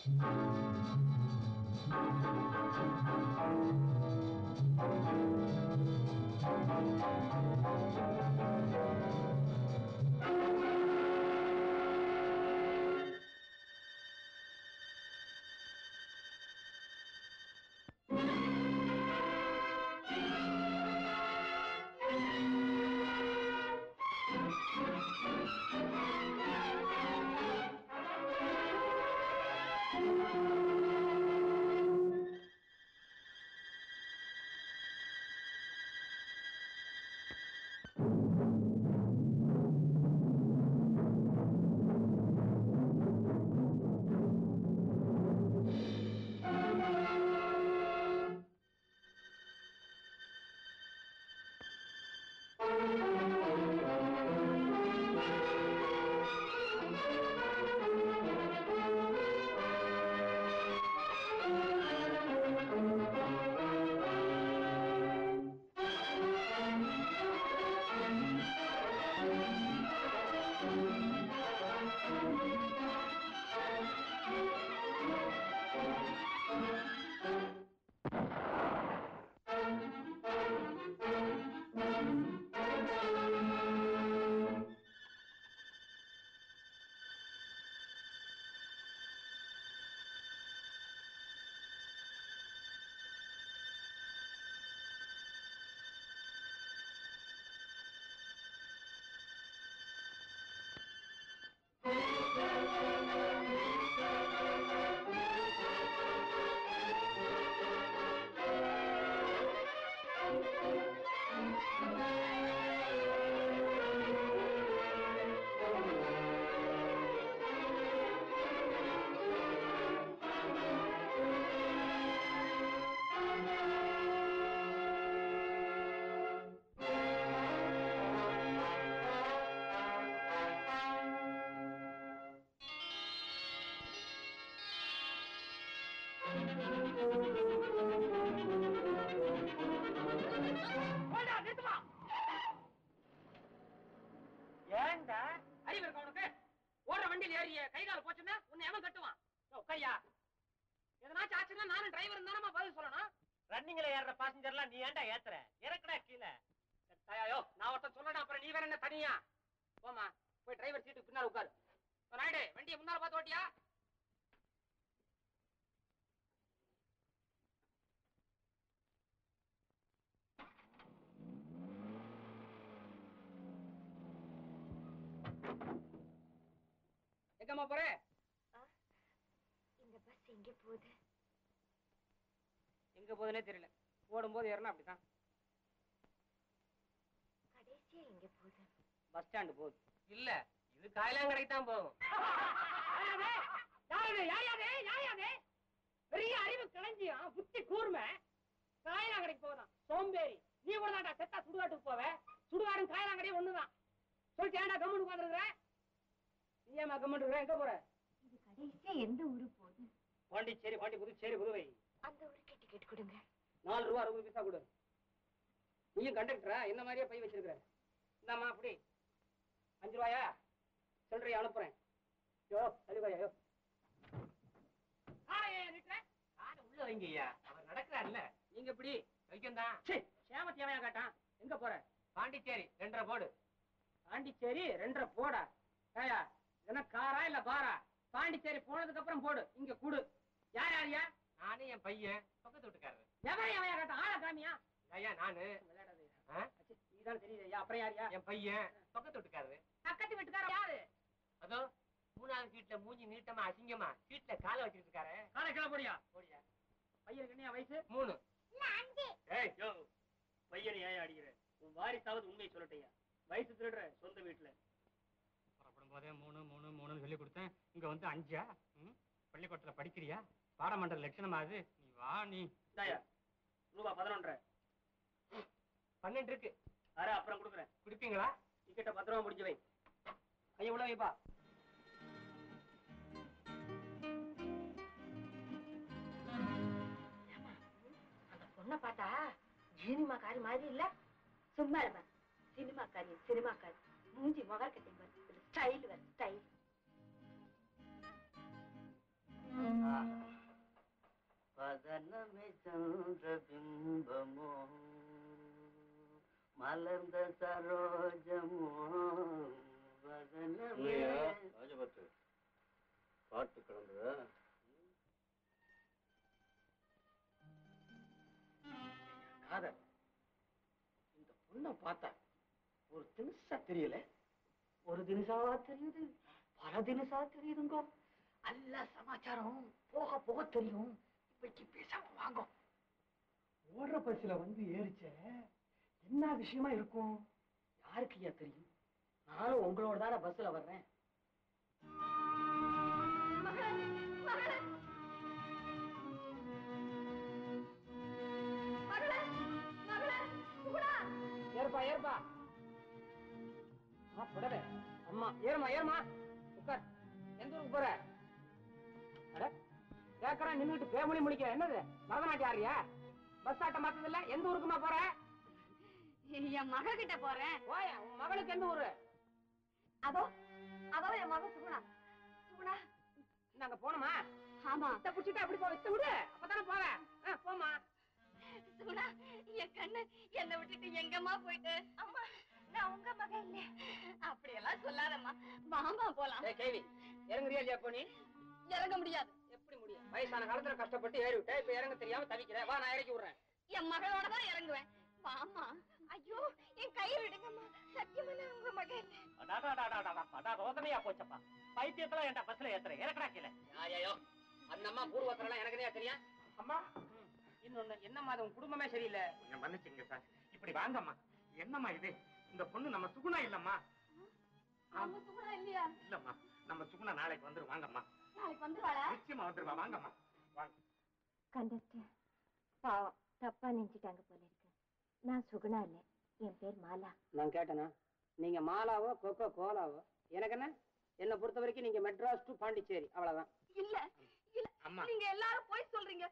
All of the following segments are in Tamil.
போடா, நிறுத்துமா. ஏன்டா அறிவு இருக்கா உனக்கு ஓடுற வண்டியில் ஏறிய கை கால் போச்சுன்னா உன்னை எவன் கட்டுவான் யோ, உட்காரியா எதனாச்சும் ஆச்சுன்னா நானும் டிரைவர் தானமா பதில் சொல்லணும் ரன்னிங்ல ஏறுற பாசஞ்சர்லாம் நீ ஏன்டா ஏத்துற இறக்குடா கீழே தாயாயோ நான் ஒருத்தன் சொல்லணும் அப்புறம் நீ வேற என்ன தனியா போமா போய் டிரைவர் சீட்டுக்கு பின்னால உட்காரு நாயுடு வண்டியை முன்னால பார்த்து ஓட்டியா எங்கம்மா போற இந்த பஸ் எங்க போகுது எங்க போகுதுன்னே தெரியல ஓடும்போது ஏறணும் அப்படிதான் கடைசியா எங்க போகுது பஸ் ஸ்டாண்டு போகுது இல்ல இது காயலாங்கடைக்கு தான் போகும் பெரிய அறிவு களஞ்சியம் புத்தி கூர்மை காயலாங்கடைக்கு போகுதான் சோம்பேறி நீ கூட தான்டா செத்தா சுடுகாட்டுக்கு போவ சுடுகாடும் காயலாங்கடையும் ஒண்ணுதான் சொல்லிட்டு ஏன்டா கம்முன்னு உட்காந்துருக்குற நீ ஏமா கம்முன்னு இருக்கிற எங்க போற இது கடைசியா எந்த ஊரு போகுது பாண்டிச்சேரி பாண்டி புதுச்சேரி புதுவை அந்த ஊருக்கு டிக்கெட் கொடுங்க நாலு ரூபா அறுபது பைசா கொடு நீயும் கண்டக்டரா என்ன மாதிரியே பை வச்சிருக்கிற இந்தாம்மா அப்படி அஞ்சு ரூபாயா சில்லறையை அனுப்புறேன் யோ தள்ளிவாயா யோ உள்ள வைங்க ஐயா அவர் நடக்கிறாருல்ல நீங்க இப்படி வைக்கம் தான் சேம தேவையா கேட்டான் எங்க போற பாண்டிச்சேரி ரெண்டரை போடு பாண்டிச்சேரி ரெண்டரை போடா ஏயா என்ன காரா இல்ல பாரா பாண்டிச்சேரி போனதுக்கு அப்புறம் போடு இங்க குடு யார் யாரியா நானே என் பையன் பக்கத்து வீட்டுக்காரரு எவன் எவையா கேட்டான் ஆளா காமியா ஐயா நானு விளையாடாதே ஆ? இதுதான் தெரியுது ஐயா அப்புறம் யாரியா என் பையன் பக்கத்து வீட்டுக்காரரு பக்கத்து வீட்டுக்கார யாரு அதோ மூணாவது சீட்ல மூஞ்சி நீட்டமா அசிங்கமா சீட்ல காலை வச்சிட்டு இருக்காரு காலை கிளை போடியா போடியா பையனுக்கு என்ன வயசு மூணு ஏய் யோ பையனை ஏன் அடிக்கிற உன் வாரிசாவது உண்மையை சொல்லட்டையா வயசு திருடுற சொந்த வீட்டுல புறப்படும் போதே மூணு மூணு மூணுன்னு சொல்லி கொடுத்தேன் இங்க வந்து அஞ்சா ம்? பள்ளிக்கூடத்துல படிக்கிறியா பாடமன்ற லட்சணமா அது நீ வா நீ இந்தாயா ரூபா பதினொன்றரை பன்னெண்டு இருக்கு அரை அப்புறம் கொடுக்குறேன் குடிப்பீங்களா டிக்கெட்டை பத்திரமா முடிஞ்சு வை கைய உள்ள வைப்பா அந்த பொண்ணை பார்த்தா ஜீனிமா காரி மாதிரி இல்ல சும்மா இருமா சினிமா காரி சினிமா காரி மூஞ்சி முகர் கட்டிங் வருது ஸ்டைல் வருது ஸ்டைல் பதனமே சந்திர பிம்பமோ மலர்ந்த சரோஜமோ வதனமே ராஜபத்து பாட்டு கலந்து காதல் இந்த பொண்ணை பார்த்தா ஒரு தினுசா தெரியல ஒரு தினசா தெரியுது பல தினசா தெரியுதுங்கோ நல்ல சமாச்சாரம் போக போக தெரியும் இப்படி பேசாம வாங்க ஓடுற பஸ்ல வந்து ஏறிச்ச என்ன விஷயமா இருக்கும் யாருக்கு ஐயா தெரியும் நானும் உங்களோட தானே பஸ்ல வர்றேன் ஏறுப்பா ஏறுப்பா ஆ புடவை அம்மா ஏறுமா ஏறுமா உட்கார் எந்த ஊருக்கு போற அட கேக்குறேன் நின்னுட்டு பேமொழி முடிக்கிற என்னது பரதநாட்டியம் ஆடுறியா பஸ் ஆட்ட மாத்தது இல்ல எந்த ஊருக்குமா போற என் மக கிட்ட போறேன் போயா உன் மகளுக்கு எந்த ஊரு அதோ அதோ என் மக சுகுணா சுகுணா நாங்க போனோமா ஆமா இத்த புடிச்சிட்டு அப்படி போ வித்து விடு அப்பதானே போவேன் ஆ, போம்மா சுகுணா என் கண்ணு என்னை விட்டுட்டு எங்கம்மா போயிட்டு அம்மா நான் உங்க மக இல்ல அப்படியெல்லாம் சொல்லாதம்மா வாமா போலாம் ஏய் கேவி இறங்குறியா இல்லையா இப்போ நீ இறங்க முடியாது எப்படி முடியும் வயசான காலத்துல கஷ்டப்பட்டு ஏறி விட்ட இப்ப இறங்க தெரியாம தவிக்கிற வா நான் இறக்கி விடுறேன் என் மகளோட தான் இறங்குவேன் வாமா ஐயோ என் கையை விடுங்கம்மா சத்தியமா நான் உங்க மக இல்ல அதான் ரோதனையா போச்சப்பா பைத்தியத்துல என்கிட்ட பஸ்ல ஏத்துறேன் இறக்கடா கீழே யாரையோ அந்த அம்மா பூர்வத்திலாம் எனக்கு என்ன தெரியும் அம்மா இன்னொன்னு என்னம்மா அது உன் குடும்பமே சரியில்லை கொஞ்சம் மன்னிச்சுங்க சார் இப்படி வாங்கம்மா என்னம்மா இது இந்த பொண்ணு நம்ம சுகுணா இல்லம்மா நம்ம சுகுணா இல்லையா இல்லம்மா நம்ம சுகுணா நாளைக்கு வந்துரு வாங்கம்மா நாளைக்கு வந்துருவாளா நிச்சயமா வந்துருவா வாங்கம்மா வாங்க கண்டக்டர் பாவம் தப்பா நினைச்சிட்டாங்க போல இருக்கு நான் சுகுணா இல்ல என் பேர் மாலா நான் கேட்டேனா நீங்க மாலாவோ கொக்கோ கோலாவோ எனக்கு என்ன என்னை பொறுத்த வரைக்கும் நீங்க மெட்ராஸ் டு பாண்டிச்சேரி அவ்வளவுதான் இல்ல இல்ல அம்மா நீங்க எல்லாரும் போய் சொல்றீங்க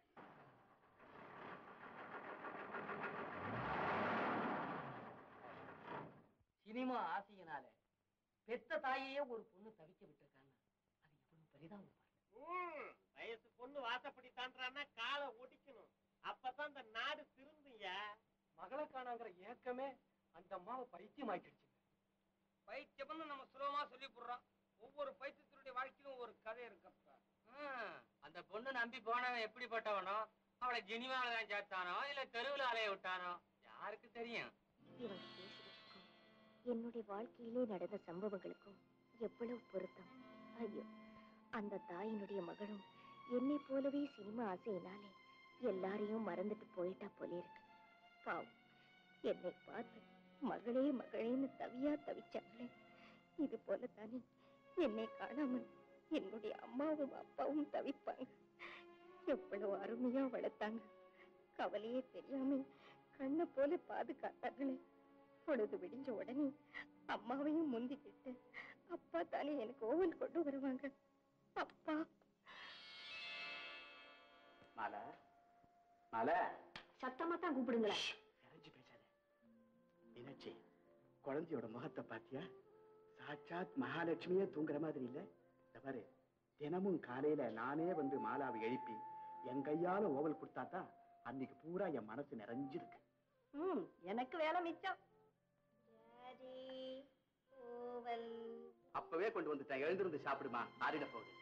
சினிமா ஆசையினால பெத்த தாயையே ஒரு பொண்ணு தவிக்க விட்டுருக்காங்க அது எவ்வளவு பரிதாபம் பாருங்க. வயசு பொண்ணு வாசப்படி தாண்டான்னா காலை ஒடிக்கணும் அப்பதான் இந்த நாடு திருந்துங்க மகளை காணாங்கிற ஏக்கமே அந்த அம்மாவை பைத்தியம் ஆக்கிடுச்சு பைத்தியம்னு நம்ம சுலபமா சொல்லி போடுறோம் ஒவ்வொரு பைத்தியத்தினுடைய வாழ்க்கையிலும் ஒரு கதை இருக்கப்பா அந்த பொண்ணு நம்பி போனவன் எப்படிப்பட்டவனோ அவளை ஜெனிவால தான் சேர்த்தானோ இல்ல தெருவுல அலைய விட்டானோ யாருக்கு தெரியும் இவங்க பேசுறதுக்கும் என்னுடைய வாழ்க்கையிலே நடந்த சம்பவங்களுக்கும் எவ்வளவு பொருத்தம் ஐயோ அந்த தாயினுடைய மகளும் என்னை போலவே சினிமா ஆசையினாலே எல்லாரையும் மறந்துட்டு போயிட்டா போல இருக்கு பாவம் என்னை பார்த்து மகளே மகளேன்னு தவியா தவிச்சாங்களே இது போல தானே என்னை காணாமல் என்னுடைய அம்மாவும் அப்பாவும் தவிப்பாங்க எவ்வளவு அருமையா வளர்த்தாங்க கவலையே தெரியாம கண்ணை போல பாதுகாத்தாங்களே பொழுது விடிஞ்ச உடனே அம்மாவையும் முந்திக்கிட்டு அப்பா தானே எனக்கு ஓவல் கொண்டு வருவாங்க அப்பா மாலா மாலா சத்தமா தான் கூப்பிடுங்களேன் இறைஞ்சு பேசாத மீனாட்சி குழந்தையோட முகத்தை பாத்தியா சாட்சாத் மகாலட்சுமியே தூங்குற மாதிரி இல்ல இந்த பாரு தினமும் காலையில நானே வந்து மாலாவை எழுப்பி என் கையால ஓவல் கொடுத்தா தான் அன்னைக்கு பூரா என் மனசு நிறைஞ்சிருக்கு ம் எனக்கு வேலை மிச்சம் டாடி ஓவல் அப்பவே கொண்டு வந்துட்டேன் எழுந்திருந்து சாப்பிடுமா ஆறிட போகுது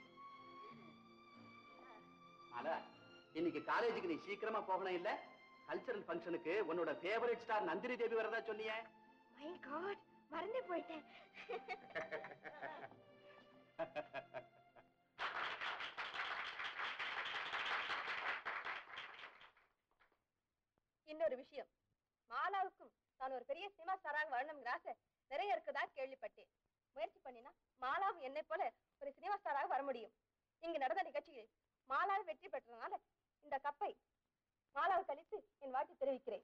மாலா இன்னைக்கு காலேஜுக்கு நீ சீக்கிரமா போகணும் இல்ல கல்ச்சரல் ஃபங்க்ஷனுக்கு உன்னோட ஃபேவரட் ஸ்டார் நந்தினி தேவி வரதா சொன்னியே மை காட் மறந்தே போயிட்டேன் இன்னொரு விஷயம் மாலாவுக்கும் தான் ஒரு பெரிய சினிமா ஸ்டாராக வரணுங்கிற ஆசை நிறைய இருக்குதா கேள்விப்பட்டேன் முயற்சி பண்ணினா மாலாவும் என்னை போல ஒரு சினிமா ஸ்டாராக வர முடியும் இங்கு நடந்த நிகழ்ச்சியில் மாலாவை வெற்றி பெற்றதுனால இந்த கப்பை மாலாவை கழித்து என் வாழ்த்து தெரிவிக்கிறேன்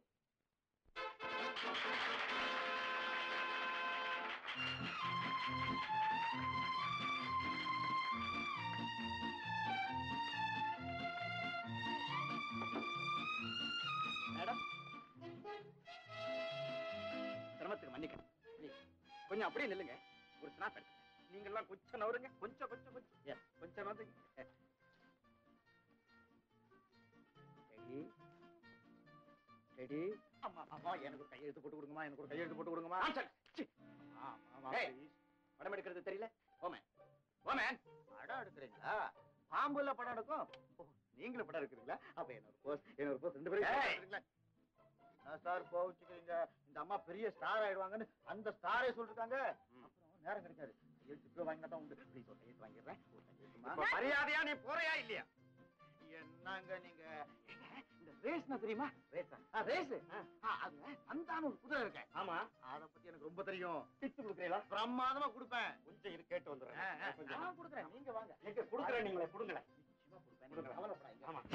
மேடம் சிரமத்துக்கு மன்னிக்கணும் Please, கொஞ்சம் அப்படியே நில்லுங்க ஒரு ஸ்னாப் எடுத்துங்க நீங்க எல்லாம் கொஞ்சம் நவருங்க கொஞ்சம் கொஞ்சம் கொஞ்சம் Yes, கொஞ்சம் வந்து ரெடி அம்மா அம்மா எனக்கு ஒரு கையெழுத்து போட்டு கொடுங்கம்மா எனக்கு ஒரு கையெழுத்து போட்டு கொடுங்கம்மா ஏய், படம் எடுக்கிறது தெரியல ஓமேன் ஓமேன் படம் எடுக்கிறீங்களா பாம்புல படம் எடுக்கும் ஓ, நீங்களும் படம் எடுக்கிறீங்களா அப்ப என்னோட போஸ் என்னோட போஸ் ரெண்டு பேரும் எடுக்கிறீங்களா என்ன சார் கோவிச்சுக்கிறீங்க இந்த அம்மா பெரிய ஸ்டார் ஆயிடுவாங்கன்னு அந்த ஸ்டாரே சொல்லிருக்காங்க அப்புறம் நேரம் கிடைக்காது கையெழுத்து வாங்கினா தான் உண்டு ப்ளீஸ் ஒரு கையெழுத்து வாங்கிடுறேன் ஒரு கையெழுத்துமா மரியாதையா நீ போறியா இல்லையா என்னங்க நீங்க ஏங்க, இந்த ரேஸ்னா தெரியுமா ரேஸா ரேஸ் அது அந்த ஒரு குதிரை இருக்கு ஆமா அத பத்தி எனக்கு ரொம்ப தெரியும் டிப்ஸ் கொடுக்குறீங்களா பிரமாதமா கொடுப்பேன் கொஞ்சம் இரு கேட்டு வந்துடுறேன் கொஞ்சம். நான் கொடுக்குறேன் நீங்க வாங்க எங்க கொடுக்குறேன் நீங்களே கொடுங்களேன் நிச்சயமா கொடுப்பேன் நீங்க கவலைப்படாதீங்க ஆமா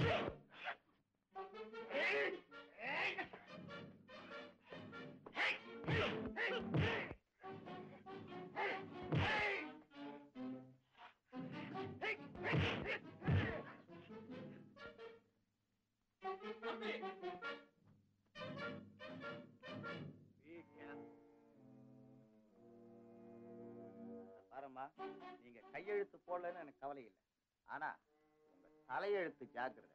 பாரும்மா நீங்க கையெழுத்து போடலன்னு எனக்கு கவலை இல்லை ஆனா உங்க தலையெழுத்து ஜாக்கிரதை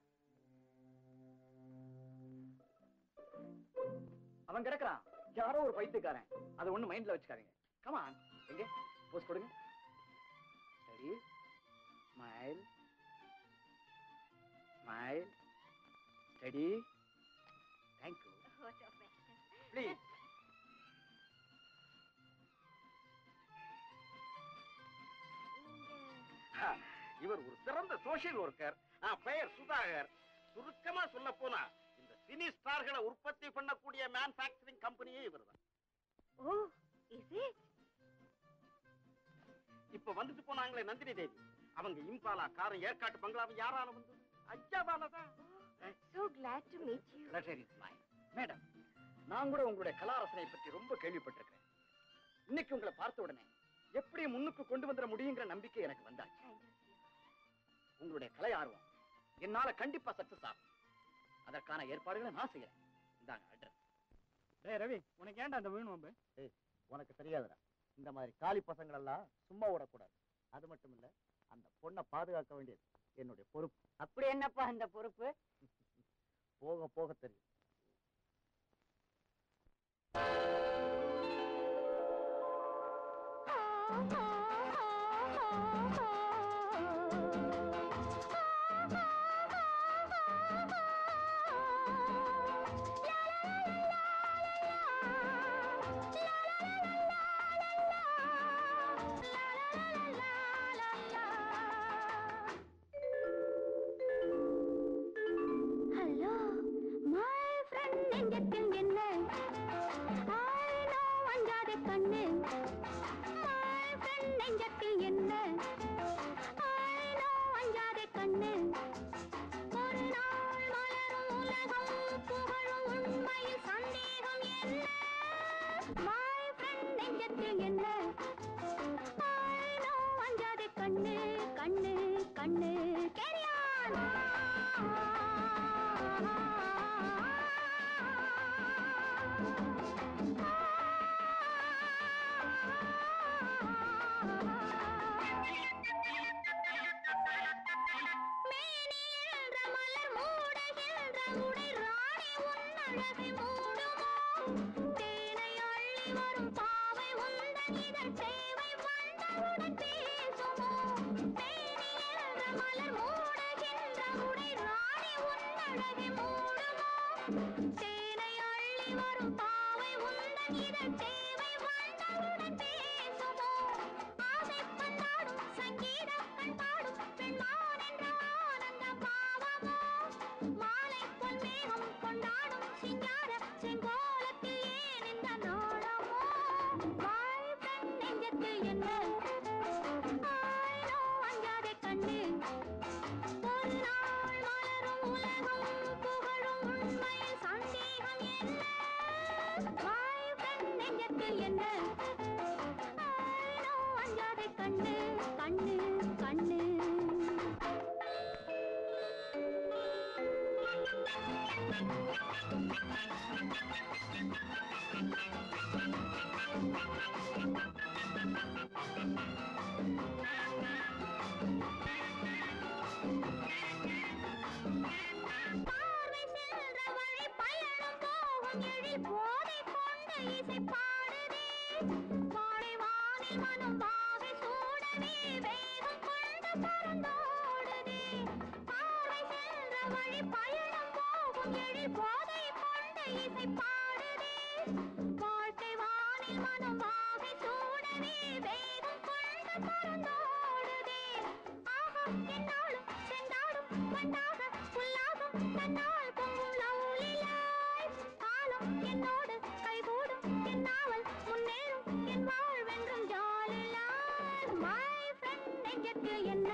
அவன் கிடக்குறான் யாரோ ஒரு பைத்தியக்காரன் அதை ஒண்ணு மைண்ட்ல வச்சுக்காதீங்க கமான் எங்க போஸ்ட் கொடுங்க சரி smile smile steady thank you please இவர் ஒரு சிறந்த சோஷியல் ஒர்க்கர் பெயர் சுதாகர் சுருக்கமா சொல்ல போனா இந்த சினி ஸ்டார்களை உற்பத்தி பண்ணக்கூடிய மேனுஃபேக்சரிங் கம்பெனியே இவர்தான் ஓ இஸ் இட் இப்ப வந்துட்டு போனாங்களே நந்தினி தேவி அவங்க இம்பாலா காரம் ஏற்காட்டு பங்களாவும் யாரால வந்தது ஐயாவால தான் so glad to meet you pleasure is mine. Madam நான் கூட உங்களுடைய கலாரசனை பற்றி ரொம்ப கேள்விப்பட்டிருக்கிறேன் இன்னைக்கு உங்களை பார்த்த உடனே எப்படி முன்னுக்கு கொண்டு வந்துட முடியுங்கிற நம்பிக்கை எனக்கு வந்தாச்சு I love you. உங்களுடைய கலை ஆர்வம் என்னால கண்டிப்பா சக்சஸ் ஆகும் அதற்கான ஏற்பாடுகளை நான் செய்யறேன் இந்தாங்க அட்ரஸ் டேய் ரவி உனக்கு ஏன்டா அந்த வீண் வம்பு உனக்கு தெரியாதுடா இந்த மாதிரி காலி பசங்கள் எல்லாம் சும்மா விடக்கூடாது அது மட்டும் இல்ல அந்த பொண்ணை பாதுகாக்க வேண்டியது என்னுடைய பொறுப்பு அப்படி என்னப்பா அந்த பொறுப்பு போக போக தெரியும் ஹலோ மை ஃப்ரெண்ட் நெஞ்சத்தில் என்ன ஐ நோ அஞ்சாதே கண்ணு மை ஃப்ரெண்ட் நெஞ்சத்தில் என்ன ஐ நோ அஞ்சாதே கண்ணு ஒரு நாள் மலரும் உலகம் புகழும் உண்மையில் சந்தேகம் என்ன மை ஃப்ரெண்ட் நெஞ்சத்தில் என்ன ஐ நோ அஞ்சாதே கண்ணு கண்ணு கண்ணு மேனியென்ற மலர் மூடுகின்ற உடை ராணி உன் அழகை மூடுமோ தேனை அள்ளி வரும் பாவை உந்தன் இதழ் சேவை வந்தவுடன் பேசுமோ மேனியென்ற மலர் மூடுகின்ற உடை ராணி உன் அழகை மூடுமோ தேனை அள்ளி வரும் பாவை உந்தன் இதழ் சேவை வந்தவுடன் பேசுமோ ஆசை பந்தாடும் சங்கீதம் கண்பாடும் பெண்மான் என்ற ஆனந்த பாவமோ மாலை பொன் மேகம் கொண்டாடும் சிங்கார செங்கோலத்தில் ஏன் இந்த நாடமோ வாய் பெண் நெஞ்சத்தில் என்ன ஆயிரோ அஞ்சாதே கண்ணு ஒரு நாள் மலரும் உலகம் புகழும் உண்மையில் சந்தேகம் என்ன வாய் பெண் நெஞ்சத்தில் என்ன ஆயிரோ அஞ்சாதே கண்ணு கண்ணு கண்ணு பார்வை சென்ற வழி பயணம் எழில் போதை கொண்ட இசை பாடுதே மாலை வானில் மனம் வாகை சூடவே வேகம் கொண்டு பறந்தோடுதே பாவை சென்ற வழி பயணம் போகும் எழில் போதை கொண்ட இசை பாடுதே வாழ்க்கை வானில் மனம் வாகை சூடவே வேகம் கொண்டு பறந்தோடுதே ஆஹா என்னாலும் சென்றாடும் வண்டாக புல்லாகும் தன்னால் பொங்கும் லவ்லி லைஃப் காலம் என்னோடு கைகூடும் என் நாவல் முன்னேறும் என் வாழ்வென்றும் ஜாலி லைஃப் மை ஃப்ரெண்ட் நெஞ்சத்து என்ன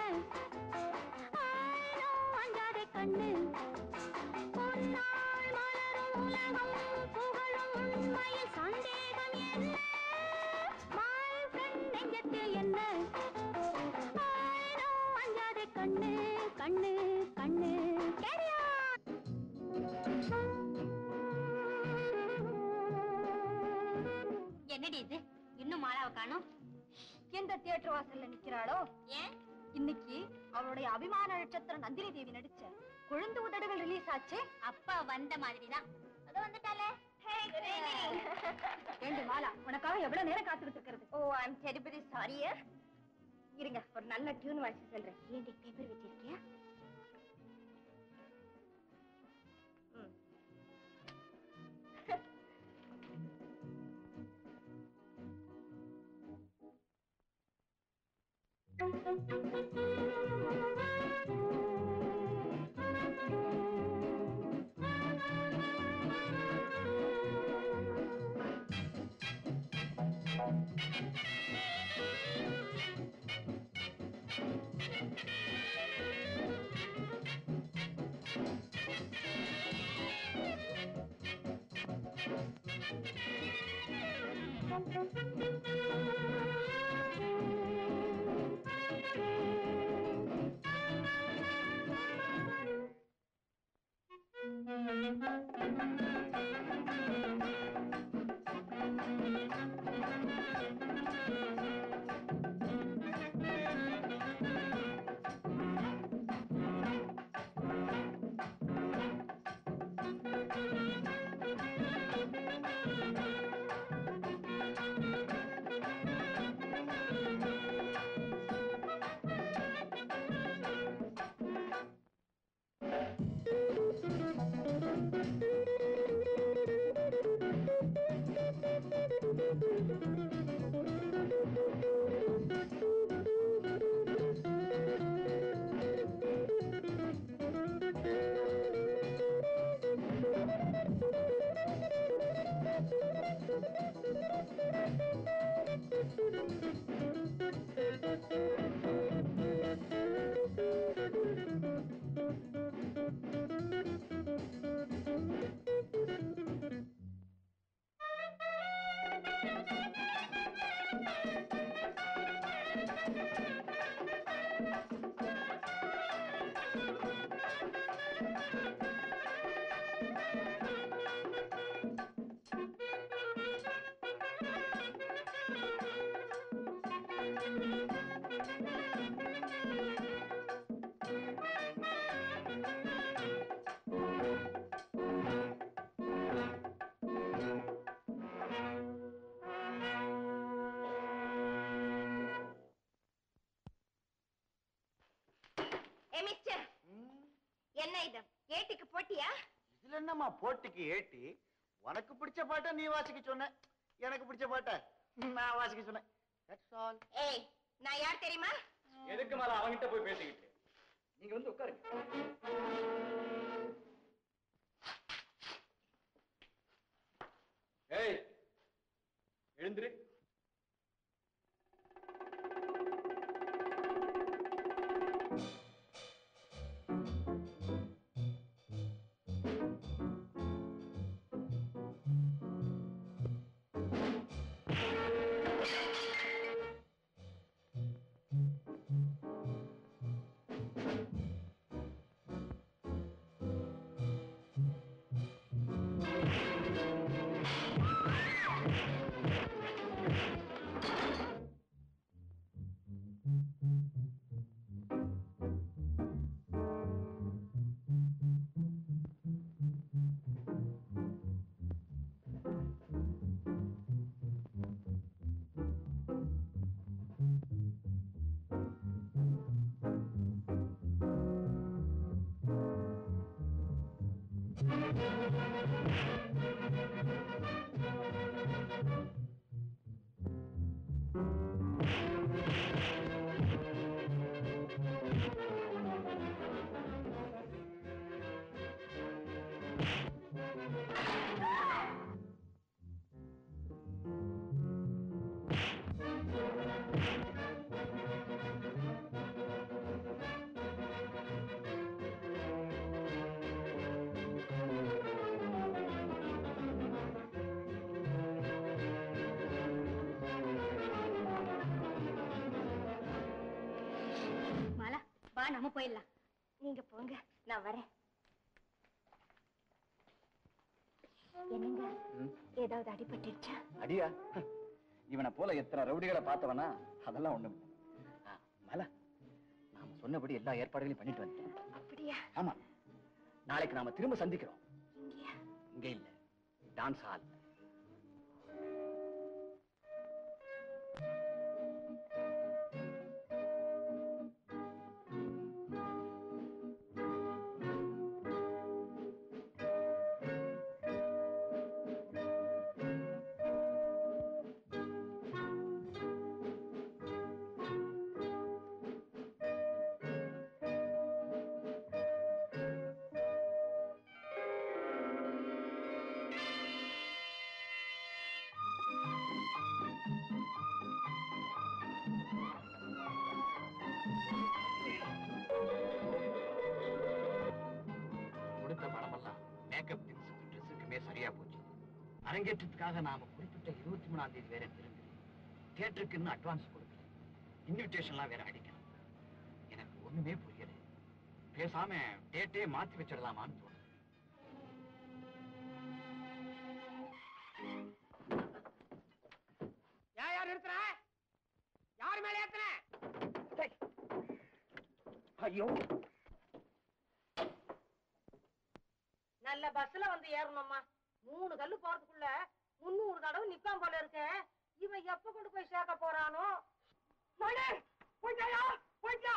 I know அஞ்சாதே கண்ணு ஒரு நாள் மலரும் உலகம் புகழும் உண்மையில் சந்தேகம் என்ன மை ஃப்ரெண்ட் நெஞ்சத்து என்ன I know அஞ்சாதே கண்ணு கண்ணு கண்ணு carry on. என்னடி இது இன்னும் மாலாவை காணும் எந்த தியேட்டர் வாசல்ல நிக்கிறாளோ ஏன் இன்னைக்கு அவளுடைய அபிமான நட்சத்திரம் நந்தினி தேவி நடிச்ச கொழுந்து உதடுகள் ரிலீஸ் ஆச்சு அப்பா வந்த மாதிரிதான் அது வந்துட்டாலே ஏண்டி மாலா உனக்காக எவ்வளவு நேரம் காத்துக்கிட்டு இருக்கிறது ஓ ஐம் டெரிபரி சாரியா இருங்க ஒரு நல்ல டியூன் வாய்ஸ் சொல்றேன் ஏண்டி பேப்பர் வச்சிருக்கியா ஏ மிஸ்டர் என்ன இது ஏட்டிக்கு போட்டியா இதுல என்னம்மா போட்டிக்கு ஏட்டி உனக்கு பிடிச்ச பாட்டை நீ வாசிக்க சொன்ன எனக்கு பிடிச்ச பாட்டை நான் வாசிக்க சொன்னேன் That's all. ஏய் நான் யார் தெரியுமா எதுக்கு மேல அவங்கிட்ட போய் பேசிக்கிட்டு நீங்க வந்து உட்காருங்க ஏய் எழுந்திரு மாலா வா நம்ம போயிடலாம் நீங்க போங்க நான் வரேன் என்னங்க ஏதாவது அடிபட்டுருச்சா அடியா இவனை போல எத்தனை ரவுடிகளை பார்த்தவனா அதெல்லாம் ஒண்ணும் மல நாம சொன்னபடி எல்லா ஏற்பாடுகளையும் பண்ணிட்டு வந்துட்டேன் அப்படியா ஆமா நாளைக்கு நாம திரும்ப சந்திக்கிறோம் இங்கயா இங்க இல்ல டான்ஸ் ஹால் கொடுத்த பணமெல்லாம் மேக்கப் திங்ஸுக்கு ட்ரெஸ்ஸுக்குமே சரியா போச்சு அரங்கேற்றத்துக்காக நாம குறிப்பிட்ட இருபத்தி மூணாம் தேதி வேற திரும்பி தியேட்டருக்கு இன்னும் அட்வான்ஸ் கொடுக்கல இன்விடேஷன்லாம் வேற அடிக்கணும் எனக்கு ஒண்ணுமே புரியல பேசாம டேட்டே மாத்தி வச்சிடலாமான்னு தோணுது யார் யார் நிறுத்துற யார் மேல ஏத்துன ஐயோ நல்ல பஸ்ல வந்து ஏறணும்மா மூணு கல்லு போறதுக்குள்ள முன்னூறு தடவை நிக்காம போல இருக்க இவன் எப்ப கொண்டு போய் சேர்க்க போறானோ மணி போய்ட்டாயா போய்ட்டா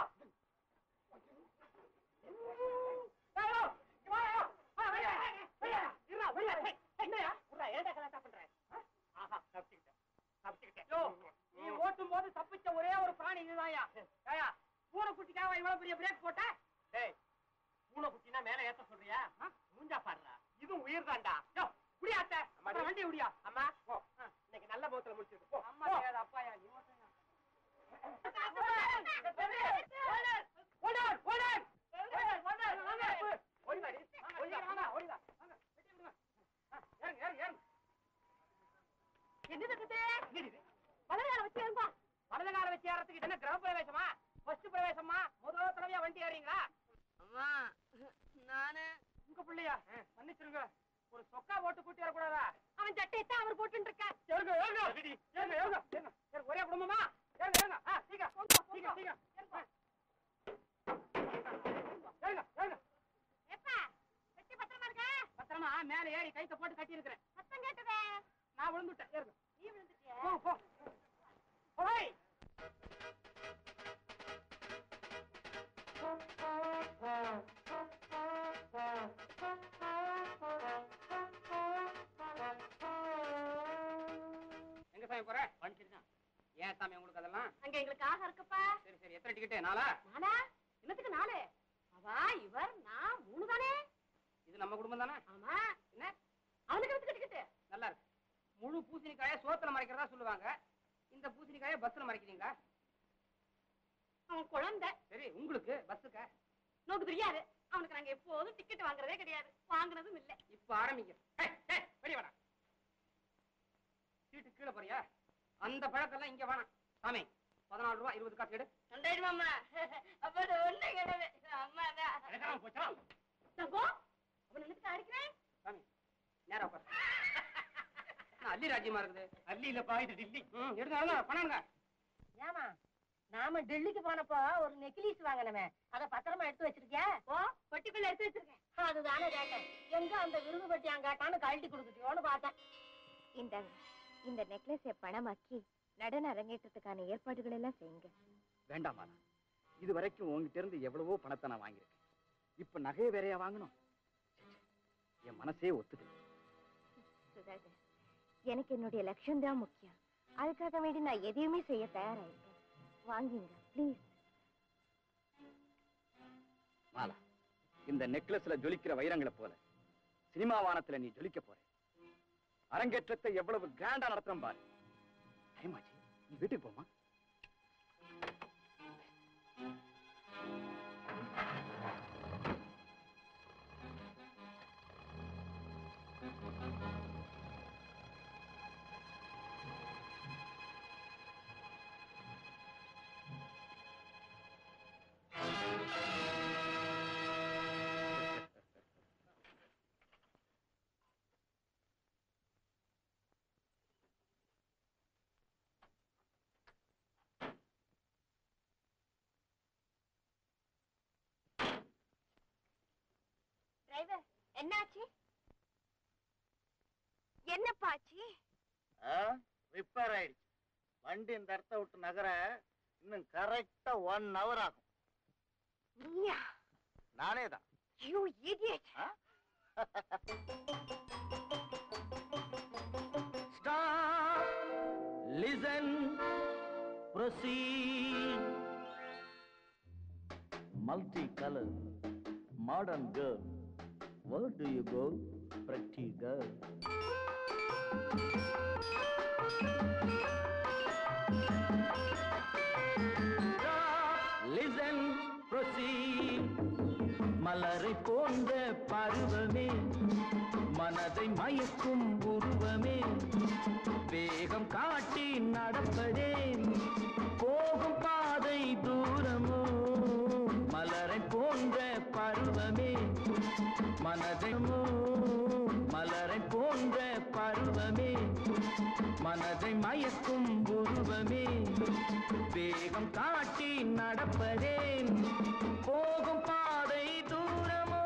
நீ ஓட்டும் போது தப்பிச்ச ஒரே ஒரு பிராணி இதுதான்யா ஏயா பூனைக்குட்டிக்காக இவ்வளவு பெரிய பிரேக் போட்ட டேய் பூனைக்குட்டினா மேல ஏத்த சொல்றியா மூஞ்சா பாடுறா இதுவும் உயிர் தான்டா யோ குடியாத்த அப்புறம் வண்டி குடியா அம்மா போ ஆ, இன்னைக்கு நல்ல முகத்துல முடிச்சிருக்கு போ அம்மா கிடையாது அப்பாயா நீ மட்டும் தான். ஓடார், ஓடார். ஓடார், ஓடார், வாங்க. ஓடிவாடி. ஓடிவா, வாங்க, ஓடிவா. வாங்க, வெட்டி விடுங்க. ஆ, ஏறுங்க, ஏறுங்க, ஏறுங்க. என்னது இது? என்னது இது? வலதுகால வச்சு ஏறுப்பா. வலது கால வச்சு ஏறதுக்கு இது என்ன கிரக பிரவேசமா ஃபர்ஸ்ட் பிரவேசமா முதல் தடவையா வண்டி ஏறீங்களா அம்மா நானு உங்க பிள்ளையா ஆ, மன்னிச்சிருங்க ஒரு சொக்கா போட்டு கூட்டி வரக்கூடாதா அவன் சட்டையத்தான் அவர் போட்டு இருக்கா ஏறுங்க ஏறுங்க ஏறுங்க ஏறுங்க ஏறுங்க ஏறுங்க ஒரே குடும்பமா ஏறுங்க ஏறுங்க ஆ சீக்கிரம் சீக்கிரம் சீக்கிரம் ஆ. ஏறுங்க ஏறுங்க எப்பா வெட்டி பத்திரமா இருக்க பத்திரமா மேல ஏறி கைத்த போட்டு கட்டி இருக்கிறேன் சத்தம் கேட்டதே நான் விழுந்துட்டேன் ஏறுங்க நீ விழுந்துட்டியா போ போ ஓய் எங்க சாமி போற படிச்சிருக்கான் ஏன் சாமி உங்களுக்கு அதெல்லாம் அங்க எங்களுக்கு ஆக இருக்குப்பா சரி சரி எத்தனை டிக்கெட்டு நாளா நானா என்னத்துக்கு நாலு அவா இவர் நான் மூணு தானே இது நம்ம குடும்பம் தானே ஆமா என்ன அவனுக்கு எடுத்து கட்டிக்கிட்டு நல்லா இருக்கு முழு பூசணிக்காய சோத்துல மறைக்கிறதா சொல்லுவாங்க இந்த பூசணிக்காய பஸ்ல மறைக்கிறீங்களா அவன் குழந்தை சரி உங்களுக்கு பஸ்ஸுக்கா நோக்கு தெரியாது அவனுக்கு நாங்க எப்போதும் டிக்கெட் வாங்குறதே கிடையாது வாங்குனதும் இல்ல இப்ப ஆரம்பிங்க ஏய், ஏய், வெளிய வாடா சீட்டு கீழே போறியா அந்த பழக்கெல்லாம் இங்க வேணாம் சாமி பதினாலு ரூபா இருபது காசு எடு கொண்டாயிடும் அம்மா அப்ப அது ஒண்ணு கிடையாது அம்மா தான் எனக்காக போச்சா தங்கோ அவன் என்னத்துக்கு அடிக்கிறேன் சாமி நேரா உட்கார் என்ன அள்ளி ராஜ்யமா இருக்குது அள்ளி இல்லப்பா இது டில்லி ம் எடுங்க எடுங்க பணம்ங்க ஏமா நாம டெல்லிக்கு போனப்போ ஒரு நெக்லீஸ் வாங்கினமே அத பத்திரமா எடுத்து வச்சிருக்கியா ஓ பொட்டிக்குள்ள எடுத்து வச்சிருக்கேன் அதுதானே கேட்டேன் எங்க அந்த விருது பட்டி அங்காட்டான்னு கழட்டி கொடுத்துட்டியோன்னு பார்த்தேன் இந்தாங்க இந்த நெக்லஸை பணமாக்கி நடன அரங்கேற்றத்துக்கான ஏற்பாடுகள் எல்லாம் செய்யுங்க வேண்டாம் மாலா இது வரைக்கும் உங்ககிட்ட இருந்து எவ்வளவோ பணத்தை நான் வாங்கியிருக்கேன் இப்ப நகையை வேறையா வாங்கணும் ச்சே, ச்சே. என் மனசே ஒத்துக்கல சுதாகர் எனக்கு என்னுடைய லட்சியம் தான் முக்கியம் அதுக்காக வேண்டி நான் எதையுமே செய்ய தயாரா இருக்கேன் வாங்குங்க ப்ளீஸ் மாலா இந்த நெக்லஸ்ல ஜொலிக்கிற வைரங்களை போல சினிமா வானத்துல நீ ஜொலிக்க போற அரங்கேற்றத்தை எவ்வளவு கிராண்டா நடத்துறோம் பாரு டைம் ஆச்சு நீ வீட்டுக்கு போமா டிரைவர் என்னாச்சு என்னப்பா ஆச்சு ரிப்பேர் ஆயிடுச்சு வண்டி இந்த இடத்த விட்டு நகர இன்னும் கரெக்டா ஒன் ஹவர் ஆகும் நீயா நானே தான் you idiot Stop, listen, proceed. Multicolor, modern girl. Where do you go, pretty girl? Stop, listen, proceed. மலரை போன்ற பருவமே மனதை மயக்கும் உருவமே வேகம் காட்டி நடப்பதே போகும் பாதை தூரமோ மலரை போன்ற பருவமே மனதை மலரை போன்ற பருவமே மனதை மயக்கும் உருவமே வேகம் காட்டி நடப்பதே போகும் பாதை தூரமோ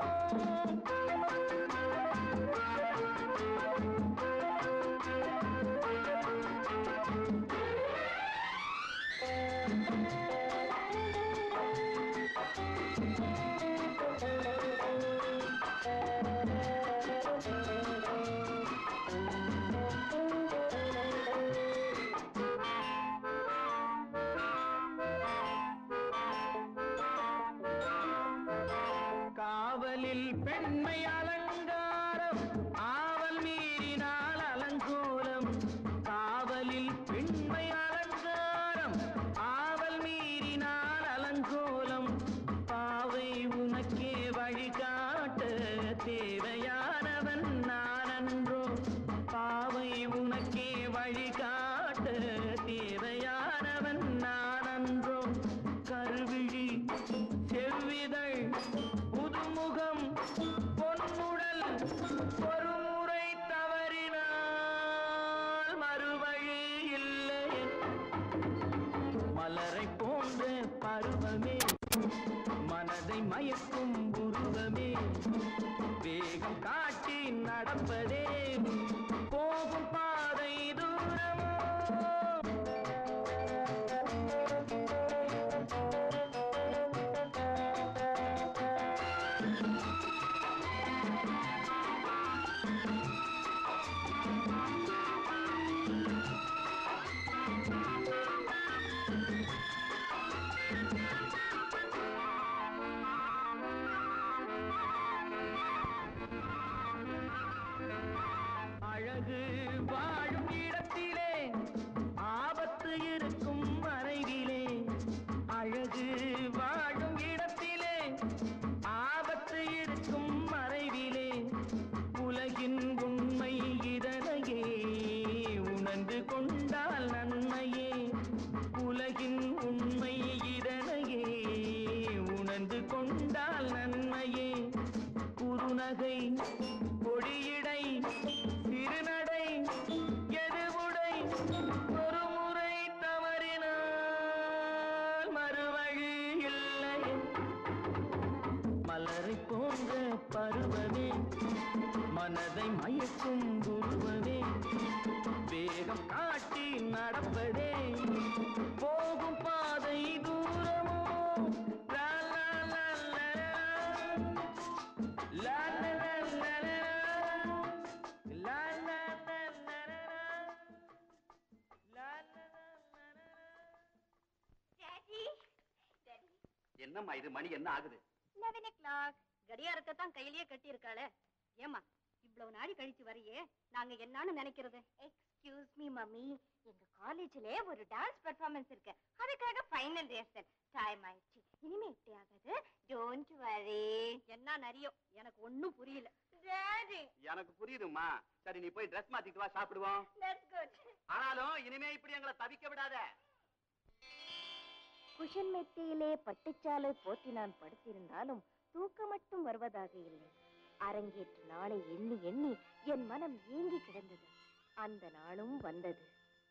காவலில் பெண்மை அலங்காரம் ஆவல் மீறினால் அலங்கோலம் காவலில் பெண்மை அலங்காரம் ஆவல் மீறினால் அலங்கோலம் பாவை உனக்கே வழிகாட்ட தேவையானவன் நான் அன்றோ பாவை உனக்கே வழிகாட்ட தேவையானவன் நான் அன்றோ கருவிழி செவ்விதழ் புதுமுகம் பொன்னுடல் ஒரு முறை தவறினால் மறுவழி இல்லை மலரை போன்ற பருவமே மனதை மயக்கும் உருவமே வேகம் காட்டி நடப்பதே போகும் பாதை தூரமோ அழகு வாழும் இடத்திலே ஆபத்து இருக்கும் மறைவிலே அழகு வாழும் இடத்திலே ஆபத்து இருக்கும் மறைவிலே உலகின் உண்மை இதனையே உணர்ந்து கொண்டால் நன்மையே உலகின் உண்மை இதனையே உணர்ந்து கொண்டால் நன்மையே குறுநகை பொடியடை சிறுநடை எதுவுடை ஒரு முறை தவறினால் மறுவழி இல்லை மலரை போன்ற பருவமே மனதை மயக்கும் உருவமே வேகம் காட்டி நடப்பதே போகும் பாதை தூரமோ லா, லா, லா, லா, லா. லா, லா, லா, லா, லா. என்னம்மா இது மணி என்ன ஆகுது லெவன் ஓ கிளாக் கடியாரத்தை தான் கையிலேயே கட்டி இருக்காளே ஏமா இவ்வளவு நாடி கழிச்சு வரையே நாங்க என்னன்னு நினைக்கிறது எக்ஸ்கியூஸ் மீ மம்மி எங்க காலேஜ்ல ஒரு டான்ஸ் பெர்ஃபார்மன்ஸ் இருக்கு அதுக்காக ஃபைனல் ரிஹர்சல் டைம் ஆயிடுச்சு இனிமே இப்படி ஆகாது டோன்ட் வரி என்ன நிறைய எனக்கு ஒண்ணும் புரியல டாடி எனக்கு புரியுதும்மா சரி நீ போய் ட்ரெஸ் மாத்திட்டு வா சாப்பிடுவோம் தட்ஸ் குட் ஆனாலும் இனிமே இப்படி எங்களை தவிக்க விடாத குஷன் மெத்தையிலே பட்டுச்சாலை போத்தி நான் படுத்திருந்தாலும் தூக்கம் மட்டும் வருவதாக இல்லை அரங்கேற்று நாளை எண்ணி எண்ணி என் மனம் ஏங்கி கிடந்தது அந்த நாளும் வந்தது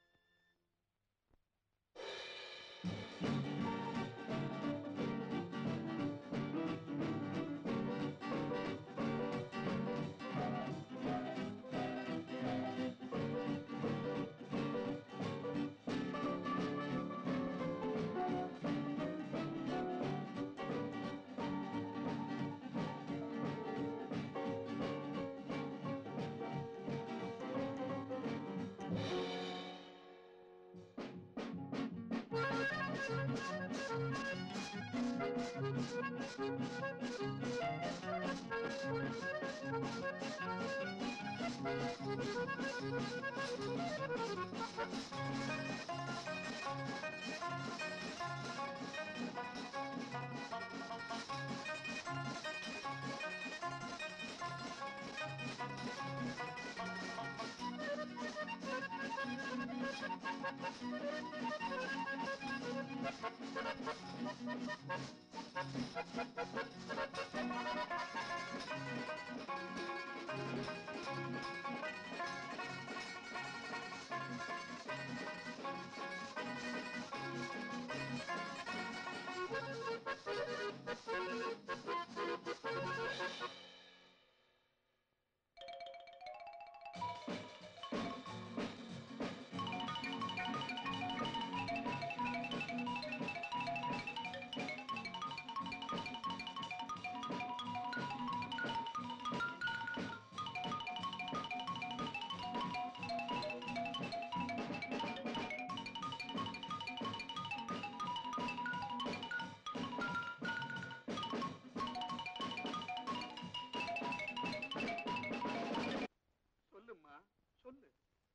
சொல்லும்மா சொல்லு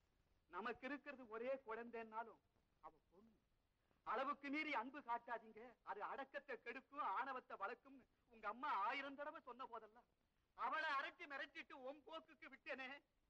நமக்கு இருக்கிறது ஒரே குழந்தைன்னாலும் அவ பொண்ணு அளவுக்கு மீறி அன்பு காட்டாதீங்க அது அடக்கத்தை கெடுக்கும் ஆணவத்தை வளர்க்கும்னு உங்க அம்மா ஆயிரம் தடவை சொன்ன போதெல்லாம் அவளை அரட்டி மிரட்டிட்டு உன் போக்குக்கு விட்டேனே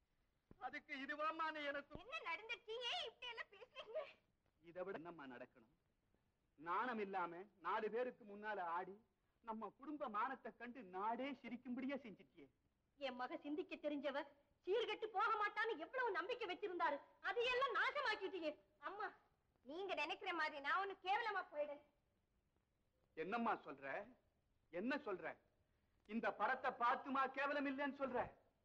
அதுக்கு இதுவாமான எனக்கு என்ன நடந்துச்சு ஏன் இப்படி எல்லாம் பேசுறீங்க இதை விட என்னம்மா நடக்கணும் நாணம் இல்லாம நாலு பேருக்கு முன்னால ஆடி நம்ம குடும்ப மானத்தை கண்டு நாடே சிரிக்கும்படியா செஞ்சிட்டியே என் மக சிந்திக்க தெரிஞ்சவ சீர்கெட்டு போக மாட்டான்னு எவ்வளவு நம்பிக்கை வச்சிருந்தாரு அதையெல்லாம் நாசமாக்கிட்டீங்க அம்மா நீங்க நினைக்கிற மாதிரி நான் ஒண்ணு கேவலமா போயிடுறேன் என்னம்மா சொல்ற என்ன சொல்ற இந்த படத்தை பார்த்துமா கேவலம் இல்லைன்னு சொல்ற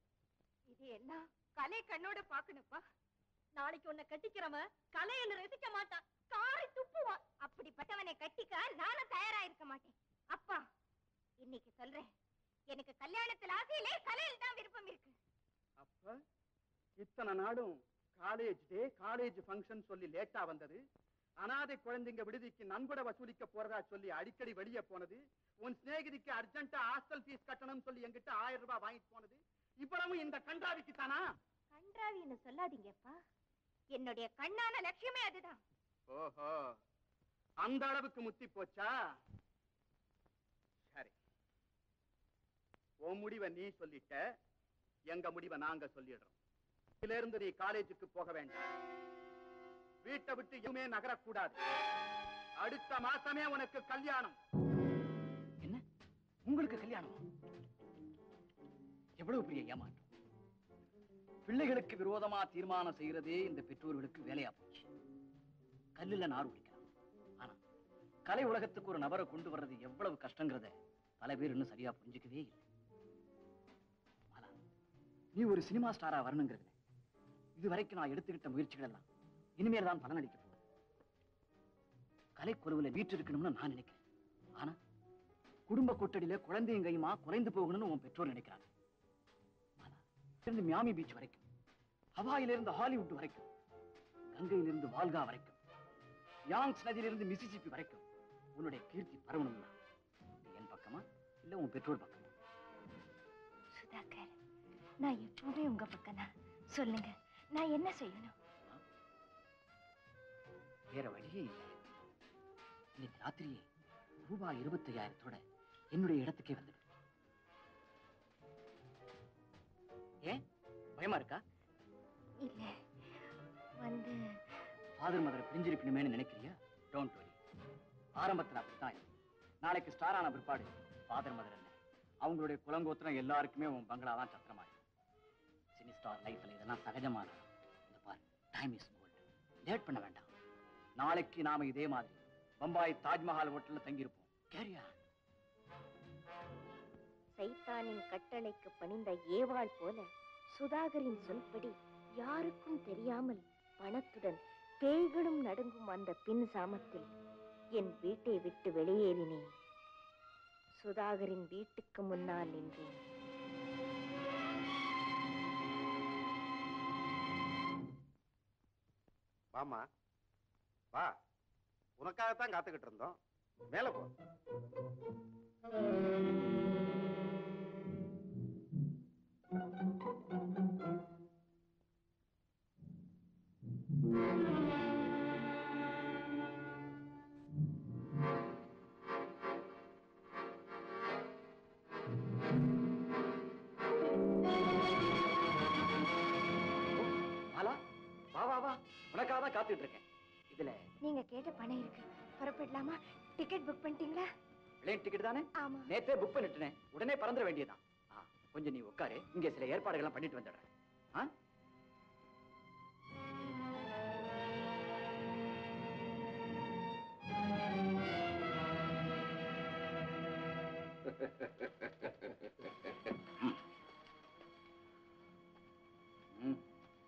இது என்ன கலை கண்ணோட பாக்கணுப்பா நாளைக்கு உன்னை கட்டிக்கிறவன் கலையை ரசிக்க மாட்டான் காரை துப்புவான் அப்படிப்பட்டவனை கட்டிக்க நானும் தயாரா இருக்க மாட்டேன் அப்பா இன்னைக்கு சொல்றேன் எனக்கு கல்யாணத்துல ஆசையிலே கலையில் தான் விருப்பம் இருக்கு அப்ப இத்தனை நாடும் காலேஜ் டே காலேஜ் ஃபங்க்ஷன் சொல்லி லேட்டா வந்தது அனாதை குழந்தைங்க விடுதிக்கு நன்கொடை வசூலிக்க போறதா சொல்லி அடிக்கடி வெளியே போனது உன் சிநேகிதிக்கு அர்ஜென்ட்டா ஹாஸ்டல் ஃபீஸ் கட்டணும் சொல்லி என்கிட்ட ஆயிரம் ரூபாய் வாங்கிட்டு போனது இவ்வளவும் இந்த கண்டாவிக்கு தானா கன்றாவின்னு சொல்லாதீங்கப்பா என்னுடைய கண்ணான லட்சியமே அதுதான் ஓஹோ அந்த அளவுக்கு முத்தி போச்சா சரி உன் முடிவை நீ சொல்லிட்ட எங்க முடிவை நாங்க சொல்லிடுறோம் இதுல இருந்து நீ காலேஜுக்கு போக வேண்டாம் வீட்டை விட்டு எதுவுமே நகரக்கூடாது அடுத்த மாசமே உனக்கு கல்யாணம் என்ன உங்களுக்கு கல்யாணம் எவ்வளவு பெரிய ஏமாற்றம் பிள்ளைகளுக்கு விரோதமா தீர்மானம் செய்யறதே இந்த பெற்றோர்களுக்கு வேலையா போச்சு கல்லுல நார் உடிக்கலாம் ஆனா கலை உலகத்துக்கு ஒரு நபரை கொண்டு வர்றது எவ்வளவு கஷ்டங்கிறத பல பேர் இன்னும் சரியா புரிஞ்சுக்கவே இல்லை மாலா, நீ ஒரு சினிமா ஸ்டாரா வரணுங்கிறது இது வரைக்கும் நான் எடுத்துக்கிட்ட முயற்சிகள் எல்லாம் இனிமேல் தான் பலனளிக்க போகுது கலைக்குழுவுல வீட்டு இருக்கணும்னு நான் நினைக்கிறேன் ஆனா குடும்ப கொட்டடியில குழந்தையும் கையுமா குறைந்து போகணும்னு உன் பெற்றோர் நினைக்கிறாங்க ஆனா, இருந்து மியாமி பீச் வரைக்கும் ஹவாயிலிருந்து ஹாலிவுட் வரைக்கும் கங்கையிலிருந்து வால்கா வரைக்கும் யாங்ஸ் நதியிலிருந்து மிசிசிப்பி வரைக்கும் உன்னுடைய கீர்த்தி பரவணும்னா இல்ல உன் பெற்றோர் பக்கமா சுதாகர் நான் எப்பவுமே உங்க பக்கம் தான் சொல்லுங்க நான் என்ன செய்யணும் வேற வழியே இல்லை இன்னைக்கு ராத்திரியே ரூபாய் இருபத்தையாயிரத்தோட என்னுடைய இடத்துக்கே வந்துடு ஏன் பயமா இருக்கா இல்ல வந்து ஃபாதர் மதரை பிரிஞ்சிருக்கணுமேனு நினைக்கிறியா டோன்ட் வரி ஆரம்பத்துல அப்படித்தான் இருந்தது. நாளைக்கு ஸ்டார் ஆன பிற்பாடு ஃபாதர் மதர் என்ன அவங்களுடைய குலங்கோத்திரம் எல்லாருக்குமே உன் பங்களா தான் சத்திரமாயிடும் சினி ஸ்டார் லைஃப்ல இதெல்லாம் சகஜமான இந்த பாரு டைம் இஸ் கோல்டு லேட் பண்ண வேண்டாம் நாளைக்கு நாம இதே மாதிரி பம்பாய் தாஜ்மஹால் ஹோட்டல்ல தங்கியிருப்போம் கேரியா சைத்தானின் கட்டளைக்கு பணிந்த ஏவாள் போல சுதாகரின் சொல்படி யாருக்கும் தெரியாமல் பணத்துடன் பேய்களும் நடுங்கும் அந்த பின் சாமத்தில் என் வீட்டை விட்டு வெளியேறினேன் சுதாகரின் வீட்டுக்கு முன்னால் நின்றேன் வாமா வா உனக்காகத்தான் காத்துக்கிட்டு இருந்தோம் மேல போ மாலா வா வா வா உனக்காக தான் காத்துட்டு இருக்கேன் இதுல நீங்க கேட்ட பணம் இருக்கு புறப்படலாமா டிக்கெட் புக் பண்ணிட்டீங்களா பிளேன் டிக்கெட் தானே ஆமா நேத்தே புக் பண்ணிட்டேனே உடனே பறந்துட வேண்டியதுதான் ஆ, கொஞ்சம் நீ உட்காரு இங்க சில ஏற்பாடுகள்லாம் பண்ணிட்டு வந்துடுறேன் ஆ ம்.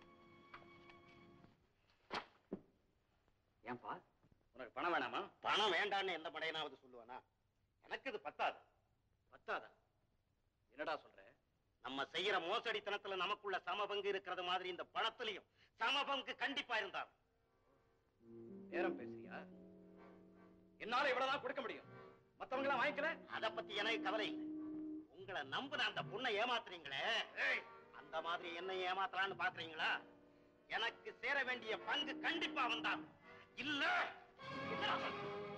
ஏன்பா உனக்கு பணம் வேணாமா பணம் வேண்டான்னு எந்த மடையனாவது சொல்லுவானா எனக்கு இது பத்தாது பத்தாதா என்னடா சொல்ற நம்ம செய்யற மோசடித்தனத்துல நமக்குள்ள சமபங்கு இருக்கிறது மாதிரி இந்த பணத்திலையும் சமபங்கு கண்டிப்பா இருந்தார் நேரம் பேசுறியா என்னால இவ்வளவுதான் கொடுக்க முடியும் மத்தவங்க எல்லாம் வாங்கிக்கல அத பத்தி எனக்கு கவலை இல்லை உங்களை நம்புன அந்த பொண்ணை ஏமாத்துறீங்களே ஏய், அந்த மாதிரி என்ன ஏமாத்தலாம்னு பாக்குறீங்களா எனக்கு சேர வேண்டிய பங்கு கண்டிப்பா வந்தான் இல்ல இல்ல.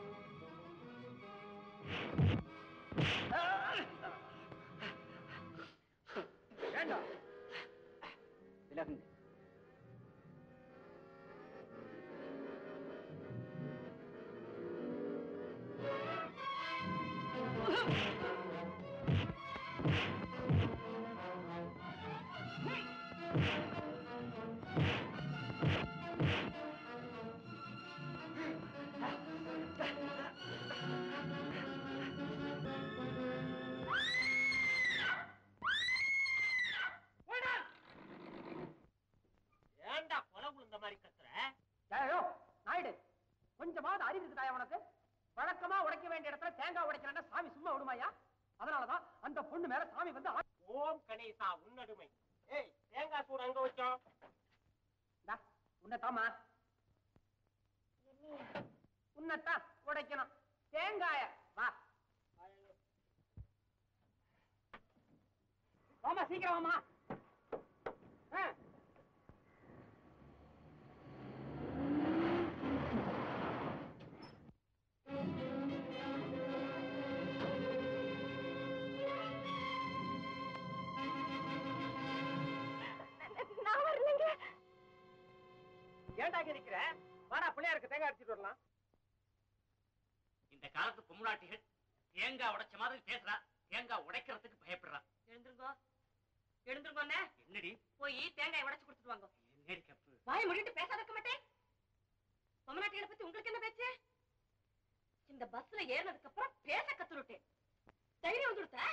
வேண்டாம் விலகுங்க ஏன்டா கொலை விழுந்த மாதிரி கத்துற ஏயோ நாயுடு கொஞ்சமாவது அறிவு இருக்குதாயா உனக்கு வழக்கமா உடைக்க வேண்டிய இடத்துல தேங்காய் உடைக்கலன்னா சாமி சும்மா விடுமாயா அதனாலதான் அந்த பொண்ணு மேல சாமி வந்து ஆ- ஓம் கணேசா உன்னடுமை ஏய் தேங்காய் சூடு அங்க வச்சோம் இந்தா, உன்னைத்தாம்மா உன்னைத்தான் உடைக்கணும் தேங்காய வா வாமா சீக்கிரம் வாமா ஆ. நான் வரலைங்க ஏன்டா இங்க நிக்கிற வாடா பிள்ளையாருக்கு தேங்காய் அடிச்சிட்டு வரலாம் இந்த காலத்து பொம்முளாட்டிகள் தேங்காய் உடைச்ச மாதிரி பேசுறா தேங்காய் உடைக்கிறதுக்கு பயப்படுறா எழுந்திருங்கோ எழுந்திருங்கோண்ணே என்னடி போய் தேங்காய் உடைச்சு கொடுத்துட்டு வாங்க என்னடி கப்பு வாய் மூடிட்டு பேசாத இருக்க மாட்டேன் பொம்மநாட்டிகளை பத்தி உங்களுக்கு என்ன பேச்சு இந்த பஸ்ல ஏறினதுக்கு அப்புறம் பேச கத்துருட்டேன் தைரியம் வந்துடுத்த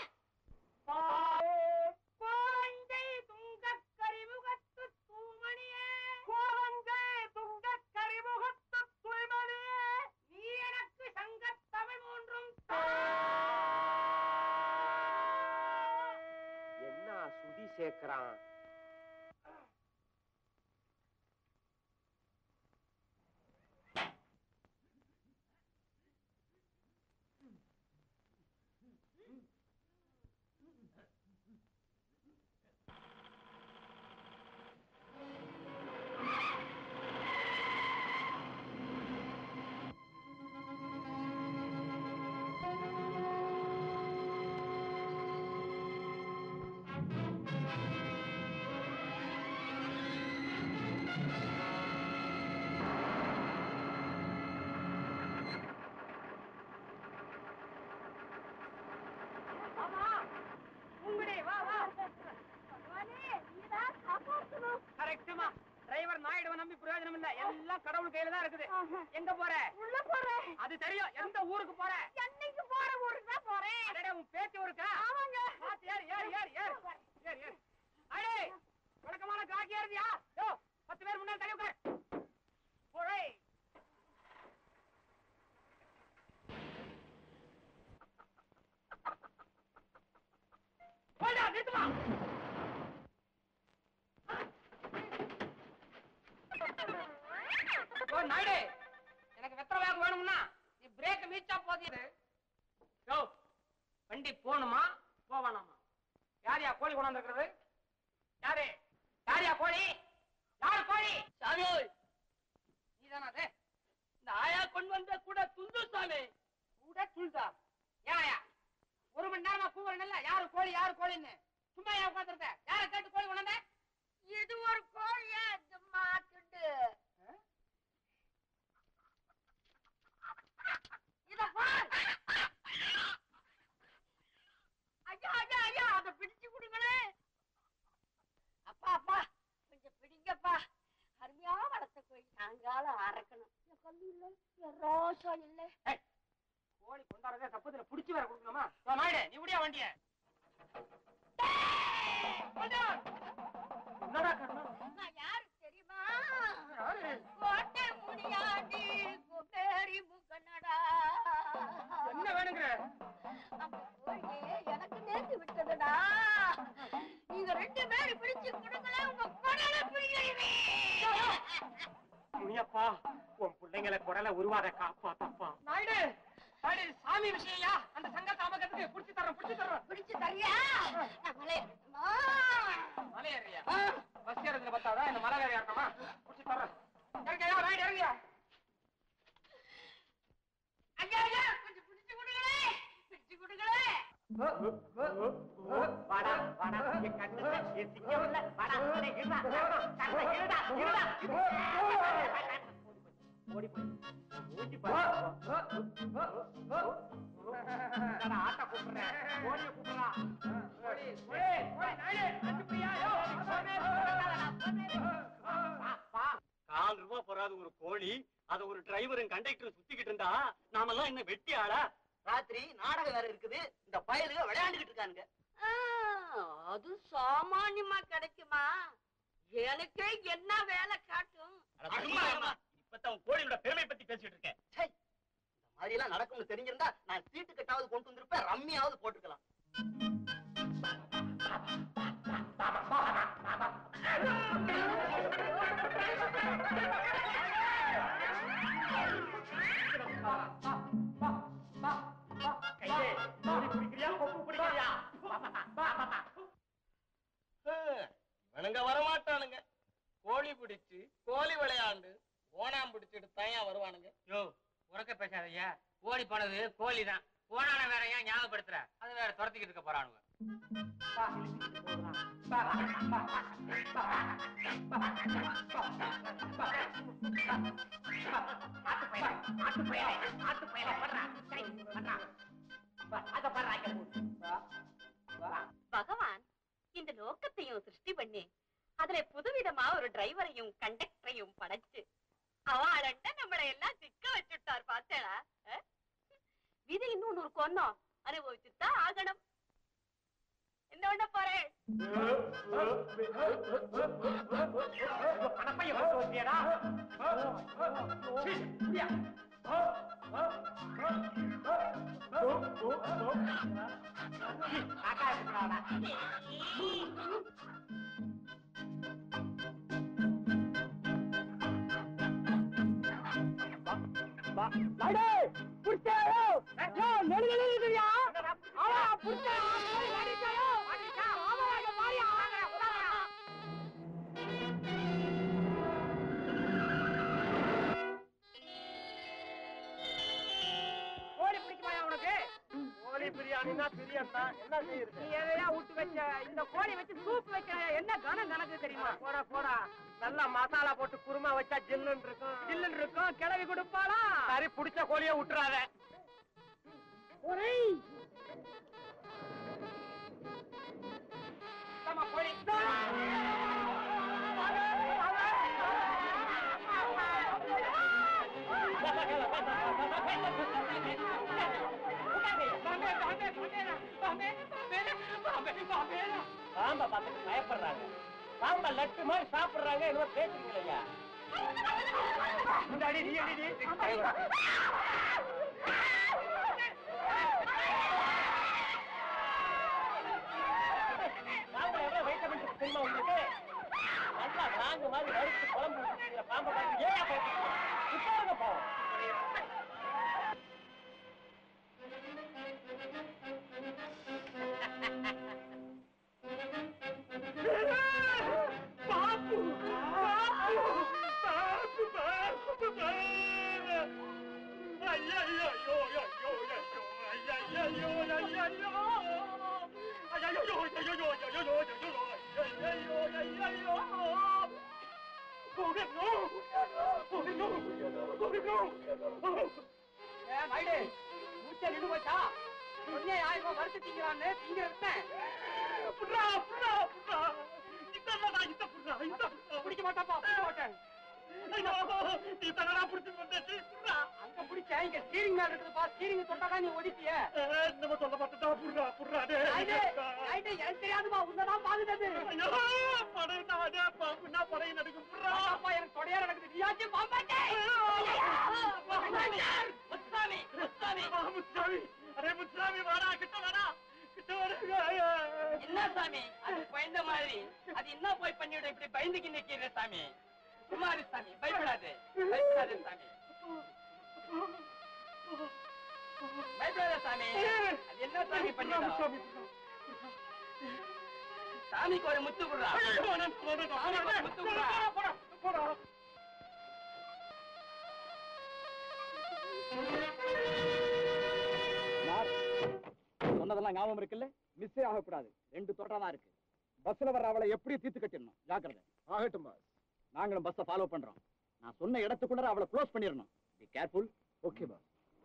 குழந்தை துங்கக் கரிமுகத்து தூமணியே குழந்தை துங்கக் கரிமுகத்து தூமணியே நீ எனக்கு சங்கத் தமிழ் மூன்றும் என்ன சுதி சேர்க்கிறான் பிரயோஜனம் இல்ல எல்லாம் கடவுள் கையில தான் இருக்குது எங்க போற உள்ள போறேன் அது தெரியும் எந்த ஊருக்கு போற என்னைக்கு போற ஊருக்கு தான் போறேன் அடடே உன் பேச்சு ஊருக்கா ஆமாங்க பாத்து ஏறு ஏறு ஏறு ஏறு ஏறு ஏறு அடே வழக்கமான காக்கி ஏறுதியா யோ பத்து பேர் முன்னாடி தள்ளி உட்கார் போடே போடா நிறுத்துமா ஓ நாயுடு எனக்கு வெத்தலை வேகம் வேணும்னா நீ பிரேக் மீச்சா போதியது யோ வண்டி போகணுமா போவானாமா யாரையா கோழி கொண்டாந்துருக்கிறது யாரு யாரையா கோழி யாரு கோழி சாமி நீதானா அது இந்த ஆயா கொண்டு வந்த கூட துண்டு சாமி கூட துள்தா ஏயா ஒரு மணி நேரமா கூவுறேன்ல யாரு கோழி யாரு கோழின்னு சும்மா ஏன் உட்காந்துருந்த யாரை கேட்டு கோழி கொண்டாந்த இது ஒரு கோழியா சும்மா துண்டு இத பார் ஐயா ஐயா ஐயா அத பிடிச்சு கொடுங்களே அப்பா அப்பா கொஞ்சம் பிடிங்கப்பா அருமையா வளர்த்த கோழி சாயங்காலம் அறக்கணும் என் கல்லு இல்ல என் ரோசம் இல்ல கோழி கொண்டாடுறதே தப்புதுல புடிச்சு வேற கொடுக்கணுமா யோ, நாயுடு நீ விடியா வண்டிய என்னடா கர்மம் நான் யாரு தெரியுமா யாரு? கோட்டை முடியாண்டி குபேரி முகனடா என்ன வேணுங்கிற அந்த கோழியே எனக்கு நேர்ந்து விட்டதுடா நீங்க ரெண்டு பேரும் பிடிச்சு கொடுக்கல உங்க குடல பிடிக்கிறீங்க முனியப்பா உன் பிள்ளைங்களை குடல உருவாத காப்பாத்தப்பா நாயுடு நாயுடு சாமி விஷயம்யா அந்த சங்கத்தை அமக்கத்துக்கு புடிச்சு தர்றோம் புடிச்சு தர்றோம் பிடிச்சு தரியா நான் மலையேறணுமா? மலை ஏறியா பஸ் ஏறதுல பத்தாதா இந்த மலை வேற ஏறணுமா புடிச்சு தர்றோம் இறங்கியா நாயுடு இறங்கியா ஐயா ஐயா கொஞ்சம் பிடிச்சு கொடுங்களே பிடிச்சு கொடுங்களே வாடா வாடா என் கண்ணு என் சிங்கம் இல்ல வாடா அடே, இருடா கண்ணை இருடா இருடா ஓடி போய் ஓடி போய் ஆட்ட கூப்பிடுறேன் ஓடிய கூப்பிடுறா ஓடி ஓடி ஓடி நாயுடு அனுப்பியா யோ கால் ரூபாய் போறாது ஒரு கோழி அத ஒரு டிரைவரும் கண்டக்டரும் சுத்திக்கிட்டு இருந்தா நாமெல்லாம் என்ன வெட்டி ஆளா ராத்திரி நாடகம் வேற இருக்குது இந்த பயலுக விளையாண்டுகிட்டு இருக்கானுங்க அது சாமானியமா கிடைக்குமா எனக்கே என்ன வேலை காட்டும் சும்மா இருமா. இப்பதான் கோழியோட பெருமை பத்தி பேசிட்டு இருக்கேன் ச்சை, இந்த மாதிரி எல்லாம் நடக்கும்னு தெரிஞ்சிருந்தா நான் சீட்டு கட்டாவது கொண்டு வந்திருப்பேன் ரம்மியாவது போட்டுக்கலாம் இவனுங்க வரமாட்டானுங்க கோழி பிடிச்சு கோழி விளையாண்டு ஓனாம் பிடிச்சிட்டு தனியா வருவானுங்க யோ உறக்க பேசாதய்யா ஓடி போனது கோழி தான் போனான வேற ஏன் ஞாபகப்படுத்துற அது வேற துரத்திக்கிட்டு இருக்க போறானுங்க பகவான் இந்த லோகத்தையும் சிருஷ்டி பண்ணி அதுல புதுவிதமா ஒரு டிரைவரையும் கண்டக்டரையும் படைச்சு அவாளண்ட நம்மளை எல்லாம் சிக்க வச்சுட்டார் பார்த்தேடா விதி இன்னும் ஒரு கொன்னோம் அனுபவிச்சுதான் ஆகணும் என்ன பண்ண போறேன் பணப்பைய போட்டு வச்சியடா சீ, புரியா? சீ, காக்கா இருக்குடாடா. நாயுடு, புடிச்சாயோ? யோ, நெடு நெடு நெடுயா. ஆமா, புடிச்சாயோ. அடிச்சாயோ. அடிச்சா, ஆமா, இங்க பாரியா, வாங்கடா, உட்காருடா. கோழி பிடிக்குமாயா உனக்கு கோழி பிரியாணினா பிரியந்தா என்ன செய்யுது நீ எதையா விட்டு வச்ச இந்த கோழி வச்சு சூப் வைக்கிற என்ன கனம் கணக்கு தெரியுமா போடா போடா நல்லா மசாலா போட்டு குருமா வச்சா ஜில்லுன்னு இருக்கும் ஜில்லுன்னு இருக்கும் கிளவி கொடுப்பாளா சரி புடிச்ச கோழிய விட்டுறாத ஆமா கோழி பாம்பை பார்த்துட்டு பயப்படுறாங்க பாம்பை லட்டு மாதிரி சாப்பிடுறாங்க என்னவோ பேசுறீங்களா முன்னாடி நீ அடி நீ பாம்பை எவ்வளவு வைட்டமின் தெரியுமா உங்களுக்கு நல்லா நாங்க மாதிரி வறுத்து குழம்பு ஊத்திக்கிற பாம்பை பார்த்து ஏன் பயப்படுறீங்க உட்காருங்க போவோம் மைடு மூச்சை நின்று போச்சா சொன்னே ஆயிரம் வருஷம் திங்கிறான்னு திங்கிறது பிடிக்க மாட்டாப்பா பிடிக்க மாட்டேன் அங்க பிடிச்ச இங்க ஸ்டீரிங் மேல இருக்குதுப்பா ஸ்டீரிங் தொட்டாதான் நீ ஒடிப்பிய எனக்கு தெரியாதுப்பா உன்னதான் பாதுகாது பாப்பா எனக்கு தொடையா நடக்குது நீயாச்சும் பாப்பாச்சே முத்துசாமி முத்துசாமி என்ன சாமி அது பயந்த மாதிரி அது என்ன போய் பண்ணிவிட இப்படி பயந்துக்கு நிக்கிற சாமி குமாரி சாமி பயப்படாது பயப்படாது சாமி பயப்படாத சாமி அது என்ன சாமி பண்ணிடும் சாமிக்கு ஒரு முத்து குடுறா சாமிக்கு ஒரு முத்து குடுறா சொன்னதெல்லாம் ஞாபகம் இருக்குல்ல மிஸ்ஸே ஆகக்கூடாது ரெண்டு தொடரா இருக்கு பஸ்ல வர அவளை எப்படி தீர்த்து கட்டிடணும் ஜாக்கிரதை ஆகட்டும் பாஸ் நாங்களும் பஸ்ஸை ஃபாலோ பண்றோம் நான் சொன்ன இடத்துக்குள்ள அவளை க்ளோஸ் பண்ணிடணும் பி கேர்ஃபுல் ஓகே பாஸ்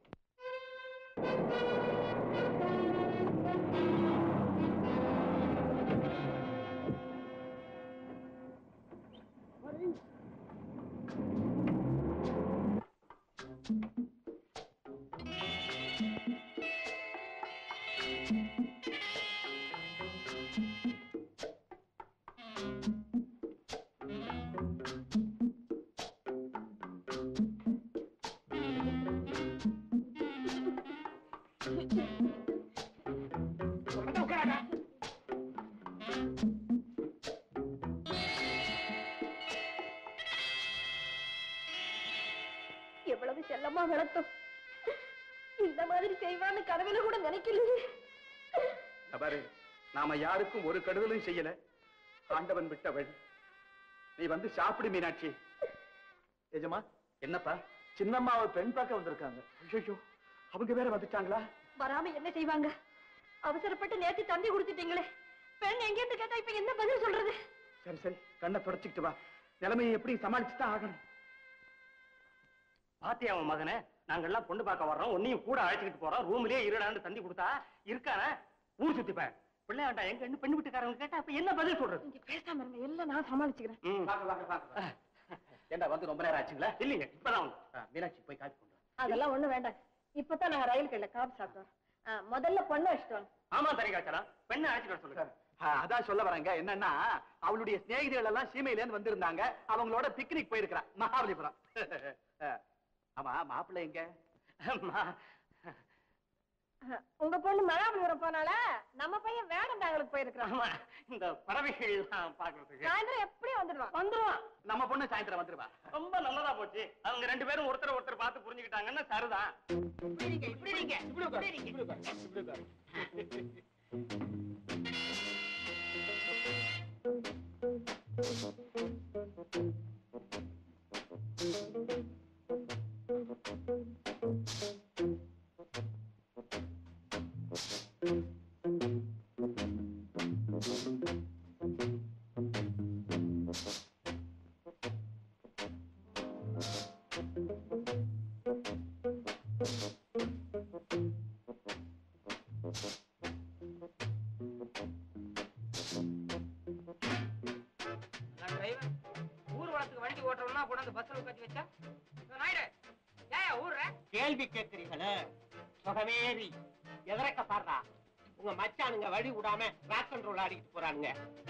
எவ்வளவு செல்லமா வளர்த்தோம் இந்த மாதிரி செய்வான்னு கனவுல கூட நினைக்கலையே பாரு நாம யாருக்கும் ஒரு கெடுதலும் செய்யல ஆண்டவன் விட்ட வழி நீ வந்து சாப்பிடு மீனாட்சி எஜமா என்னப்பா சின்னம்மாவை பெண் பார்க்க வந்திருக்காங்க ஐயோ அவங்க வேற வந்துட்டாங்களா வராம என்ன செய்வாங்க அவசரப்பட்டு நேத்து தந்தி கொடுத்துட்டீங்களே பெண் எங்கேருந்து கேட்டா இப்ப என்ன பதில் சொல்றது சரி சரி கண்ணை தொடச்சிக்கிட்டு வா நிலைமையை எப்படி சமாளிச்சு தான் ஆகணும் பாத்தியா அவன் மகனை நாங்கெல்லாம் பொண்ணு பார்க்க வர்றோம் உன்னையும் கூட அழைச்சிக்கிட்டு போறோம் ரூம்லயே இருடான்னு தந்தி கொடுத்தா இருக்கானே ஊர் சுத்திப்ப பிள்ளையாண்டா எங்க என்ன பெண்ணு வீட்டுக்காரங்க கேட்டா அப்ப என்ன பதில் சொல்றது நீங்க பேசாம இருங்க எல்லாம் நான் சமாளிச்சுக்கிறேன் ம். வாங்க வாங்க வாங்க ஏண்டா வந்து ரொம்ப நேரம் ஆச்சுங்களா இல்லைங்க இப்பதான் வந்து ஆ, மீனாட்சி போய் காப்பி கொண்டு வா. அதெல்லாம் ஒண்ணு வேண்டாம் இப்பதான் நாங்க ரயில் கல்ல காபி சாப்பிட்டோம் ஆ, முதல்ல பொண்ணு வச்சுட்டு வாங்க ஆமா தரிகாச்சரா பெண்ணை அழைச்சிட்டு வர சொல்லுங்க ஆ, அதான் சொல்ல வரேங்க என்னன்னா அவளுடைய சிநேகிதிகள் எல்லாம் சீமையில இருந்து வந்திருந்தாங்க அவங்களோட பிக்னிக் போயிருக்கிறா மகாபலிபுரம் ஆ, ஆமா மாப்பிள்ளை எங்க ஆ, உங்க பொண்ணு மகாபலிபுரம் போனால நம்ம பையன் வேடந்தாங்களுக்கு போயிருக்கிறான் ஆமா இந்த பறவைகள் எல்லாம் பாக்குறதுக்கு சாயந்தரம் எப்படியும் வந்துடுவான் வந்துருவான் நம்ம பொண்ணு சாயந்தரம் வந்துருவா ரொம்ப நல்லதா போச்சு அவங்க ரெண்டு பேரும் ஒருத்தர் ஒருத்தர் பார்த்து புரிஞ்சுக்கிட்டாங்கன்னா சரிதான் நான் டிரைவர் ஊர்வலத்துக்கு வண்டி ஓட்டுறோம்னா கூட அந்த பஸ்ல உட்காந்து வச்சா இந்த நாயுடு ஏன் ஊர்ற கேள்வி கேட்கிறீங்களே சுகவேரி எதறக்க பாடுறா உங்க மச்சானுங்க வழி விடாம ராக் அண்ட் ரோல் ஆடிக்கிட்டு போறானுங்க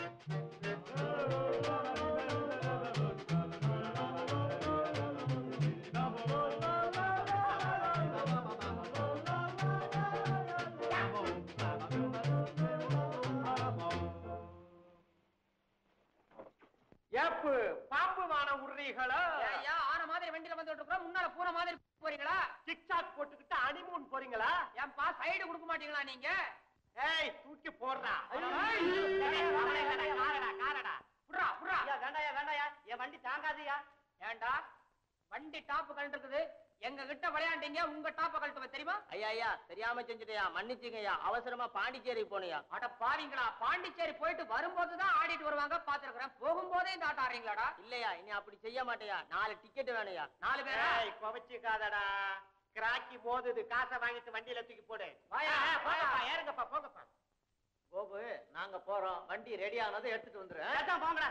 ஏப்பு பாப்பு மான உருறீங்களா ஐயா ஆன மாதிரி வண்டியில வந்துட்டு இருக்கோம் முன்னால பூன மாதிரி போறீங்களா டிக்டாக் போட்டுக்கிட்டு அனிமூன் போறீங்களா ஏன்பா சைடு கொடுக்க மாட்டீங்களா நீங்க ஏய் தூக்கி போடுறா ஏய், காரடா காரடா புட்றா புட்றா வேண்டாயா வேண்டாயா என் வண்டி தாங்காதயா ஏண்டா வண்டி டாப் கழட்டு இருக்குது எங்க கிட்ட விளையாண்டீங்க உங்க டாப்ப கழட்டுவ தெரியுமா ஐயா ஐயா தெரியாம செஞ்சுட்டயா மன்னிச்சுங்கய்யா அவசரமா பாண்டிச்சேரி போனியா அட பாவீங்களா பாண்டிச்சேரி போயிட்டு வரும்போது தான் ஆடிட்டு வருவாங்க பாத்துருக்கிறேன் போகும்போதே இந்த ஆட்டம் ஆடுறீங்களாடா இல்லையா இனி அப்படி செய்ய மாட்டேயா நாலு டிக்கெட் வேணுயா நாலு பேரா ஏய் குவச்சிக்காதடா கிராக்கி போகுது காசை வாங்கிட்டு வண்டியில தூக்கி போடு வாயா, ஆ, போங்கப்பா வாயா. ஏறுங்கப்பா போங்கப்பா கோபு நாங்க போறோம் வண்டி ரெடி ஆனதை எடுத்துட்டு வந்துரு அதான் போங்கடா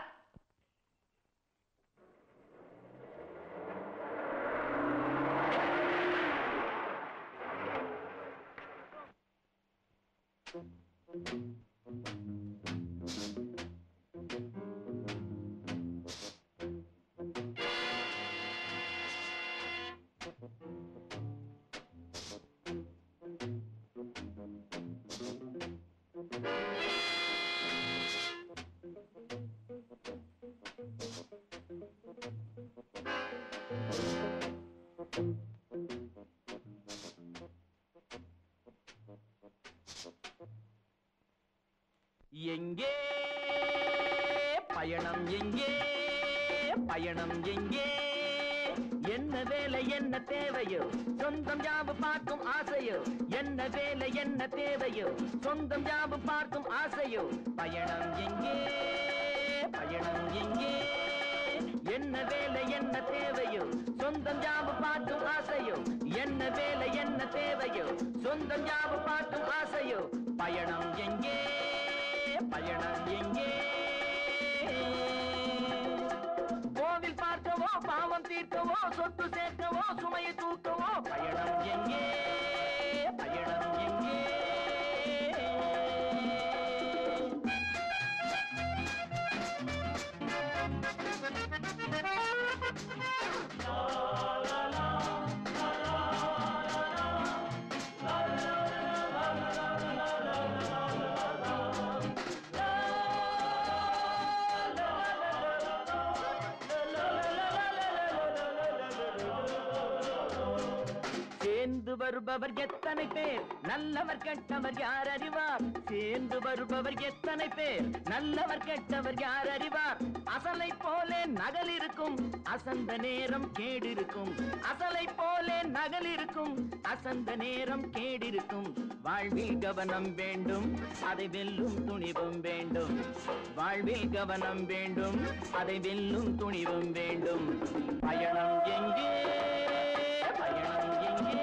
எங்கே பயணம் எங்கே பயணம் எங்கே என்ன வேலை என்ன தேவையோ சொந்தம் யாவு பார்க்கும் ஆசையோ என்ன வேலை என்ன தேவையோ சொந்தம் யாவு பார்க்கும் ஆசையோ பயணம் எங்கே பயணம் எங்கே என்ன வேலை என்ன தேவையோ சொந்தம் யாவு பார்க்கும் ஆசையோ என்ன வேலை என்ன தேவையோ சொந்தம் யாவு பார்க்கும் ஆசையோ பயணம் எங்கே பயணம் எங்கே கோவில் பார்க்கவோ பாவம் தீர்க்கவோ சொத்து சேர்க்கவோ சுமையை தூக்கவோ பயணம் எங்கே பயணம் எங்கே சேர்ந்து வருபவர் எத்தனை பேர் நல்லவர் கெட்டவர் யார் அறிவார் சேர்ந்து வருபவர் எத்தனை பேர் நல்லவர் கெட்டவர் யார் அறிவார் அசலை போலே நகல் இருக்கும் அசந்த நேரம் கேடிருக்கும் அசலை போலே நகல் இருக்கும் அசந்த நேரம் கேடிருக்கும் வாழ்வில் கவனம் வேண்டும் அதை வெல்லும் துணிவும் வேண்டும் வாழ்வில் கவனம் வேண்டும் அதை வெல்லும் துணிவும் வேண்டும் பயணம் எங்கே பயணம் எங்கே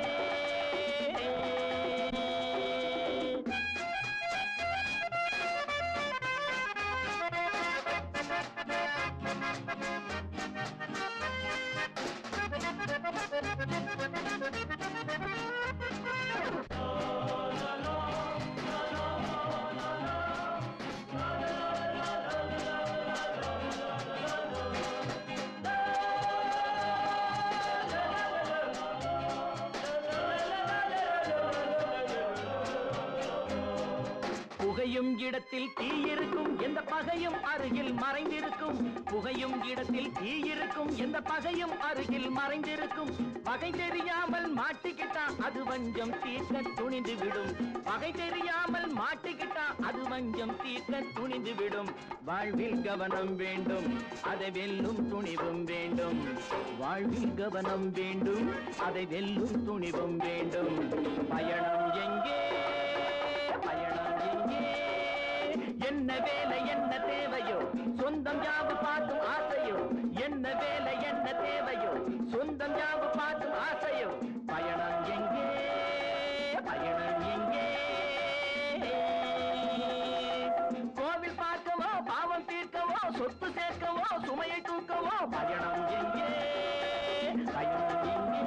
புகையும் இடத்தில் தீ இருக்கும் எந்த பகையும் அருகில் மறைந்திருக்கும் புகையும் இடத்தில் தீ இருக்கும் எந்த பகையும் அருகில் மறைந்திருக்கும் பகை தெரியாமல் மாட்டிக்கிட்டா அது வஞ்சம் தீர்க்க துணிந்து விடும் பகை தெரியாமல் மாட்டிக்கிட்டா அது வஞ்சம் தீர்க்க துணிந்து விடும் வாழ்வில் கவனம் வேண்டும் அதை வெல்லும் துணிவும் வேண்டும் வாழ்வில் கவனம் வேண்டும் அதை வெல்லும் துணிவும் வேண்டும் பயணம் எங்கே பயணம் எங்கே என்ன வேலை என்ன தேவையோ சொந்தம் யாவு பார்க்கும் ஆசையோ என்ன வேலை என்ன தேவையோ சொந்தம் யாவு பார்க்கும் ஆசையோ பயணம் எங்கே பயணம் எங்கே கோவில் பார்க்கவோ பாவம் தீர்க்கவோ சொத்து சேர்க்கவோ சுமையை தூக்கவோ பயணம் எங்கே பயணம் எங்கே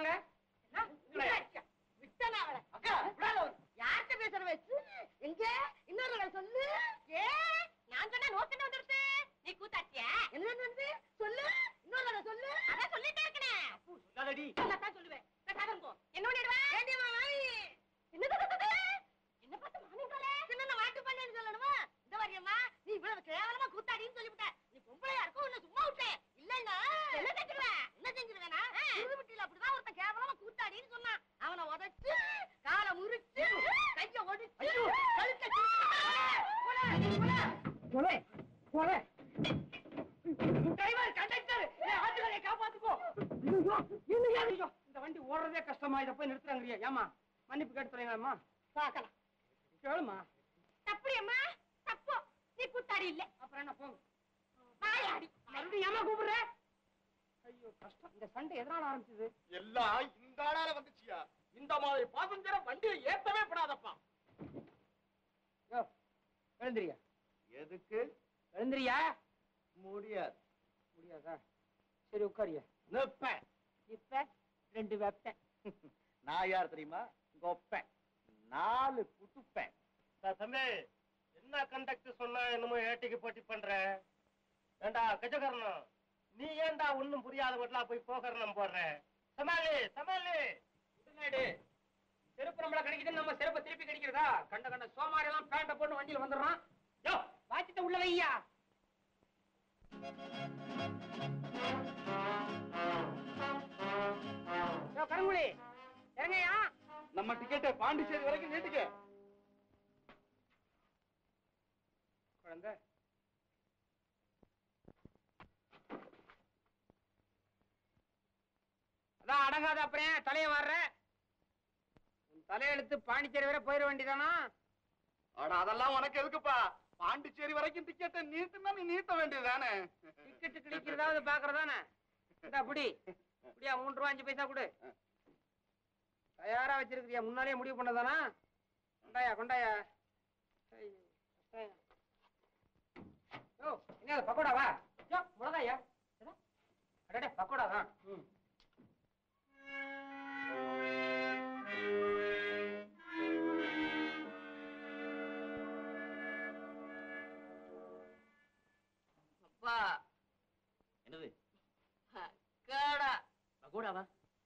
வாங்க விட்டனா அவளை அக்கா விடாத அவளை. யார்கிட்ட பேசுற வச்சு எங்க இன்னொரு தடவை சொல்லு ஏ நான் சொன்ன நோக்கணும் வந்துருச்சு நீ கூத்தாச்சியா என்ன வந்து சொல்லு இன்னொரு தடவை சொல்லு அதான் சொல்லிட்டே இருக்கனே சொல்லாதடி நான் சொல்லுவேன் கட்டாத இருக்கும் என்ன பண்ணிடுவேன் ஏண்டியம்மா மாமி என்ன தடுத்தது என்ன பார்த்து மாமிங்களே சின்ன மாட்டு பண்ணேன்னு சொல்லணுமா இந்த வரியம்மா நீ இவ்வளவு கேவலமா கூத்தாடின்னு சொல்லிவிட்ட நீ பொம்பளையா இருக்கும் உன்னை சும்மா விட்டேன் இல்லன்னா என்ன செஞ்சிருவேன் என்ன செஞ்சிருவேனா திருவிட்டியில அப்படிதான் ஒருத்தன் கேவலமா கூத்தாடின்னு சொன்னான் அவனை உதைச்சு காலை முறிச்சு கைய ஒடிச்சு கழுத்தை கொலை கொலை டிரைவர் கண்டக்டர் ஆட்டுகளை காப்பாத்துக்கோ ஐயோ என்ன ஐயோ இந்த வண்டி ஓடுறதே கஷ்டமா இதை போய் நிறுத்துறாங்கறியா ஏமா மன்னிப்பு கேட்டு தரீங்களாம்மா பார்க்கலாம் கேளுமா தப்புடியம்மா தப்பு நீ கூத்தாடி இல்ல அப்புறம் என்ன போங்க வாயாடி மறுபடியும் ஏமா கூப்பிடுற ஐயோ கஷ்டம் இந்த சண்டை எதனால ஆரம்பிச்சது எல்லாம் இந்த ஆளால வந்துச்சியா இந்த மாதிரி பாசஞ்சரை வண்டியை ஏத்தவே படாதப்பா யோ எழுந்திரியா எதுக்கு எழுந்திரியா முடியாது முடியாதா சரி உட்காரியா நிப்பேன் இப்ப ரெண்டு வெப்பேன் நான் யார் தெரியுமா கொப்பேன் நாலு குட்டுப்பேன் தம்பி என்ன கண்டக்டர் சொன்னா என்னமோ ஏட்டிக்கு போட்டி பண்ற ஏண்டா கஜகரணம் நீ ஏன்டா ஒண்ணும் புரியாத மட்டும் போய் போகரணம் போடுற சமாளி சமாளி என்னடி செருப்பு நம்மள கிடைக்குது நம்ம செருப்பை திருப்பி கிடைக்கிறதா கண்ட கண்ட சோமாரி எல்லாம் பேண்ட போட்டு வண்டியில வந்துடுறான் யோ வாச்சிட்ட உள்ள வையா யோ கருங்குழி இறங்கய்யா நம்ம டிக்கெட்டை பாண்டிச்சேரி வரைக்கும் நீட்டுக்க குழந்தை அதான் அடங்காத அப்படியே தலைய வர்ற உன் தலையெழுத்து பாண்டிச்சேரி வரை போயிட வேண்டியதானா அட அதெல்லாம் உனக்கு எதுக்குப்பா பாண்டிச்சேரி வரைக்கும் டிக்கெட்டை நீட்டுனா நீ நீட்ட வேண்டியதுதானே டிக்கெட் கிடைக்கிறதாவது பாக்குறதானே இந்த அப்படி அப்படியா மூணு ரூபா அஞ்சு பைசா கொடு தயாரா வச்சிருக்கிறியா முன்னாலே முடிவு பண்ணதானா கொண்டாயா கொண்டாயா ஐயோ, கஷ்டம். யோ என்ன அது பக்கோடா வா யோ மிளகாயா எதா? அடடே பக்கோடா தான் ம் அப்பா என்னது கேடா பகோடாவா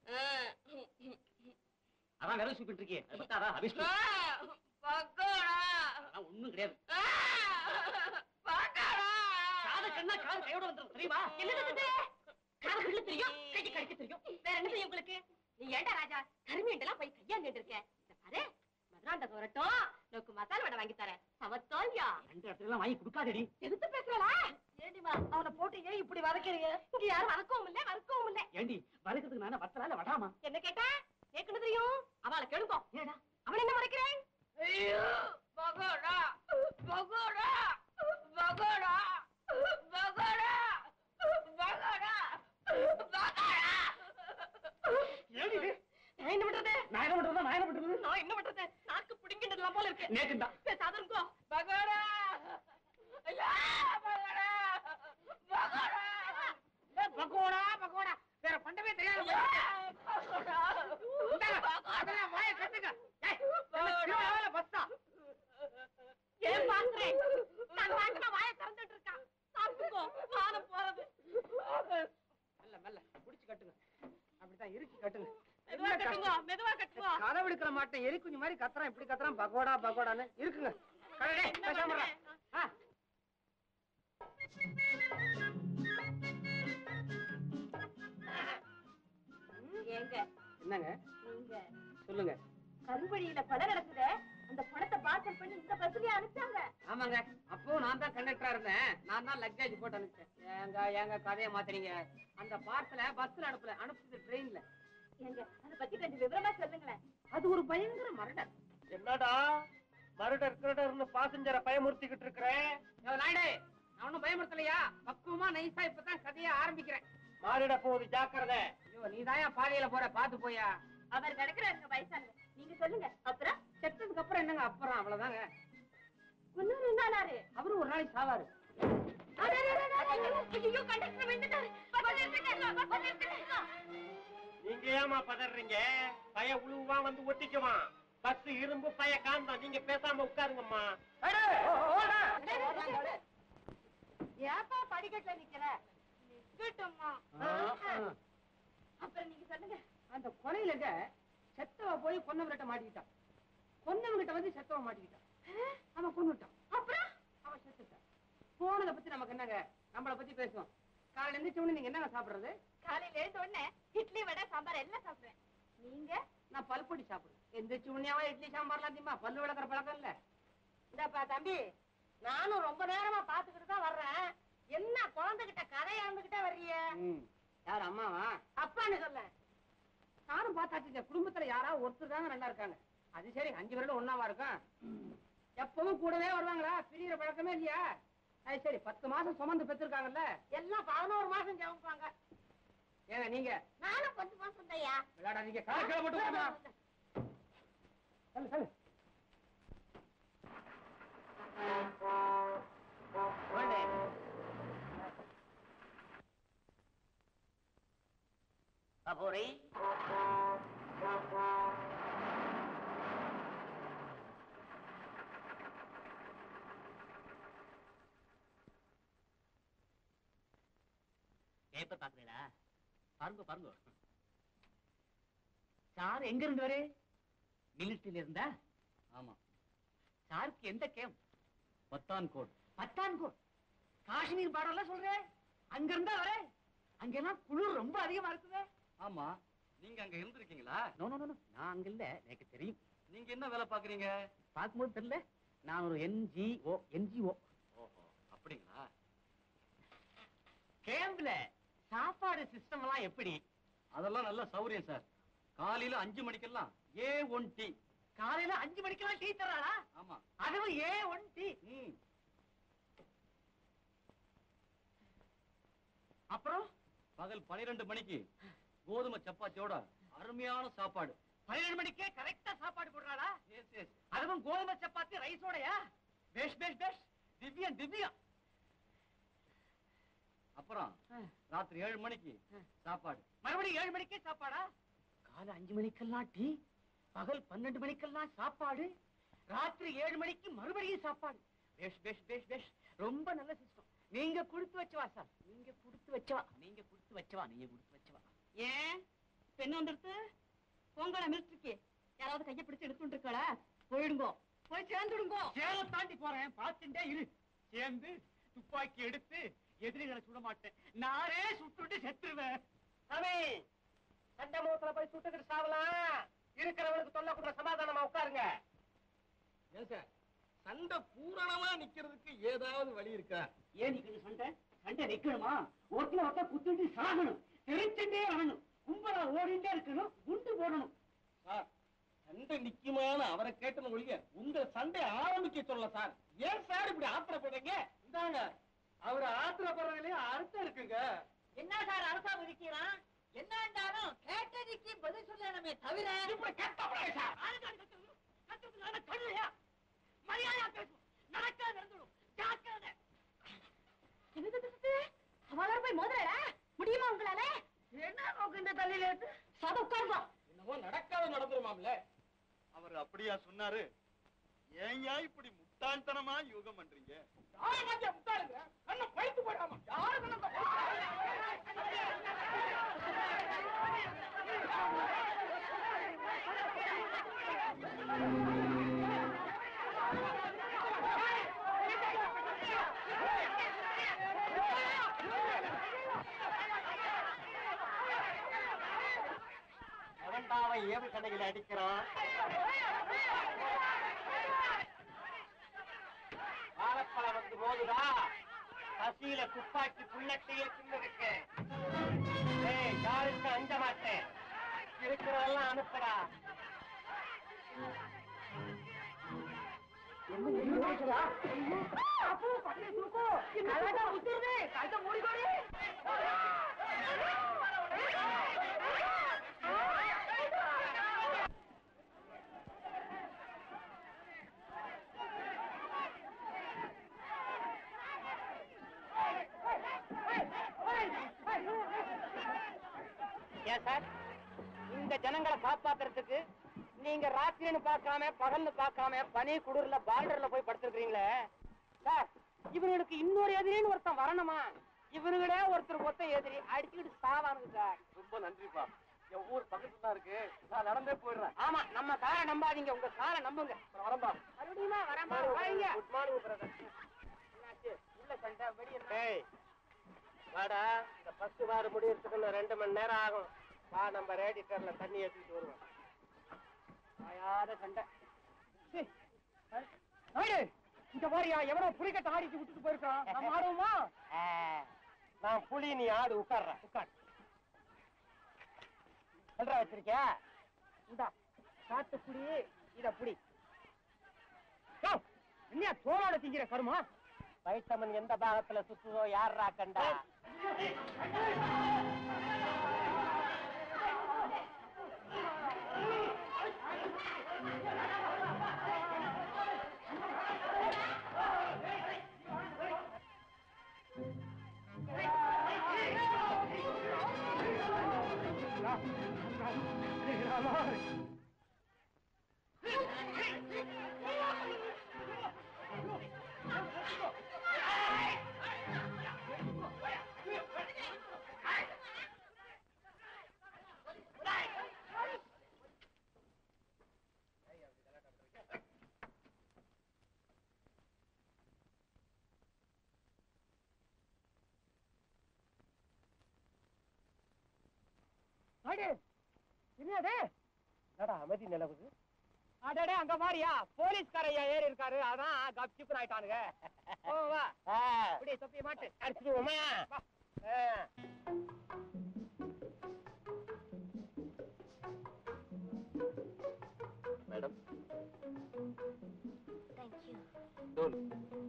அதான் விரல் சூப்பிட்டு இருக்கே அது பத்தாதா அபிஷ்டு பக்கோடா அதெல்லாம் ஒண்ணும் கிடையாது பக்கோடா காது கண்ணா காது கையோட வந்துரும் தெரியுமா என்னது காதுக்குள்ள தெரியும் கை கடிக்க தெரியும் வேற என்ன தெரியும் உங்களுக்கு நீ ஏன்டா ராஜா கருமீண்டெல்லாம் போய் கையாண்டுட்டு இருக்க இந்த பாரு மதுராண்ட வரட்டும் நோக்கு மசாலா வடை வாங்கி தரேன் சமத்தோல்யா ரெண்டு இடத்துல எல்லாம் வாங்கி கொடுக்காதடி எதிர்த்து பேசுறா ஏண்டிமா அவனை போட்டு ஏன் இப்படி வதக்கிறீங்க இங்க யாரும் வதக்கவும் இல்ல வறுக்கவும் இல்ல ஏண்டி வதக்கிறதுக்கு நானே வத்தலா இல்ல வடாமா என்ன கேட்டா கேட்கணும் தெரியும் அவளை கேளுங்க ஏடா அவன் என்ன மறைக்கிறேன் ஐயோ பகோடா பகோடா பகோடா பகோடா பகோடா பகோடா ஏண்டி இது? நான் என்ன பண்றது நான் என்ன பண்றது நான் என்ன பண்றது நான் என்ன பண்றது நாக்கு பிடிங்கிட்டதுலாம் போல இருக்கு நேக்குண்டா பேசாத இருக்கோ பகோடா ஐயா பகோடா பகோடா ஏய், பக்கோடா பக்கோடா வேற பண்டமே தெரியாது பகோடா இந்தாங்க, அதெல்லாம் வாயை கட்டுங்க ஏய், என்ன திருவிழாவுல பஸ்ஸா ஏன் பாக்குறேன் நான் பாட்டுமா வாயை திறந்துட்டு இருக்கான் சாப்பிட்டுக்கோ வானம் போறது மெல்ல மெல்ல புடிச்சு கட்டுங்க அப்படித்தான் இறுக்கி கட்டுங்க மெதுவா என்ன கட்டுங்க கஷ்டம்? மெதுவா கட்டுங்க கதவு எடுக்கிற மாட்டேன் எரி குஞ்சு மாதிரி கத்துறான் இப்படி கத்துறான் பக்கோடா பக்கோடான்னு இருக்குங்க கடடே, என்ன பேசாம இருடா. பண்றேன்? ஆ, ஏங்க என்னங்க நீங்க சொல்லுங்க கருவழியில படம் நடக்குதே அந்த படத்தை பார்சல் பண்ணி இந்த பஸ்லயே அனுப்பிச்சாங்க ஆமாங்க அப்போ நான் தான் கண்டக்டரா இருந்தேன் நான் தான் லக்கேஜ் போட்டு அனுப்பிச்சேன் ஏங்க ஏங்க கதையை மாத்துறீங்க அந்த பார்சல பஸ்ல அனுப்பல அனுப்பிச்சது ட்ரெயின்ல ஏங்க அத பத்தி கொஞ்சம் விவரமா சொல்லுங்களேன் அது ஒரு பயங்கர மரணம் என்னடா மருடர் கிருடர்னு பாசஞ்சரை பயமுறுத்திக்கிட்டு இருக்கிறேன் நாயுடு நான் ஒன்னும் பயமுறுத்தலையா பக்குவமா நைஸா இப்பதான் கதையை ஆரம்பிக்கிறேன் மாறிட போகுது ஜாக்கிரதை ஐயோ நீ பாதையில போற பாத்து போயா அவர் கிடக்குறாருங்க வயசானது நீங்க சொல்லுங்க அப்புறம் செத்ததுக்கு அப்புறம் என்னங்க அப்புறம் அவ்வளவுதாங்க இன்னும் என்னானாரு அவரும் ஒரு நாளைக்கு சாவாரு ஐயோ கண்டக்டர் விழுந்துட்டாரு பஸ் நிறுத்துங்க, பஸ் நிறுத்துங்க. நீங்க ஏமா பதறீங்க பய உழுவா வந்து ஒட்டிக்குவான் பஸ் இரும்பு பய காந்தம் நீங்க பேசாம உட்காருங்கம்மா ஏப்பா படிக்கட்டுல நிக்கிற நிக்கட்டும்மா அப்புறம் நீங்க சொல்லுங்க அந்த கொலையிலங்க செத்தவ போய் கொன்னவங்கிட்ட மாட்டிக்கிட்டான் கொன்னவங்கிட்ட வந்து செத்தவ மாட்டிக்கிட்டான் அவன் கொன்னுட்டான் அப்புறம் அவன் செத்துட்டான் போனதை பத்தி நமக்கு என்னங்க நம்மளை பத்தி பேசுவோம் காலையில எந்திரிச்ச உடனே நீங்க என்னங்க சாப்பிடுறது காலையில எழுந்த உடனே இட்லி வடை சாம்பார் எல்லாம் சாப்பிடுவேன் நீங்க நான் பல்பொடி சாப்பிடுவேன் எந்திரிச்ச உடனேவா இட்லி சாம்பார்லாம் திம்மா பல்லு விளக்குற பழக்கம் இல்ல இந்தப்பா தம்பி நானும் ரொம்ப நேரமா பாத்துக்கிட்டு தான் வர்றேன் என்ன குழந்தைகிட்ட கதையாண்டுகிட்டே வர்றிய யார் அம்மாவா அப்பான்னு சொல்ல நானும் பார்த்தாச்சு இந்த குடும்பத்துல யாராவது ஒருத்தர் தாங்க நல்லா இருக்காங்க அது சரி அஞ்சு பேர்ல ஒன்னாவா இருக்கும் எப்பவும் கூடவே வருவாங்களா பிரியிற பழக்கமே இல்லையா அது சரி பத்து மாசம் சுமந்து பெற்றிருக்காங்கல்ல எல்லாம் பதினோரு மாசம் ஜெபிப்பாங்க ஏங்க நீங்க நானும் பத்து மாசம் தையா விளையாடாதீங்க காய்ச்சல மட்டும் போடுமா சொல்லு சொல்லு வாண்டே. கபூரி பேப்பர் பாக்குறீங்களா பாருங்க பாருங்க சார் எங்க இருந்து வரே மிலிட்டரியில இருந்தா ஆமா சாருக்கு எந்த கேம் பத்தான்கோட் பத்தான்கோட் காஷ்மீர் பார்டர்ல சொல்றேன் அங்க இருந்தா வரே அங்கெல்லாம் குளிர் ரொம்ப அதிகமா இருக்குதே ஆமா நீங்க அங்க இருந்திருக்கீங்களா நோ நோ நோ நான் அங்க இல்ல எனக்கு தெரியும் நீங்க என்ன வேலை பாக்குறீங்க பார்க்கும்போது தெரியல நான் ஒரு என்ஜிஓ என்ஜிஓ ஓஹோ அப்படிங்களா கேம்ப்ல சாப்பாடு சிஸ்டம் எல்லாம் எப்படி அதெல்லாம் நல்ல சௌரியம் சார் காலையில அஞ்சு மணிக்கெல்லாம் ஏ ஒன் டீ காலையில அஞ்சு மணிக்கெல்லாம் டீ தராளா ஆமா அதுவும் ஏ ஒன் டீ அப்புறம் பகல் பனிரெண்டு மணிக்கு கோதுமை சப்பாத்தியோட அருமையான சாப்பாடு பன்னிரெண்டு மணிக்கே கரெக்டா சாப்பாடு போடுறாளா அதுவும் கோதுமை சப்பாத்தி ரைஸோடயா பேஷ் பேஷ் பேஷ் திவ்யம் திவ்யம் அப்புறம் ராத்திரி ஏழு மணிக்கு சாப்பாடு மறுபடியும் ஏழு மணிக்கே சாப்பாடா காலை அஞ்சு மணிக்கெல்லாம் டீ பகல் பன்னெண்டு மணிக்கெல்லாம் சாப்பாடு ராத்திரி ஏழு மணிக்கு மறுபடியும் சாப்பாடு பேஷ் பேஷ் பேஷ் பேஷ் ரொம்ப நல்ல சிஸ்டம் நீங்க கொடுத்து வச்சவா சார் நீங்க கொடுத்து வச்சவா நீங்க கொடுத்து வச்சவா நீங்க கொடுத்து வச்சவா ஏன் பெண் வந்துருத்து போங்கடா மிலிட்டரிக்கு யாராவது கையை பிடிச்சு எடுத்துட்டு இருக்கா போயிடுங்கோ போய் சேர்ந்துடுங்கோ சேலை தாண்டி போறேன் பார்த்துட்டே இரு சேர்ந்து துப்பாக்கி எடுத்து எதிரிகளை சுட மாட்டேன் நானே சுட்டுட்டு செத்துருவேன் சாமி சண்டை முகத்துல போய் சுட்டுக்கிட்டு சாவலாம் இருக்கிறவனுக்கு தொல்லை கொடுற சமாதானமா உட்காருங்க ஏன் சார் சண்டை பூரணமா நிக்கிறதுக்கு ஏதாவது வழி இருக்கா ஏன் நிக்குது சண்டை சண்டை நிக்கணுமா ஒருத்தர் ஒருத்தர் குத்துட்டு சாகணும் தெரிஞ்சுட்டே வரணும் கும்பலா ஓடிண்டே இருக்கணும் குண்டு போடணும் சார் சண்டை நிக்குமான்னு அவரை கேட்டன ஒழிய உங்க சண்டை ஆரம்பிக்க சொல்ல சார் ஏன் சார் இப்படி ஆத்திரப்படுறீங்க இந்தாங்க அவர் ஆத்திரப்படுறதுலயே அர்த்தம் இருக்குங்க என்ன சார் அரசா விதிக்கிறான் என்னண்டாலும் கேட்டதுக்கு பதில் சொல்லணுமே தவிர இப்படி கேட்டப்படாது சார் மரியாதையா பேசும் நடக்காது நடந்துடும் ஜாக்கிரதை அவளால போய் மோதுறா முடியுமா உங்களால என்ன நோக்கு இந்த தள்ளியில இருந்து சத உட்காருங்க என்னமோ நடக்காத நடந்துருமாம்ல அவர் அப்படியா சொன்னாரு ஏன்யா இப்படி முட்டாள்தனமா யோகம் பண்றீங்க யாரை மாத்தியா முட்டாளுங்க கண்ணை பழுத்து போடாம யாரு கண்ணை எவன்டாவை ஏவு கடையில் அடிக்கிறான் வாழைப்பழம் வந்து போதுதா பசியில துப்பாக்கி புல்லட்டையே தின்னுருக்கு ஏய் யாருக்கு அஞ்ச மாட்டேன் இருக்கிறதெல்லாம் அனுப்புடா ஏன் சார் இந்த ஜனங்களை காப்பாத்துறதுக்கு நீங்க ராத்திரின்னு பார்க்காம பகல்னு பார்க்காம பனி குளிர்ல பார்டர்ல போய் படுத்துருக்கீங்களே சார் இவனுக்கு இன்னொரு எதிரின்னு ஒருத்தன் வரணுமா இவனுங்களே ஒருத்தர் ஒத்த எதிரி அடிச்சுக்கிட்டு சாவானுங்க சார் ரொம்ப நன்றிப்பா என் ஊர் பக்கத்துல தான் இருக்கு நான் நடந்தே போயிடுறேன் ஆமா நம்ம காரை நம்பாதீங்க உங்க காரை நம்புங்க வரம்பா மறுபடியுமா வரமா வாங்க குட் மார்னிங் பிரதர் என்னாச்சு உள்ள சண்டை வெளியே ஏய் வாடா இந்த பஸ் வார முடியறதுக்கு இன்னும் ரெண்டு மணி நேரம் ஆகும் வா நம்ம ரேடிட்டர்ல தண்ணி ஏத்திட்டு வருவோம் ஆயாத சண்டை சீ, நாயுடு, இங்க பாரியா எவனோ புலிக்கட்ட ஆடிட்டு விட்டுட்டு போயிருக்கான் நம்ம ஆடுவோமா நான் புலி நீ ஆடு உட்கார்ற உட்கார் சொல்ற வச்சிருக்கியா இந்தா காட்டு புடி இத புடி யோவ், என்னையா தோளோட திங்கிற கருமா வைட்டமன் எந்த பாகத்துல சுத்துதோ யாரா கண்டா நாயுடு, என்னது என்னடா அமைதி நிலவுது அடடே அங்க பாரியா போலீஸ்காரையா ஏறி இருக்காரு அதான் கப்சிப்பு ஆயிட்டானுங்க ஓ வா இப்படி தொப்பி மாட்டு அடிச்சுடுவோமா வா. Madam thank you don't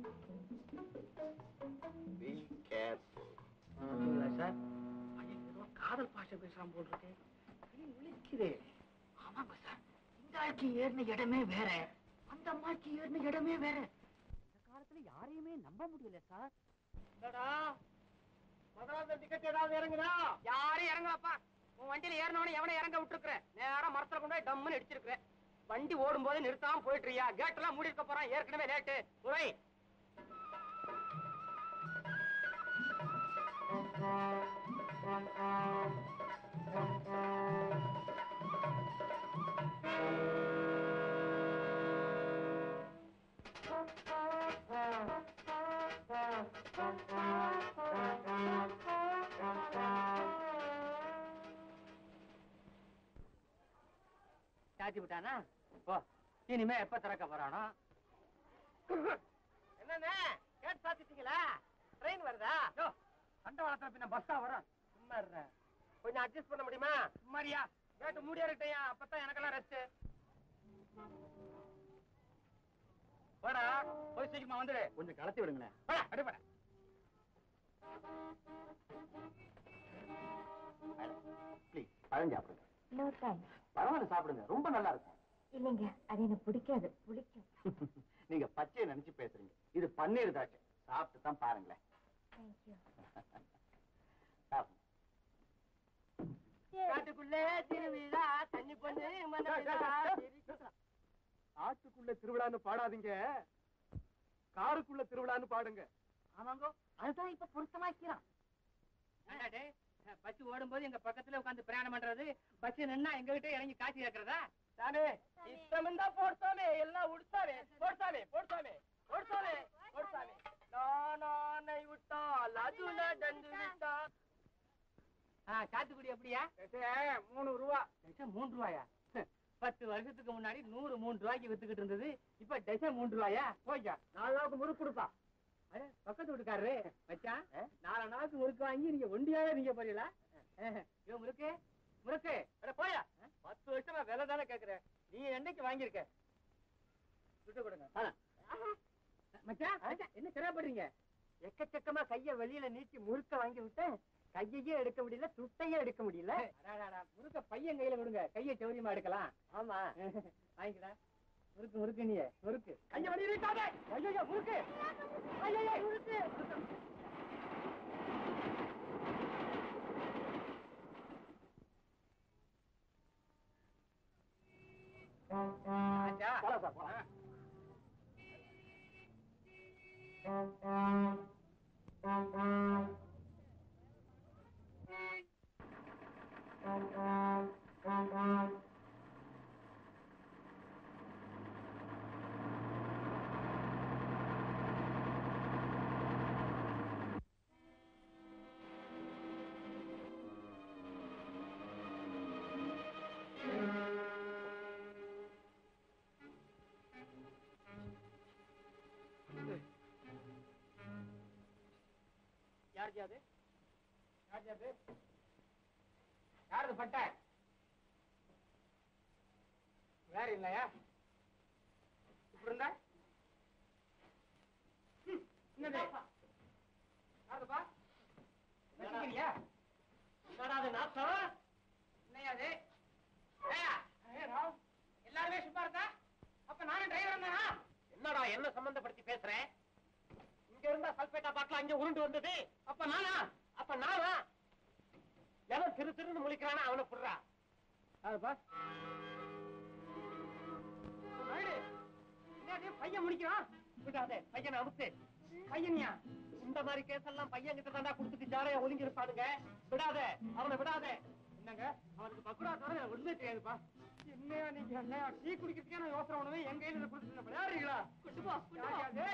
be careful பாத்தீங்களா சார் பையன் ஏதோ காதல் பாஷை பேசுறான் போல் இருக்கு கை விழிக்குதே ஆமாங்க சார் இந்த ஆட்சி ஏறின இடமே வேற அந்த அம்மாக்கு ஏறின இடமே வேற இந்த காலத்துல யாரையுமே நம்ப முடியல சார் என்னடா முதலாவது டிக்கெட் ஏதாவது இறங்குதா யாரும் இறங்கலப்பா உன் வண்டியில ஏறினவன எவனை இறங்க விட்டுருக்கிறேன் நேரா மரத்துல கொண்டு போய் டம்முன்னு இடிச்சிருக்கிறேன் வண்டி ஓடும் போது நிறுத்தாம போயிட்டுறியா கேட் எல்லாம் மூடி இருக்க போறான் ஏற்கனவே லேட்டு துறை சாத்தி விட்டானா ஓ இனிமே எப்ப திறக்க போறானோ என்னண்ணே கேட் சாத்திட்டீங்களா ட்ரெயின் வருதா யோ சண்டை வளர்த்த பின்ன பஸ்ஸா வரும் சும்மா இருடா. கொஞ்சம் அட்ஜஸ்ட் பண்ண முடியுமா சும்மாரியா கேட்டு மூடியா இருக்கட்டையா அப்பதான் எனக்கெல்லாம் ரெஸ்ட் போடா போய் சீக்கிரமா வந்துடு கொஞ்சம் கலத்தி விடுங்களேன் போடா அடிப்பட ப்ளீஸ் பழம் சாப்பிடுங்க நோ தேங்க்ஸ் பரவாயில்ல சாப்பிடுங்க ரொம்ப நல்லா இருக்கும் இல்லைங்க அது எனக்கு பிடிக்காது பிடிக்கும் நீங்க பச்சையை நினைச்சு பேசுறீங்க இது பன்னீர் திராட்சை சாப்பிட்டு தான் பாருங்களேன் தேங்க்யூ சாப்பிடுங்க. காட்டுக்குள்ளே திருவிழா தண்ணி பொண்ணு மனவிழா ஆட்டுக்குள்ள திருவிழான்னு பாடாதீங்க காருக்குள்ள திருவிழான்னு பாடுங்க ஆமாங்கோ அதுதான் இப்ப பொருத்தமாக்கிறான் என்னடே பஸ் ஓடும்போது எங்க பக்கத்துல உட்கார்ந்து பிரயாணம் பண்றது பஸ் நின்னா எங்க கிட்ட இறங்கி காட்சி கேட்கறதா தானே இஷ்டமிந்தா போடுத்தாமே எல்லாம் உடுத்தாமே போடுத்தாமே போடுத்தாமே போடுத்தாமே போடுத்தாமே நானானை விட்டால் அது நடந்து விட்டா சாத்துக்குடி எப்படியா மூணு ரூபா டெசன் மூணு ரூபாயா பத்து வருஷத்துக்கு முன்னாடி நூறு மூணு ரூபாய்க்கு வித்துக்கிட்டு இருந்தது இப்ப டெசன் மூணு ரூபாயா போய்க்கா நாலு நாளுக்கு முறுக்கு கொடுப்பா அட, பக்கத்து வீட்டுக்காரரு மச்சான் நாலு நாளுக்கு முறுக்கு வாங்கி நீங்க ஒண்டியாவே நீங்க போறீங்களா ஐயோ முறுக்கு முறுக்கு அட போயா பத்து வருஷமா விலை தானே கேக்குறேன் நீ என்னைக்கு வாங்கியிருக்க சுட்டு கொடுங்க மச்சான் மச்சான், என்ன சிரமப்படுறீங்க எக்கச்சக்கமா கைய வெளியில நீட்டி முறுக்க வாங்கி விட்டேன் கையையே எடுக்க முடியல துட்டையே எடுக்க முடியல அடாடாடா, முறுக்க பையன் கையில கொடுங்க கையை சௌரியமா எடுக்கலாம் ஆமா வாங்கிக்கடா முறுக்கு முறுக்கு நீ முறுக்கு கைய வெளியில நீட்டாதே ஐயோ முறுக்கு ஐயோ முறுக்கு சார் போலாம் யாருது அது யாருது அது யாருது பட்டை வேற இல்லையா இப்படி இருந்தா ம், என்னது யாருதுப்பா வச்சுக்கிறியா என்னடா அது நாத்தம் என்னையா அது ஏய்யா, ஏய் ராவ், எல்லாருமே சும்மா இருந்தா அப்ப நானும் டிரைவர் தானா என்னடா என்ன சம்பந்தப்படுத்தி பேசுற இங்க இருந்தா சல்பேட்டா பாட்டில் அங்க உருண்டு வந்தது அப்ப நானா அப்ப நானா எவன் திரு திருன்னு முழிக்கிறானா அவனை புடுறா யாருப்பா நாயுடு, என்னது பையன் முடிக்கிறான் விடாதே பையனை அமுத்து பையன்யா இந்த மாதிரி கேஸ் எல்லாம் பையன் கிட்ட தாண்டா கொடுத்துட்டு ஜாரையா ஒளிஞ்சு இருப்பானுங்க விடாத அவனை விடாத என்னங்க அவனுக்கு பக்குடா தவிர எனக்கு ஒண்ணுமே தெரியாதுப்பா என்னையா நீங்க என்னையா டீ குடிக்கிறதுக்கே நான் யோசனை பண்ணுவே என் கையில இதை கொடுத்துட்டு விளையாடுறீங்களா யாரையாது?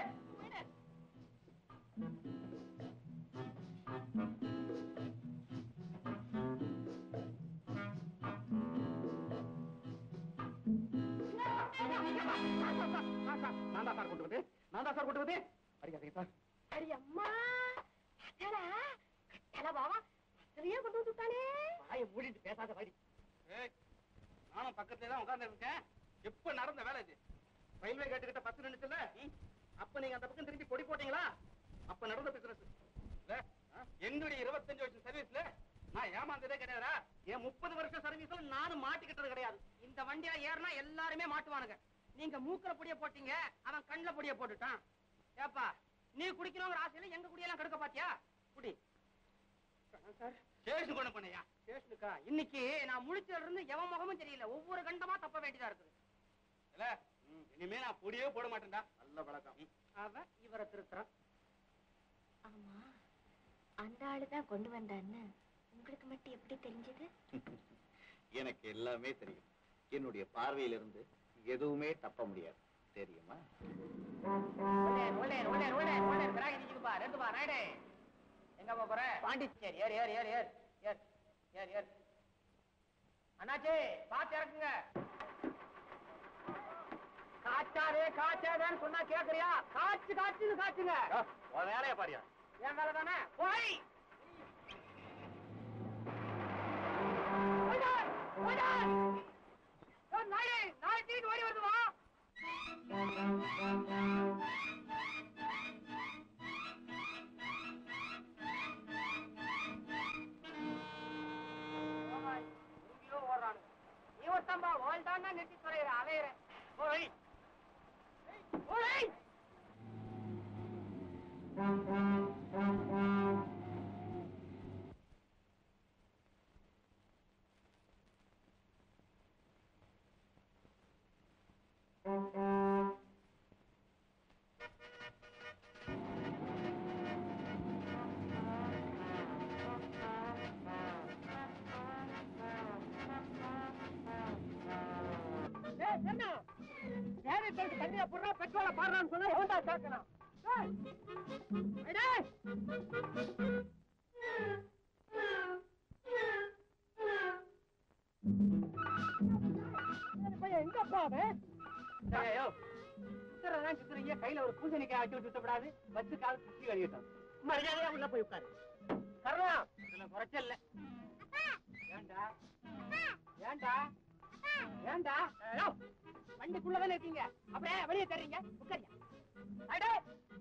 நான் தான் சார் கொண்டு வந்து நான் தான் சார் கொண்டு வந்து அடிக்காதீங்க சார் அடி அம்மா அடடா கட்டல பாவா பஸ்லயே கொண்டு வந்து விட்டானே வாயை மூடிட்டு பேசாத வாடி நானும் பக்கத்துல தான் உட்கார்ந்து இருக்கேன் எப்ப நடந்த வேலை இது ரயில்வே கேட்டு கிட்ட பஸ் நின்னுச்சுல அப்ப நீங்க அந்த பக்கம் திரும்பி கொடி போட்டீங்களா அப்ப நடந்த பிசினஸ் என்னுடைய இருபத்தஞ்சு வருஷம் சர்வீஸ்ல நான் ஏமாந்ததே கிடையாதா என் முப்பது வருஷம் சர்வீஸ்ல நானும் மாட்டிக்கிட்டது கிடையாது இந்த வண்டியில ஏறினா எல்லாருமே மாட்டுவானுங்க நீங்க மூக்குல பொடிய போட்டீங்க அவன் கண்ணுல பொடிய போட்டுட்டான் ஏப்பா நீ குடிக்கணுங்கிற ஆசையில எங்க குடியெல்லாம் கெடுக்க பாத்தியா குடி சார் சேஷன் கொண்டு பண்ணியா ஸ்டேஷனுக்கா இன்னைக்கு நான் முழிச்சதுல இருந்து எவன் முகமும் தெரியல ஒவ்வொரு கண்டமா தப்ப வேண்டியதா இருக்குது இல்ல ம், இனிமே நான் பொடியே போட மாட்டேன்டா நல்ல பழக்கம் ம். அவன் இவரை திருத்துறான் ஆமா அந்த ஆளுதான் கொண்டு வந்தான்னு உங்களுக்கு மட்டும் எப்படி தெரிஞ்சது எனக்கு எல்லாமே தெரியும் என்னுடைய பார்வையிலிருந்து எதுவுமே தப்ப முடியாது தெரியுமா ஓடேன், ஓடேன், ஓடேன், ஓடேன், ஓடேன். பிராகி நிக்குதுப்பா, ரெண்டுப்பா, நாயுடு. எங்க போப் போற? பாண்டிச்சேரி, ஏறு, ஏறு, ஏறு, ஏறு, ஏறு, ஏறு, ஏறு. அண்ணாச்சி, பாத்து இறக்குங்க. காய்ச்சாதே, காய்ச்சாதேன்னு சொன்னா கேக்குறியா? காய்ச்சு, காய்ச்சுன்னு காய்ச்சுங்க. உன் வேலையை பாரியா என் வேலை தானே? போய். ஓடான், ஓடான். ஏய், நாயுடு, நாய் தூக்கிட்டு ஓடி வருது, வா. ஓமாய், எங்கேயோ ஓடுறானுங்க. நீ ஒருத்தன்பா, ஓல்டான்னா நெட்டி துறையிற, அலையிற. போய். போய். ஏய், என்ன? ஏறி தடுத்து தண்ணியை போடுறா, பெட்ரோலை பாடுறான்னு சொன்னா எவன்டா கேட்கணும்? ஏய், அடே! இந்த பையன் எங்கப்பா அவன்? ஏய்யோ, சித்திரதான் சித்திரங்க, கையில ஒரு பூசணிக்காய் ஆட்டி விட்டு விடக்கூடாது வச்சு கால் சுத்தி கழுவிட்டோம் மரியாதையா உள்ள போய் உட்காரு கர்ணா இதுல குறைச்சல் இல்ல ஏண்டா ஏண்டா ஏண்டா ஏய்யோ, வண்டிக்குள்ளதானே இருக்கீங்க அப்படியே வெளியே தர்றீங்க உட்காரியா அடே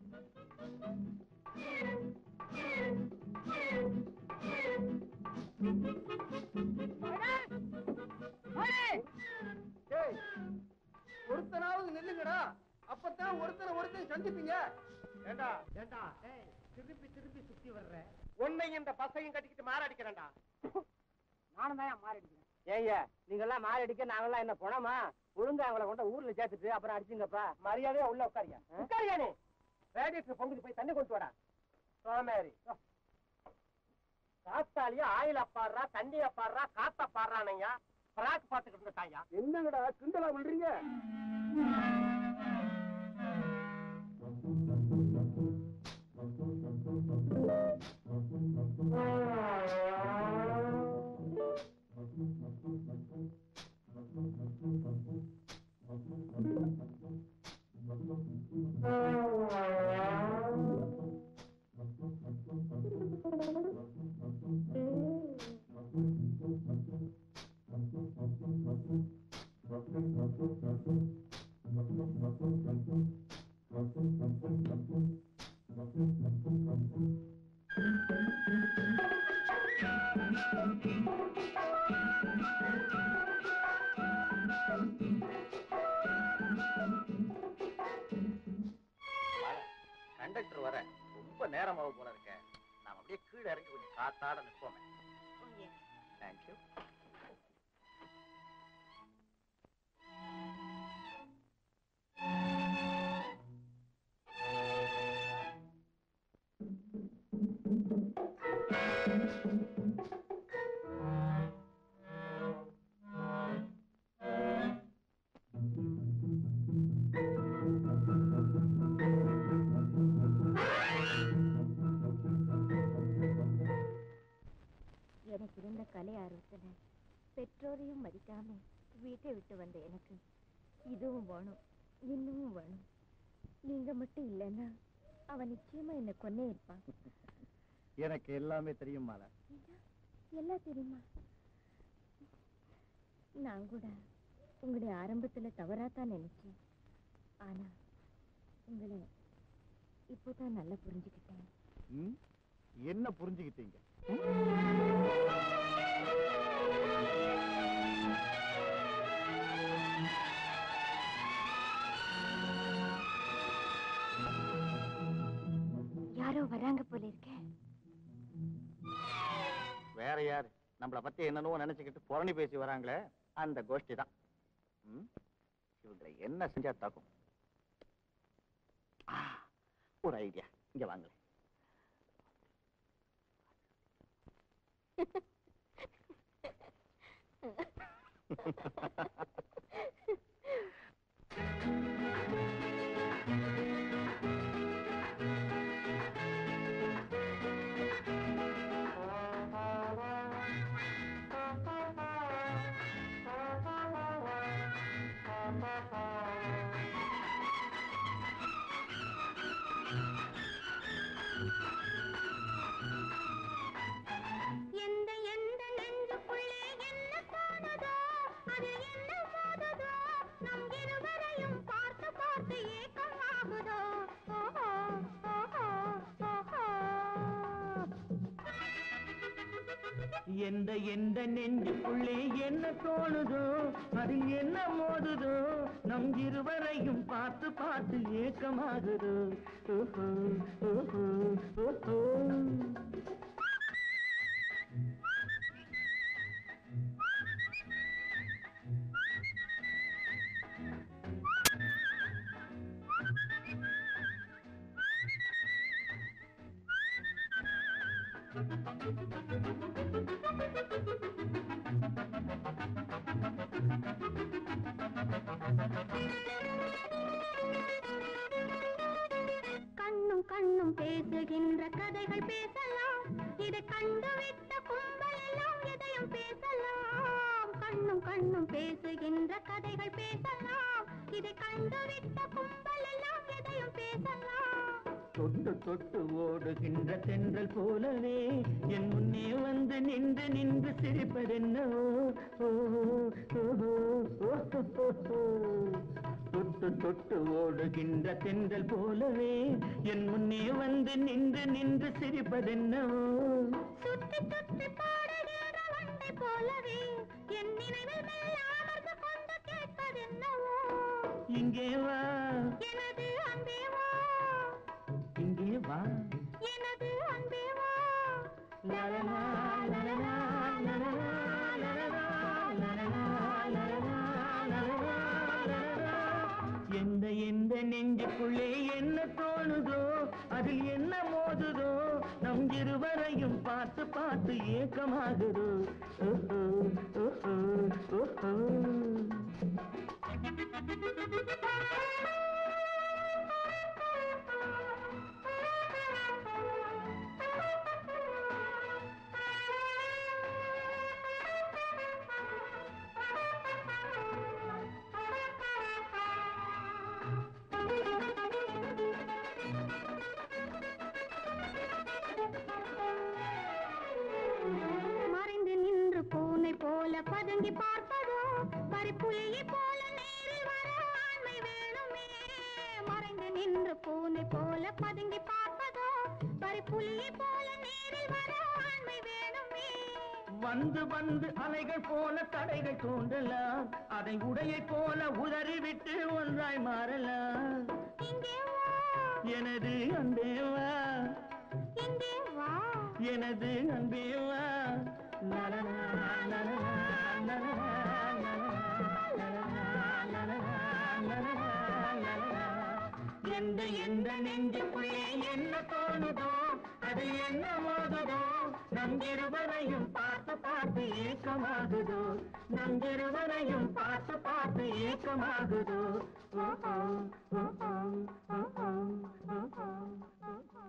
ஒருத்தனாவது நில்லுங்கடா அப்பதான் ஒருத்தனை ஒருத்தன் சந்திப்பீங்க ஏண்டா ஏண்டா ஏய், திருப்பி திருப்பி சுத்தி வர்ற உன்னை இந்த பசையும் கட்டிக்கிட்டு மாரடிக்கிறேன்டா நானும் தான் மாறிடுக்கிறேன் ஏய்யா நீங்க எல்லாம் மாலை அடிக்க நாங்கெல்லாம் என்ன பணமா ஒழுங்கா அவங்கள கொண்ட ஊர்ல சேர்த்துட்டு அப்புறம் அடிச்சுங்கப்பா மரியாதையா உள்ள உட்காரியா உட்காரியா நீ ரேடியேட்டர் பொங்குது போய் தண்ணி கொண்டு வாடா சோமேரி காத்தாலியா ஆயில் அப்பாடுறா தண்ணி அப்பாடுறா காத்த பாடுறானையா பிராக் பாத்துக்கிட்டு இருக்காயா என்னங்கடா கிண்டலா பண்றீங்க கண்டக்டர் வர ரொம்ப நேரமாக போல இருக்க நாம் அப்படியே கீழே இறங்கி கொஞ்சம் காத்தாட நிற்போமே தேங்க்யூ எனக்கு இருந்த கலை ஆர்வத்துல பெற்றோரையும் மதிக்காம வீட்டை விட்டு வந்த எனக்கு இதுவும் வேணும் இன்னமும் வேணும் நீங்க மட்டும் இல்லைன்னா அவன் நிச்சயமா என்ன கொன்னே இருப்பான் எனக்கு எல்லாமே தெரியும் மாலா எல்லாம் தெரியுமா நான் கூட உங்களை ஆரம்பத்துல தவறாத்தான் நினைச்சேன் ஆனா உங்களை இப்போதான் நல்லா புரிஞ்சுக்கிட்டேன் ம்? என்ன புரிஞ்சுக்கிட்டீங்க யாரோ வராங்க போல இருக்கேன் வேற யாரு நம்மள பத்தி என்னென்னவோ நினைச்சுக்கிட்டு புரணி பேசி வராங்களே அந்த கோஷ்டி தான் ம்? இவங்களை என்ன செஞ்சா தாக்கும் ஆ, ஒரு ஐடியா இங்க வாங்க எந்த எந்த நெஞ்சுக்குள்ளே என்ன தோணுதோ அதில் என்ன மோதுதோ நம் இருவரையும் பார்த்து பார்த்து ஏக்கம் ஆகுதோ ஓஹோ ஓஹோ ஓஹோ எந்த எந்த நெஞ்சுக்குள்ளே என்ன தோணுதோ அதில் என்ன மோதுதோ நம் இருவரையும் பார்த்து பார்த்து ஏக்கமாகுதோ ஓஹோ ஓஹோ ஓஹோ கண்ணும் கண்ணும் பேசுகின்ற கதைகள் பேசலாம் இதை கண்டுவிட்ட கும்பல் எல்லாம் எதையும் பேசலாம் கண்ணும் கண்ணும் பேசுகின்ற கதைகள் பேசலாம் இதை கண்டுவிட்ட கும்பல் எல்லாம் எதையும் பேசலாம் தொட்டு தொட்டு ஓடுகின்ற தென்றல் போலவே என் முன்னே வந்து நின்று நின்று சிரிப்பதென்னவோ ஓஹோ, ஓஹோ, ஓஹோ. தொட்டு தொட்டு ஓடுகின்ற தென்றல் போலவே என் முன்னே வந்து நின்று நின்று சிரிப்பதென்னவோ சுத்தி சுத்தி பாடுகிற வண்டை போலவே என் நினைவில் மெல்ல அமர்ந்து கொண்டு கேட்பதென்னவோ இங்கே வா எனது அன்பே வா இங்கே வா எனது அன்பே வா லலலா, லலலா, லலலா, லலலா, நெஞ்சுக்குள்ளே என்ன தோணுதோ அதில் என்ன மோதுதோ நம் இருவரையும் பார்த்து பார்த்து ஏக்கமாகுதோ ஓஹோ, ஓஹோ, ஓஹோ. மறைந்து நின்று பூனை போல பதுங்கி பார்ப்பதோ பறிப்புலியை போல நேரில் வர ஆண்மை வேணுமே மறைந்து நின்று பூனை போல பதுங்கி பார்ப்பதோ பறிப்புலியை போல நேரில் வர ஆண்மை வேணுமே வந்து வந்து அலைகள் போல தடைகள் தோன்றலாம் அதை உடையை போல உதறிவிட்டு ஒன்றாய் மாறலாம் இங்கே வா எனது அன்பேவா இங்கே வா எனது அன்பேவா லலலா, லலலா, லலலா, லலலா, லலலா, லலலா, லலலா. எந்த எந்த நெஞ்சுக்குள்ளே என்ன தோணுதோ அது என்ன மோதுதோ நம் இருவரையும் பார்த்து பார்த்து ஏக்கமாகுதோ நம் இருவரையும் பார்த்து பார்த்து ஏக்கமாகுதோ ஓஹோ, ஓஹோ, ஓஹோ, ஓஹோ, ஓஹோ.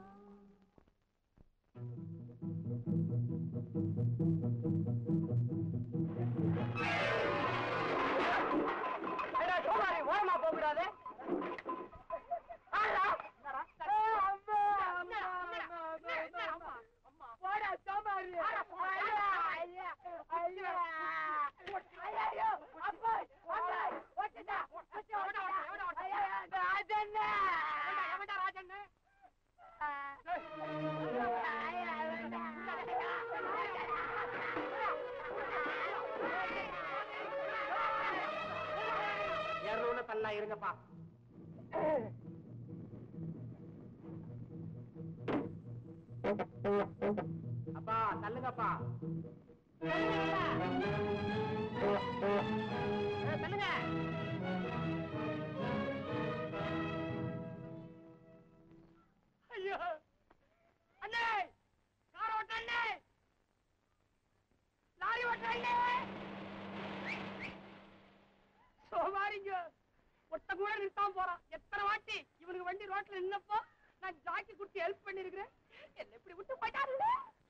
ஏடா, சோமாரி, ஓரமா போக கூடாது ஆடா. ஏய், அம்மா, அம்மா, அம்மா, அம்மா, அம்மா, அம்மா. போடா, சோமாரி. ஐயா, ஐயா, ஐயா. ஐயையோ, அப்பா, அப்பா, ஒட்டுடா, ஒட்டு, ஒட்டுடா. ஐயா, ராஜண்ணே. ஐயா, ஏறணும்னு தள்ளா இருங்கப்பா அப்பா தள்ளுங்கப்பா ஏய், தள்ளுங்க ஐயோ அண்ணே கார் ஓட்ட அண்ணே லாரி ஓட்ட அண்ணே சோமாரிங்க ஒட்ட கூட நிறுத்தாம போறான் எத்தனை வாட்டி இவனுக்கு வண்டி ரோட்ல நின்னப்போ நான் ஜாக்கி குடுத்து ஹெல்ப் பண்ணிருக்கிறேன் என்ன இப்படி விட்டு போயிட்டாருல்ல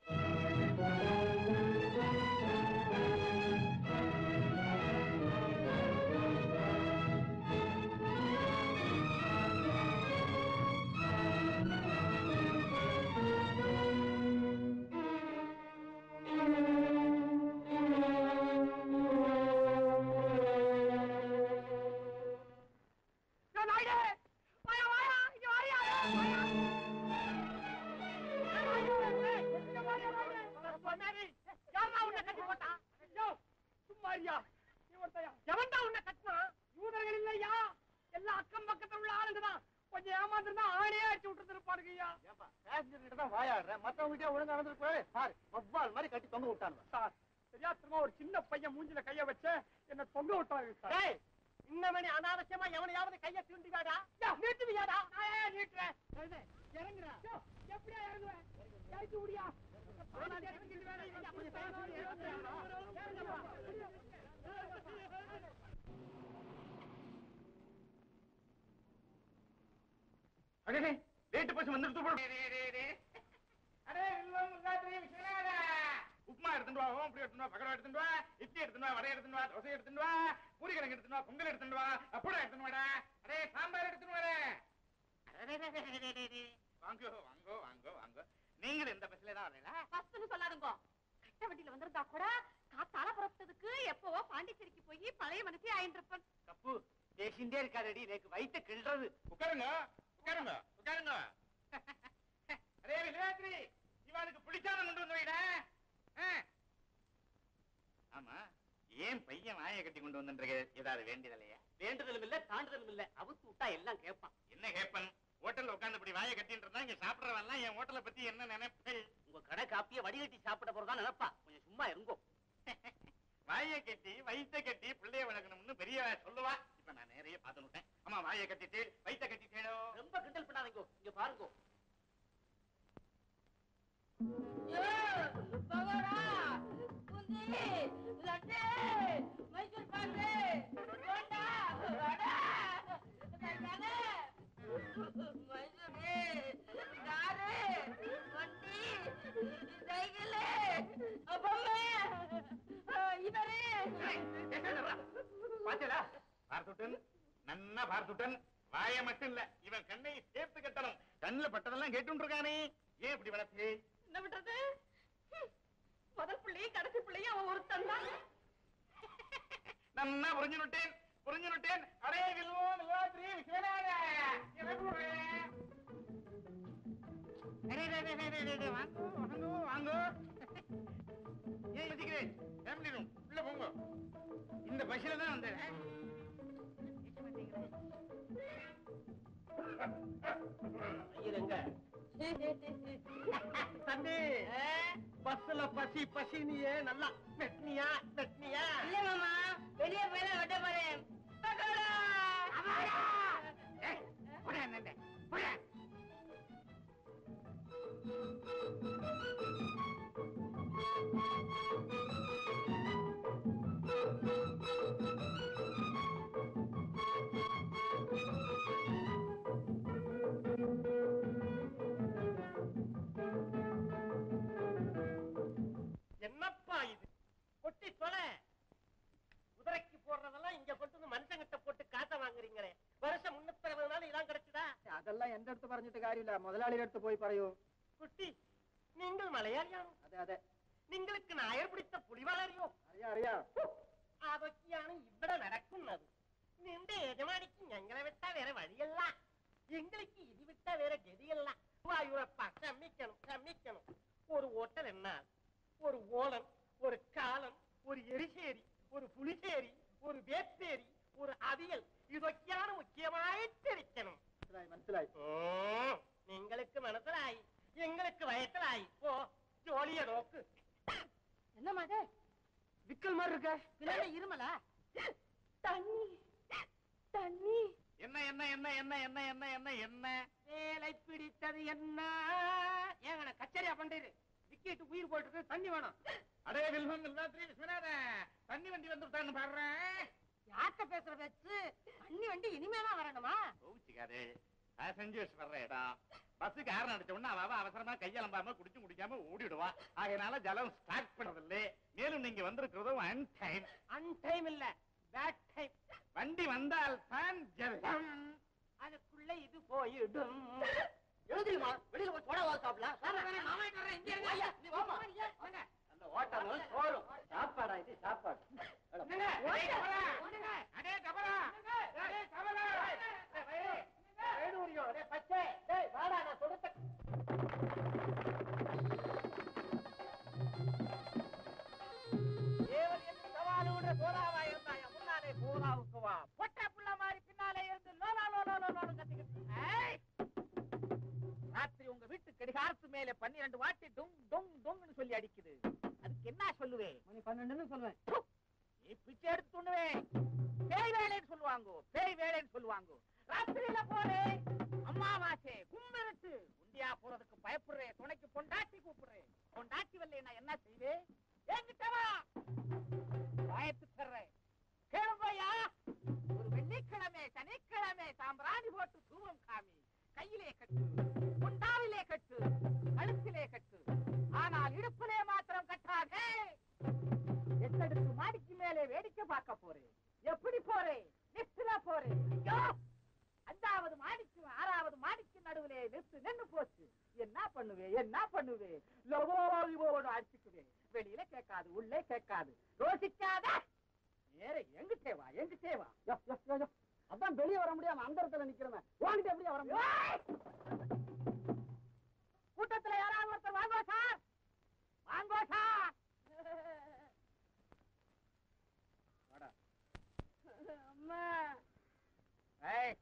நான் நாயுடு வாயா வாயா இங்க வாயா வாயா எவன்டா உன்னை கட்டினா யூதர்கள் இல்லையா எல்லா அக்கம் பக்கத்துல உள்ள ஆளுங்கதான் கொஞ்சம் ஏமாந்துருந்தா ஆளே அடிச்சு விட்டு இருப்பானுங்கய்யா பேசஞ்சர் தான் வாயாடுற மத்தவங்க ஒழுங்கா நடந்துட்டு போய் பாரு வவ்வால் மாதிரி கட்டி தொங்க விட்டானுங்க சார் தெரியாத்தனமா ஒரு சின்ன பையன் மூஞ்சில கைய வச்சு என்ன தொங்க விட்டாங்க சார் டேய் இன்னமணி அனாவசியமா எவனையாவது கைய தூண்டி வாடா நீட்டுவியாடா நான் ஏன் நீட்டுறேன் இறங்குறேன் எப்படியா இறங்குவேன் இறக்கி விடியா அடே ரேட்டு பஸ் வந்துட்டு போடு அடே இல்லம் ராத்திரி விசனாடா உப்புமா எடுத்துட்டு வா ஓம் புளி எடுத்துட்டு வா பக்கடா எடுத்துட்டு வா இட்லி எடுத்துட்டு வா வடை எடுத்துட்டு வா தோசை எடுத்துட்டு வா பூரி கிழங்கு எடுத்துட்டு வா பொங்கல் எடுத்துட்டு வா அப்பளம் எடுத்துட்டு வாடா அடே சாம்பார் எடுத்துட்டு வாடா வாங்கோ வாங்கோ வாங்கோ வாங்கோ நீங்களும் இந்த பஸ்ல தான் வரீங்களா பஸ்ன்னு சொல்லாதுங்க கட்ட வண்டியில வந்திருந்தா கூட காத்தால புறப்பட்டதுக்கு எப்பவோ பாண்டிச்சேரிக்கு போய் பழைய மனசே ஆயின்றிருப்பேன் தப்பு பேசிண்டே இருக்காதடி எனக்கு வயித்த கிள்றது உட்காருங்க உட்காருங்க உட்காருங்க அரே விளையாட்ரி இவனுக்கு பிடிச்சாலும் கொண்டு வந்து வைடா ஆ. ஆமா ஏன் பையன் வாயை கட்டி கொண்டு வந்துருக்கு ஏதாவது வேண்டியதில்லையா வேண்டுதலும் இல்ல தாண்டுதலும் இல்ல அவுத்து விட்டா எல்லாம் கேட்பான் என்ன கேப்பன் ஹோட்டல்ல உட்கார்ந்து இப்படி வாயை கட்டிட்டு இருந்தா இங்க சாப்பிடறவெல்லாம் என் ஹோட்டலை பத்தி என்ன நினைப்பு உங்க கடை காப்பிய வடிகட்டி சாப்பிட போறதா நினைப்பா கொஞ்சம் சும்மா இருங்கோ வாயை கட்டி வயித்தை கட்டி பிள்ளைய வளர்க்கணும்னு பெரிய சொல்லுவா இப்ப நான் நிறைய பார்த்து விட்டேன் அம்மா வாயை கட்டிட்டு வயித்த கட்டிட்டேனோ ரொம்ப கிண்டல் பண்ணாதீங்க இங்க பாருங்க பகோடா புந்தி லட்டு மைசூர் பாக்கு போண்டா வடை தக்காளி மைசூர் காரு வண்டி சைக்கிள் பொம்மை இவரு பாத்தீங்களா பார்த்துட்டன் நன்னா பார்த்துட்டன் வாய மட்டும் இல்ல இவன் கண்ணை சேர்த்து கட்டணும் கண்ணுல பட்டதெல்லாம் கேட்டு இருக்கானே ஏன் இப்படி வளர்த்து என்ன பண்றது ஹம், முதல் பிள்ளையும் கடைசி பிள்ளையும் அவன் ஒருத்தன் தான் நன்னா புரிஞ்சு விட்டேன் புரிஞ்சு விட்டேன் அடே வில்வோ வில்வாத்ரி விஸ்வநாத எனக்கு வாங்கோ வாங்கோ வாங்கோ ஏன் யோசிக்கிறேன் ஃபேமிலி ரூம் உள்ள போங்க இந்த பஸ்ல தான் வந்தேன் ஐயருங்க தம்பி பஸ்ல பசி பசினியே நல்லா வெட்னியா வெட்னியா இல்ல மாமா வெளியே போய் தான் வெட்ட போறேன் பகோடா என்னப்பா இது கொட்டி தொலை குதிரைக்கு போடுறதெல்லாம் இங்க கொண்டு வந்து மனுஷங்கிட்ட போட்டு காசை வாங்குறீங்களே வருஷம் முன்னூத்தி அறுபது நாள் இதான் கிடைச்சுதா அதெല്ലാം എന്റെ അടുത്ത് പറഞ്ഞിട്ട് കാര്യമില്ല മുതലാളിയുടെ അടുത്ത് പോയി പറയൂ குட்டி நீங்கள் മലയാളിയാണോ അതെ അതെ നിങ്ങൾക്ക് നായർ പിടിച്ച പുളിവളറിയോ അറിയാം അറിയാം അതൊക്കെയാണ് ഇവിടെ നടക്കുന്നത് നിന്റെ യജമാനിക്ക് ഞങ്ങളെ വിട്ടാ വേറെ വഴിയല്ല എங்களுக்கு ഇത് വിട്ടാ വേറെ ഗതിയല്ല വായുറപ്പ ക്ഷമിക്കണം ക്ഷമിക്കണം ஒரு ஓட்டல் என்ன ஒரு ஓலன் ஒரு காலன் ஒரு எரிசேரி ஒரு புளிசேரி ஒரு வேப்பேரி ஒரு அவியல் ഇതൊക്കെയാണ് മുഖ്യമായിട്ടിരിക്കണം മനസ്സിലായി മനസ്സിലായി ഉം, നിങ്ങൾക്ക് മനസ്സിലായി എங்களுக்கு വയറ്റിലായി ഓ ജോലിയെ നോക്ക് என்ன மகே விக்கல் மாதிரி இருக்க பின்னாடி இருமலா தண்ணி தண்ணி என்ன என்ன என்ன என்ன என்ன என்ன என்ன என்ன வேலை பிடித்தது என்ன ஏங்க கச்சேரியா பண்றது விக்கெட்டு உயிர் போயிட்டு தண்ணி வேணும் அடே வில்வம் வில்வாத்ரி விஸ்வநாத தண்ணி வண்டி வந்துட்டான்னு பாடுறேன் யார்கிட்ட பேசுற பேச்சு தண்ணி வண்டி இனிமேதான் வரணுமா கோவிச்சுக்காதே பேசஞ்சர்ஸ் வர்ற இடம் பஸ்ஸுக்கு ஆரன் அடிச்ச உடனே அவ அவ அவசரமா கையலம்பாம குடிச்சு குடிக்காம ஓடிடுவா அதனால ஜலம் ஸ்டார்ட் பண்றதில்ல மேலும் நீங்க வந்திருக்கிறதும் அன் டைம் அன்டைம் இல்ல பேட் டைம் வண்டி வந்தால் தான் ஜலம் அதுக்குள்ள இது போயிடும் எழுதிருமா வெளியில போய் சோடா வாங்க சாப்பிடலாம் அந்த ஓட்டமும் சோறும் சாப்பாடா இது சாப்பாடு அடே கபரா அடே கபரா பச்சை வாடா நான் கொடுத்த தேவன் என்று சவாலு விடுற போராவா இருந்தாயா முன்னாலே போராவுக்கு வா பொட்டை புள்ள மாதிரி பின்னாலே இருந்து லோலா லோலா லோலோன்னு கத்திக்கிட்டு ஏய்! ராத்திரி உங்க வீட்டு கடிகாரத்து மேல பன்னிரண்டு வாட்டி டும் டும் டும்னு சொல்லி அடிக்குது அதுக்கு என்ன சொல்லுவேன் மணி பன்னெண்டுன்னு சொல்லுவேன் நீ பிச்சை எடுத்து துண்ணுவேன் பேய் வேலைன்னு சொல்லுவாங்க பேய் வேலைன்னு சொல்லுவாங்க ராத்திரியில போறேன் அம்மாவாசை கும்பிருட்டு உண்டியா போறதுக்கு பயப்படுறேன் துணைக்கு பொண்டாட்டி கூப்பிடுறேன் பொண்டாட்டி வரல நான் என்ன செய்வேன் என்கிட்ட வா பயத்து தர்றேன் கேளுங்கய்யா ஒரு வெள்ளிக்கிழமை சனிக்கிழமை சாம்பிராணி போட்டு தூவம் காமி கையிலே கட்டு குண்டாவிலே கட்டு கழுத்திலே கட்டு ஆனால் இடுப்பிலே மாத்திரம் கட்டாதே எத்தடுத்து மாடிக்கு மேலே வேடிக்கை பார்க்க போறேன் எப்படி போறேன் லிப்ட்ல போறேன் ஐயோ அஞ்சாவது மாடிக்கு ஆறாவது மாடிக்கு நடுவுல நிறுத்து நின்னு போச்சு என்ன பண்ணுவேன் என்ன பண்ணுவேன் லவோலிவோடு அடிச்சுக்குவேன் வெளியில கேட்காது உள்ளே கேட்காது ரோசிக்காத நேர எங்கிட்டே வா எங்கிட்டே வா யோ, யோ, யோ, யோ. அதான் வெளியே வர முடியாம அந்த இடத்துல நிக்கிறவன் வாங்கிட்டு எப்படியா வர முடியும் ஏய்! கூட்டத்துல யாராவது ஒருத்தர் வாங்கோ சார் வாங்கோ சார் அம்மா ஏய்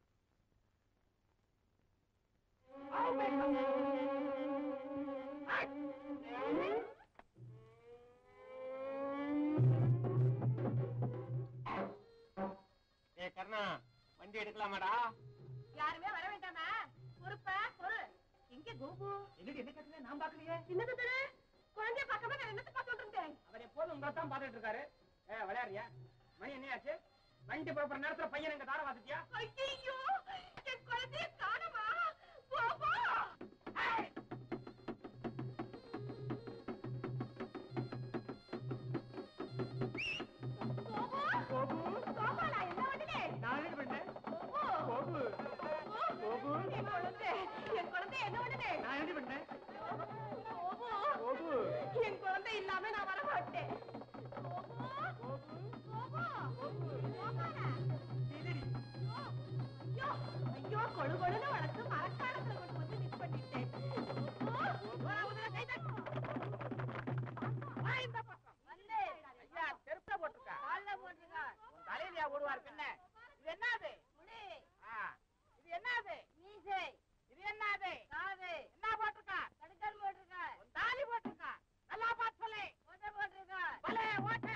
ஏ கர்ணா வண்டி எடுக்கலாமாடா யாருமே வர வேண்டாமா பொறுப்பா பொறு எங்க கோபு என்னடி என்ன கட்டுல நான் பாக்கலையே என்னது இது? குழந்தைய பார்க்காம நான் என்னத்தை பார்த்துட்டு இருந்தேன் அவர் எப்போதும் உங்களை தான் பாத்துட்டு இருக்காரு ஏ விளையாடுறியா மணி என்ன ஆச்சு வண்டி புறப்படுற நேரத்துல பையன் எங்க தார பாத்துட்டியா ஐயோ என் குழந்தைய காணமா கோபு கோபு கோபாலா என்ன வண்டிலே நான் என்ன பண்ணேன் கோபு கோபு என் குழந்தை என் குழந்தை என்ன வண்டிலே நான் என்ன பண்ணேன் கோபு கோபு என் குழந்தை இல்லாம நான் வர மாட்டேன் கோபு கோபு கோபாலா இல்லடி ஐயோ ஐயோ கொழு கொழுன்னு வளர்த்து மரக்காலத்துல கொண்டு வந்து மிஸ் பண்ணிட்டேன் வா இந்த பக்கம் ஐயா செருப்புல போட்டுருக்கா கால்ல போட்டுருக்கா உன் தலையிலயா ஓடுவார் பின்ன இது என்னது ஆ, இது என்னது இது என்னது என்ன போட்டிருக்கா உன் தாலி போட்டிருக்கா நல்லா பார்த்து சொல்லு பலே ஓட்டு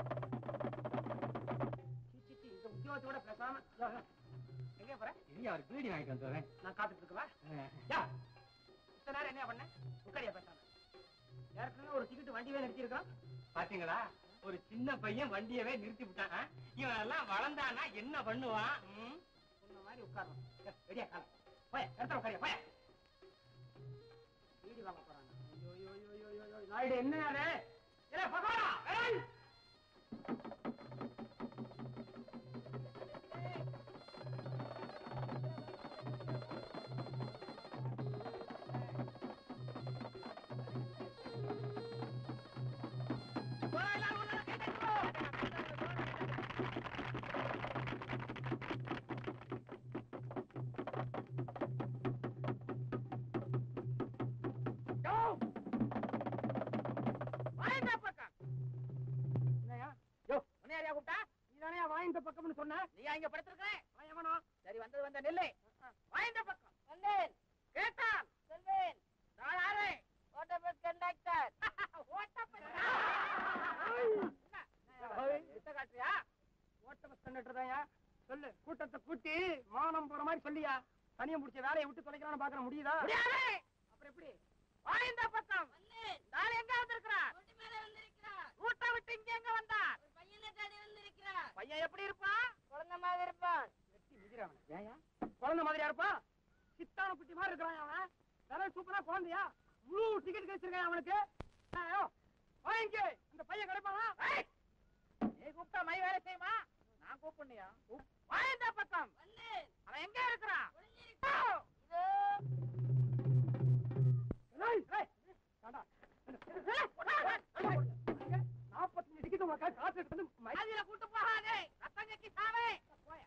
சீ, சீ, சீ, இந்த உத்தியோகத்தோட பேசாம யோ, யோ. எங்க போற இல்லையா ஒரு பீடி வாங்கிட்டு வந்துடுறேன் நான் காத்துட்டு இருக்கவா யா இத்தனை நேரம் என்ன பண்ண உட்காரியா பேசாம ஏற்கனவே ஒரு டிக்கெட் வண்டியே நிறுத்தி இருக்கான் பாத்தீங்களா ஒரு சின்ன பையன் வண்டியவே நிறுத்தி விட்டான் ஆ? இவன் எல்லாம் வளர்ந்தானா என்ன பண்ணுவான் ம்? உன்ன மாதிரி உட்காரணும் ரெடியா காலம் போய இடத்துல உட்காரியா போய வீடு வாங்க போறாங்க ஐயோ ஐயோ ஐயோ ஐயோ ஐயோ நாயுடு என்ன யாரு ஏ பகவானா ஏய் யோ! வா இந்த பக்கம். என்னய்யா? யோ, உன்னை யாரையா கூப்பிட்டா? நீதானேயா வா இந்த பக்கம்னு சொன்ன? நீயா இங்க படுத்திருக்கிற? வா எவனோ? சரி, வந்தது வந்த நில்லு. வா இந்த பக்கம். கேட்டான். நான் யாரு? ஓட்டப்பஸ். ஐய். என்ன? வித்த காட்டுறியா? ஓட்டப்பஸ் கண்டக்டர் தான்யா. சொல்லு கூட்டத்தை கூட்டி மானம் போற மாதிரி சொல்லியா தனியம் பிடிச்ச வேலையை விட்டு தொலைக்கலாம்னு பாக்குற முடியுதா அப்புறம் எப்படி வா இந்த பக்கம் நாளை எங்க வந்திருக்கிறார் ஊட்ட விட்டு இங்க எங்க வந்தார் பையன் எப்படி இருப்பான் குழந்தை மாதிரி இருப்பான் வெட்டி மிதிரவன ஏயா குழந்தை மாதிரியா இருப்பான் சித்தான குட்டி மாதிரி இருக்கிறான் அவன் வேற சூப்பரா குழந்தையா முழு டிக்கெட் கிடைச்சிருக்கான் அவனுக்கு ஐயோ வாங்க இந்த பையன் கிடைப்பானா ஏய், நீ கூப்பிட்டா மை வேலை செய்யுமா நான் கூப்பிடுனியா வா இந்த பக்கம் அவன் எங்க இருக்கிறான் ஏய், ஏய், வேண்டா. நாற்பத்தஞ்சு டிக்கெட் உங்க காசு காசு எடுத்து வந்து மயிலாடியில கூட்டு போகாதே ரத்தம் கக்கி சாவே போயா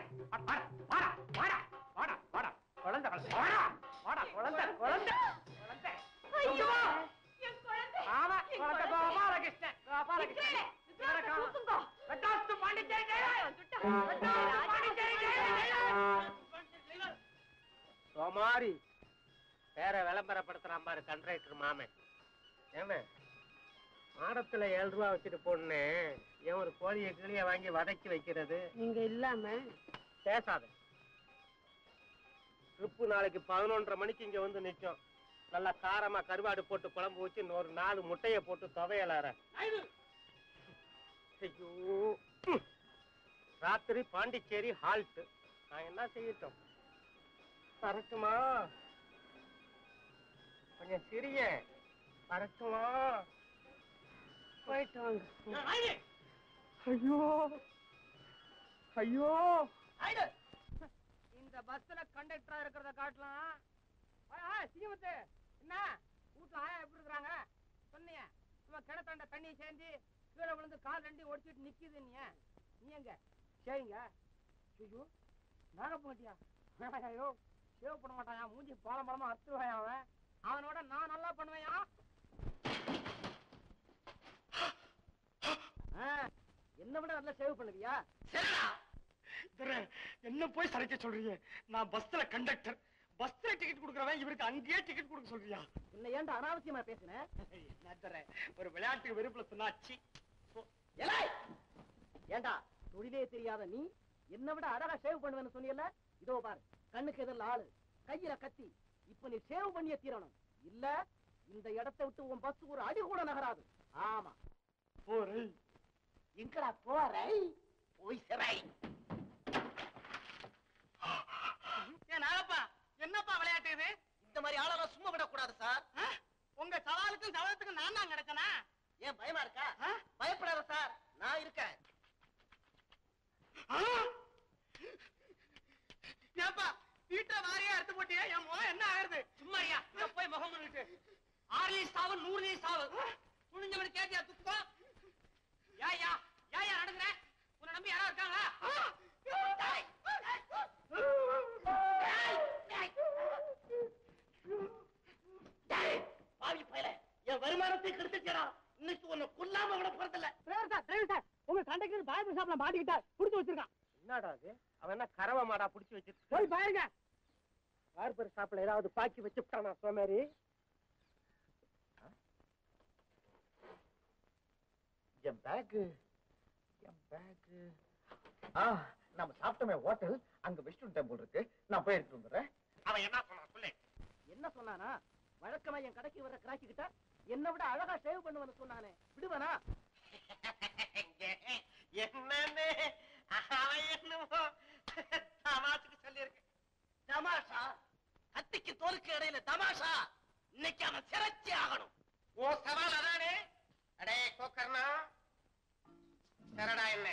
குழந்தை வாடா வாடா குழந்தை குழந்தை குழந்தை ஐயோ என் குழந்தை ஆமா குழந்தை கோபாலகிருஷ்ணன் கோபாலகிருஷ்ணன் இவரை காணோம். தூக்குங்கோ. வெட்டாஸ்து பாண்டிச்சேரி ஜெயலலிதா. வெட்டாஸ்து பாண்டிச்சேரி ஜெயலலிதா. சோமாரி வேற விளம்பரப்படுத்துறான் பாரு கண்ட்ரைட்டர் மாமன் ஏமே மாடத்துல ஏழு ரூபா வச்சுட்டு போன்னு ஏன் ஒரு கோழியை கிளிய வாங்கி வதக்கி வைக்கிறது நீங்க இல்லாம பேசாத ட்ரிப்பு நாளைக்கு பதினொன்றரை மணிக்கு இங்க வந்து நிக்கும் நல்லா காரமா கருவாடு போட்டு குழம்பு வச்சு இன்னொரு நாலு முட்டைய போட்டு துவையலார ஐயோ ம். ராத்திரி பாண்டிச்சேரி ஹால்ட் நான் என்ன செய்யட்டும் வரட்டுமா கொஞ்சம் சிறிய வரட்டுமா போயிட்டு வாங்க ஐயோ ஐயோ இந்த பஸ்ல கண்டக்டரா இருக்கிறத காட்டலாம் சீமத்து என்ன வீட்டுல ஆயா எப்படி இருக்கிறாங்க சொன்னீங்க சும்மா கிணத்தாண்ட தண்ணி சேர்ந்து கீழே விழுந்து கால் ரெண்டி ஒடிச்சிட்டு நிக்குது நீ நீ எங்க சரிங்க ஐயோ நாகப்பட்டியா ஐயோ சேவ் பண்ண மாட்டாயா மூஞ்சி பாலம் பாலமா அத்துவாயா அவன் அவனோட நான் நல்லா பண்ணுவேயா என்ன விட நல்லா சேவ் பண்ணுவியா என்ன போய் சரைக்க சொல்றீங்க நான் பஸ்ல கண்டக்டர் பஸ்ல டிக்கெட் கொடுக்கறவன் இவருக்கு அங்கேயே டிக்கெட் கொடுக்க சொல்றியா என்ன ஏன்டா அனாவசியமா பேசுன என்ன தரேன் ஒரு விளையாட்டுக்கு வெறுப்புல சொன்னாச்சு ஏலே! ஏண்டா தொழிலே தெரியாத நீ என்னை விட அழகா சேவ் பண்ணுவேன்னு சொன்னீல்ல இதோ பாரு கண்ணுக்கு எதிரில் ஆளு கையில கத்தி இப்ப நீ சேவ் பண்ணிய தீரணும் இல்ல இந்த இடத்தை விட்டு உன் பஸ் ஒரு அடி கூட நகராது ஆமா போறேன் எங்கடா போற போய் சிறை ஏன் நாகப்பா என்னப்பா விளையாட்டு இது இந்த மாதிரி ஆளெல்லாம் சும்மா விடக்கூடாது சார் ஆ? உங்க சவாலுக்கும் சவாலத்துக்கும் நான் தான் கிடைச்சனா ஏன் பயமா இருக்கா பயப்படாத சார் நான் இருக்கேன் ஏப்பா வீட்டை வாரியா எடுத்து போட்டியா என் முகம் என்ன ஆகுது சும்மாரியா இங்க போய் முகம் பண்ணிட்டு ஆறு லீஸ் சாவு நூறு லீஸ் சாவு துணிஞ்சவனு கேட்டியா துக்கம் ஏயா ஏயா நடந்துற உன்னை நம்பி யாரா இருக்காங்களா பாவி பயல என் வருமானத்தை கெடுத்துச்சடா இன்னைக்கு உன்னை கொல்லாம விட போறதில்ல டிரைவர் சார் டிரைவர் சார் உங்க கண்டக்டர் பாயபுரி ஷாப்ல மாட்டிக்கிட்டா புடிச்சு வச்சிருக்கான் என்னடா அது அவன் என்ன கறவை மாடா புடிச்சு வச்சிருக்கு போய் பாருங்க பார்பர் ஷாப்ல ஏதாவது பாக்கி வச்சுட்டானா சோமாரி என் பேக்கு என் பேக்கு ஆ நம்ம சாப்பிட்டோமே ஹோட்டல் அங்க விஷ்ணு டெம்பிள் இருக்கு நான் போய் எடுத்துட்டு வந்துடுறேன் அவன் என்ன சொன்னான் சொல்லு என்ன சொன்னானா வழக்கமா என் கடைக்கு வர கிராக்கி கிட்ட என்னை விட அழகா சேவ் பண்ணுவேன்னு சொன்னானே விடுவனா என்னன்னு அவன் என்னமோ தமாசுக்கு சொல்லியிருக்கு தமாஷா கத்திக்கு தோலுக்கு இடையில தமாஷா இன்னைக்கு அவன் சிறைச்சி ஆகணும் ஓ சவால் அதானே அடே கோக்கர்ணா சரடா என்ன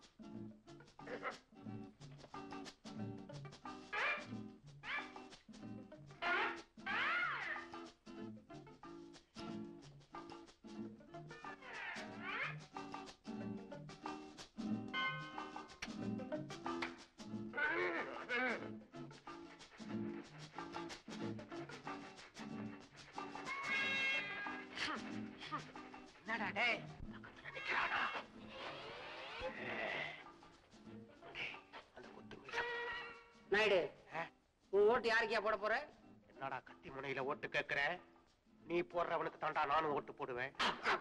என்னடா டேய் நாயுடு உன் ஓட்டு யாருக்கியா போட போற என்னடா கத்தி முனையில ஓட்டு கேக்குற நீ போடுறவனுக்கு தாண்டா நானும் ஓட்டு போடுவேன்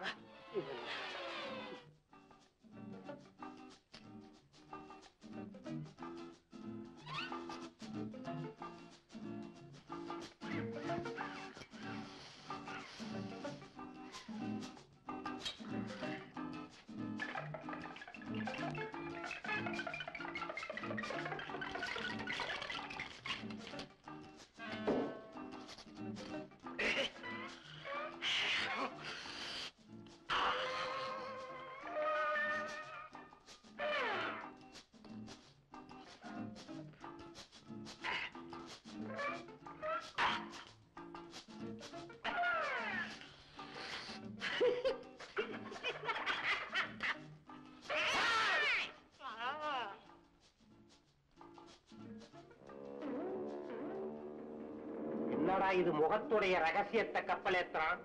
என்னடா இது முகத்துடைய ரகசியத்தை கப்பலேத்துறான்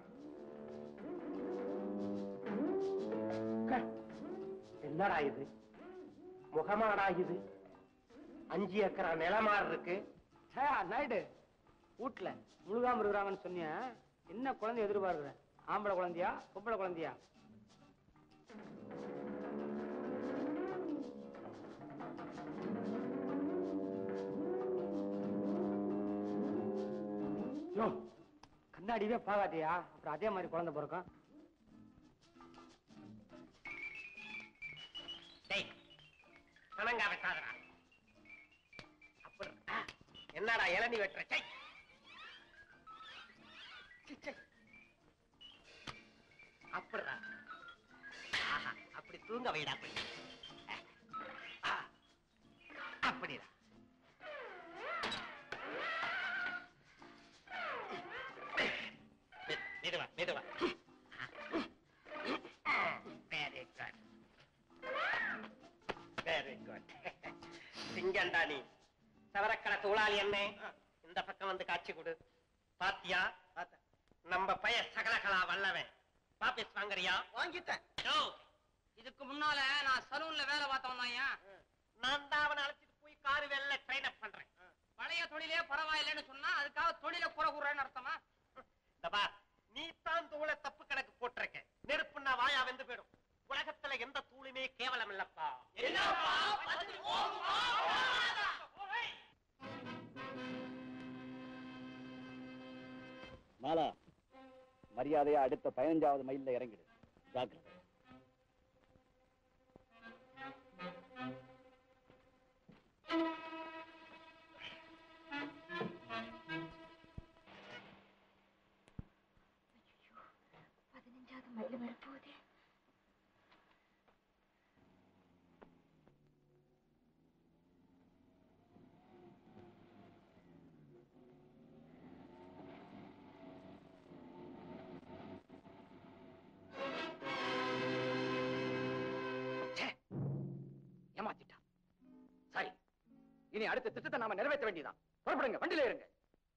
க, என்னடா இது முகமாடா இது அஞ்சு ஏக்கரா நிலமாறு இருக்கு நாயுடு வீட்டுல முழுகாம இருக்கிறாங்கன்னு சொன்னியா என்ன குழந்தை எதிர்பார்க்குற ஆம்பளை குழந்தையா பொம்பளை குழந்தையா யோ, கண்ணாடியே பாக்காட்டியா அப்புறம் அதே மாதிரி குழந்தை பிறக்கும் டேய் கணங்கா வெட்டாதடா அப்படி ஆ, என்னடா இளநி வெட்டுற சை சி, சை. அப்படிடா ஆஹா, அப்படி தூங்க வைடா அப்படி ஆ, அப்படிடா மெ- மெதுவா மெதுவா வெரி குட் வெரி குட் சிங்கண்டா நீ சவரக்கடை தோளாளி என்ன இந்த பக்கம் வந்து காட்சி கொடு பாத்தியா நம்ம பைய சகலகலா வல்லவன் பாபிஸ் வாங்குறியா வாங்கிட்டேன் யோ, இதுக்கு முன்னால நான் சலூன்ல வேலை பார்த்தவன் தான் நான் தான் அவனை அழைச்சிட்டு போய் காரு வேலையில ட்ரெயின் அப் பண்றேன் பழைய தொழிலே பரவாயில்லைன்னு சொன்னா அதுக்காக தொழில குறை கூறன்னு அர்த்தமா இந்த பார், நீ தான் தோளை தப்பு கணக்கு போட்டிருக்க நெருப்புன்னா வாயா வெந்து போயிடும் உலகத்துல எந்த தூளுமே கேவலம் இல்லப்பா மாலா மரியாதையா அடுத்த பதினஞ்சாவது மைல்ல இறங்கிடு ஜாக்கிரதை பதினஞ்சாவது மைல் வரப்போகுது ஏமாத்திட்டான் சரி இனி அடுத்த திட்டத்தை நாம நிறைவேற்ற வேண்டியதான் புறப்படுங்க வண்டியில இருங்க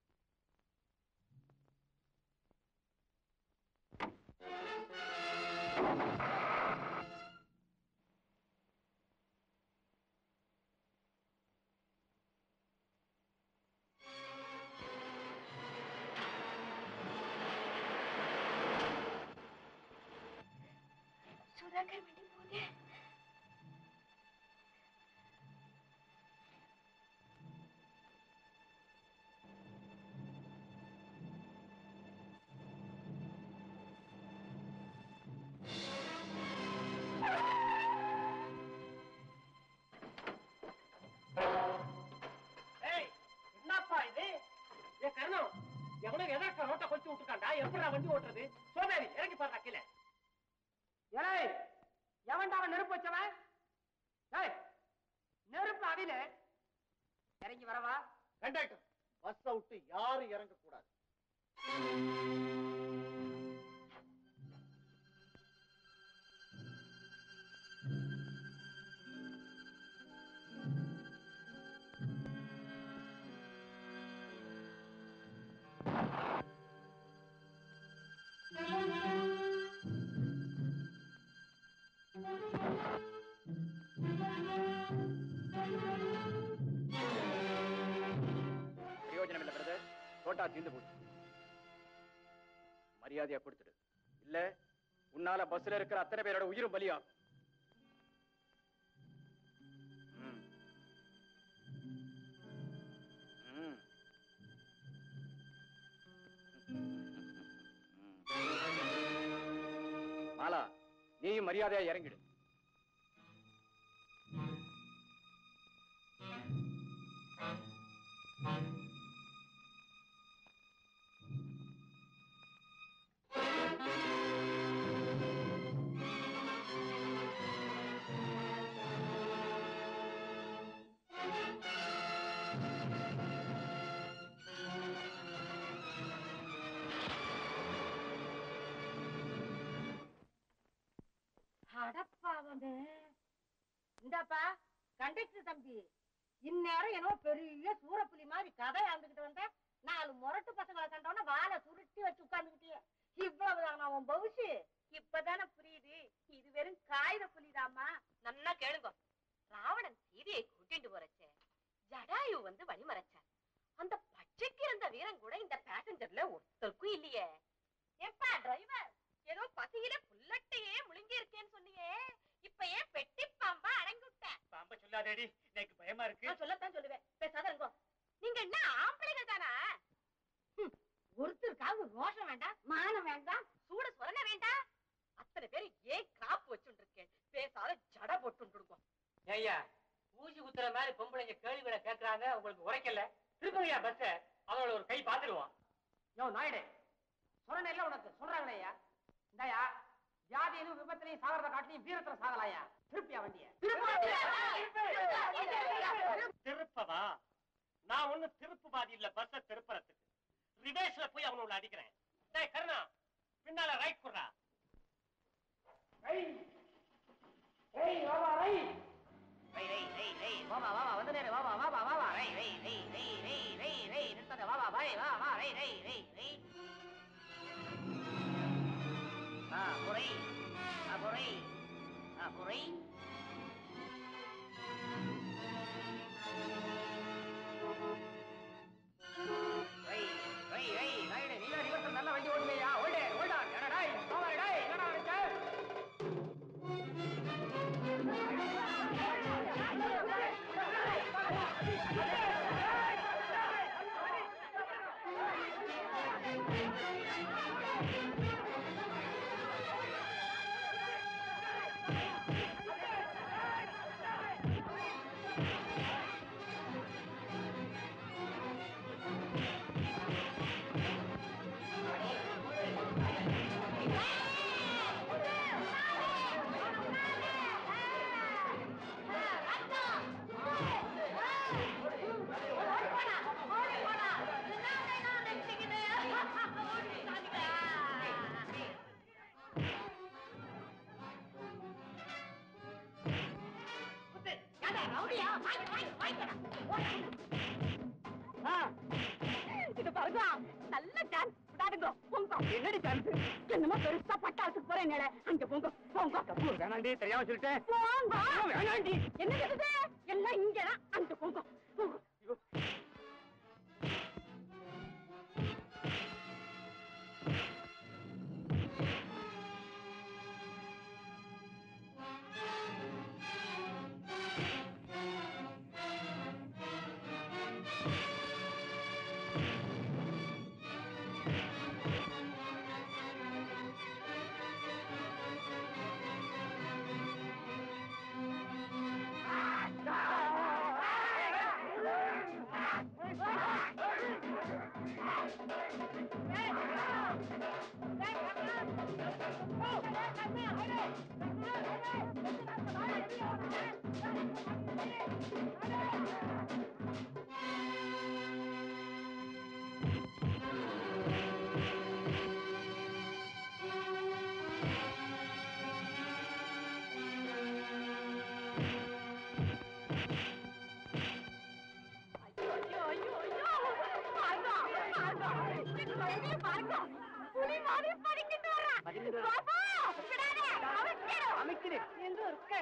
சுதாகர் வண்டி போகுது ஏய், என்னப்பா இது ஏ கர்ணம் எவ்வளவு எதற்க ரோட்டை கொளுத்தி விட்டுருக்காண்டா எப்படிடா வண்டி ஓட்டுறது சோமேரி இறங்கி பாடுறா கீழே ஏய் எவன்டா அவன் நெருப்பு வச்சவன் ஏய் நெருப்பு அவில இறங்கி வரவா கண்டக்டர் பஸ் விட்டு யாரும் இறங்க கூடாது பிரயோஜனம் இல்ல பிரதர் தோட்டா தீர்ந்து போச்சு மரியாதையா கொடுத்துடு இல்ல உன்னால பஸ்ல இருக்கிற அத்தனை பேரோட உயிரும் பலியாகும் ம். ம். ம். மாலா நீயும் மரியாதையா இறங்கிடு அடப்பாவமே இந்தாப்பா கண்டக்டர் தம்பி இந்நேரம் என்னவோ பெரிய சூரப்புலி மாதிரி கதை ஆண்டுகிட்டு வந்த நாலு முரட்டு பசங்களை கண்டவன வாழை சுருட்டி வச்சு உட்கார்ந்துகிட்டியே இவ்வளவுதான் உன் பவுசு இப்பதானே புரியுது இது வெறும் காகித புலிதாமா நன்னா கேளுங்க ராவணன் சீதையை கூட்டிட்டு போறச்சே ஜடாயு வந்து வழிமறைச்சார் அந்த பச்சைக்கு இருந்த வீரன் கூட இந்த பேசஞ்சர்ல ஒருத்தருக்கும் இல்லையே ஏப்பா டிரைவர் ஏதோ பசியில புல்லட்டையே முழுங்கி இருக்கேன்னு சொன்னியே இப்ப ஏன் பெட்டி பாம்பா அடங்கி விட்டேன் பாம்ப சொல்லாதேடி எனக்கு பயமா இருக்கு நான் சொல்லத்தான் சொல்லுவேன் பேசாத இருங்கோ நீங்க என்ன ஆம்பளைங்க தானா ஒருத்தருக்காவது ரோஷம் வேண்டாம் மானம் வேண்டாம் சூட சொரண வேண்டாம் அத்தனை பேர் ஏன் கிராப் வச்சுட்டு இருக்கேன் பேசாத ஜட போட்டுருங்க ஏய்யா ஊசி குத்துற மாதிரி பொம்பளைங்க கேள்விகளை கேட்கறாங்க உங்களுக்கு உரைக்கல திருப்பங்கய்யா பஸ் அவளோட ஒரு கை பாத்துருவான் யோ நாயுடு சொன்ன இல்ல உனக்கு சொல்றாங்களேயா இந்தாயா ஜாதியிலும் விபத்திலையும் சாகிறத காட்டிலையும் வீரத்துல சாகலாயா திருப்பியா வண்டிய திருப்பவா நான் ஒண்ணு திருப்புவாதி இல்ல பஸ்ஸ திருப்புறதுக்கு ரிவேஸ்ல போய் அவனோட அடிக்கிறேன் டேய் கருணா பின்னால ரைட் குடுறா ஏய் வா வா ரை ரை ரை ரை ரை வா வா வா வா வந்து நேரே வா வா வா வா வா வா ரை ரை ரை ரை ரை ரை ரை நிறுத்தாத வா வா ரை வா வா ரை ரை ரை ரை ஆ புரை ஆ புரை ஆ புரை ரை ரை ரை ரைடு நீங்க ரிவர்ஸ் நல்ல வண்டி ஓட்டுமையா ஓல்டே ஓல்டா என்னடா டேய் போவா டேய் என்னடா இருக்கு அப்படியா வாங்கி வாங்கி வாங்கிக்கடா இது பாருங்க நல்ல டான்ஸ் விடாதுங்க போங்க என்னடி டான்ஸ் என்னமோ பெருசா பட்டாளத்துக்கு போறேன் அங்க போங்க போங்க வேணாண்டி தெரியாம சொல்லிட்டேன் போங்க வேணாண்டி என்ன சொல்லுது எல்லாம் இங்கதான் அங்க போங்க போங்க ஐயோ ஐயோ ஐயோ பாருங்க பாருங்க இந்த குழந்தைய பாருங்க புலி மாதிரி பதுங்கிட்டு வர்றா பாப்பா விடாதே அமைச்சிடு அமைச்சிடு எங்க இருக்க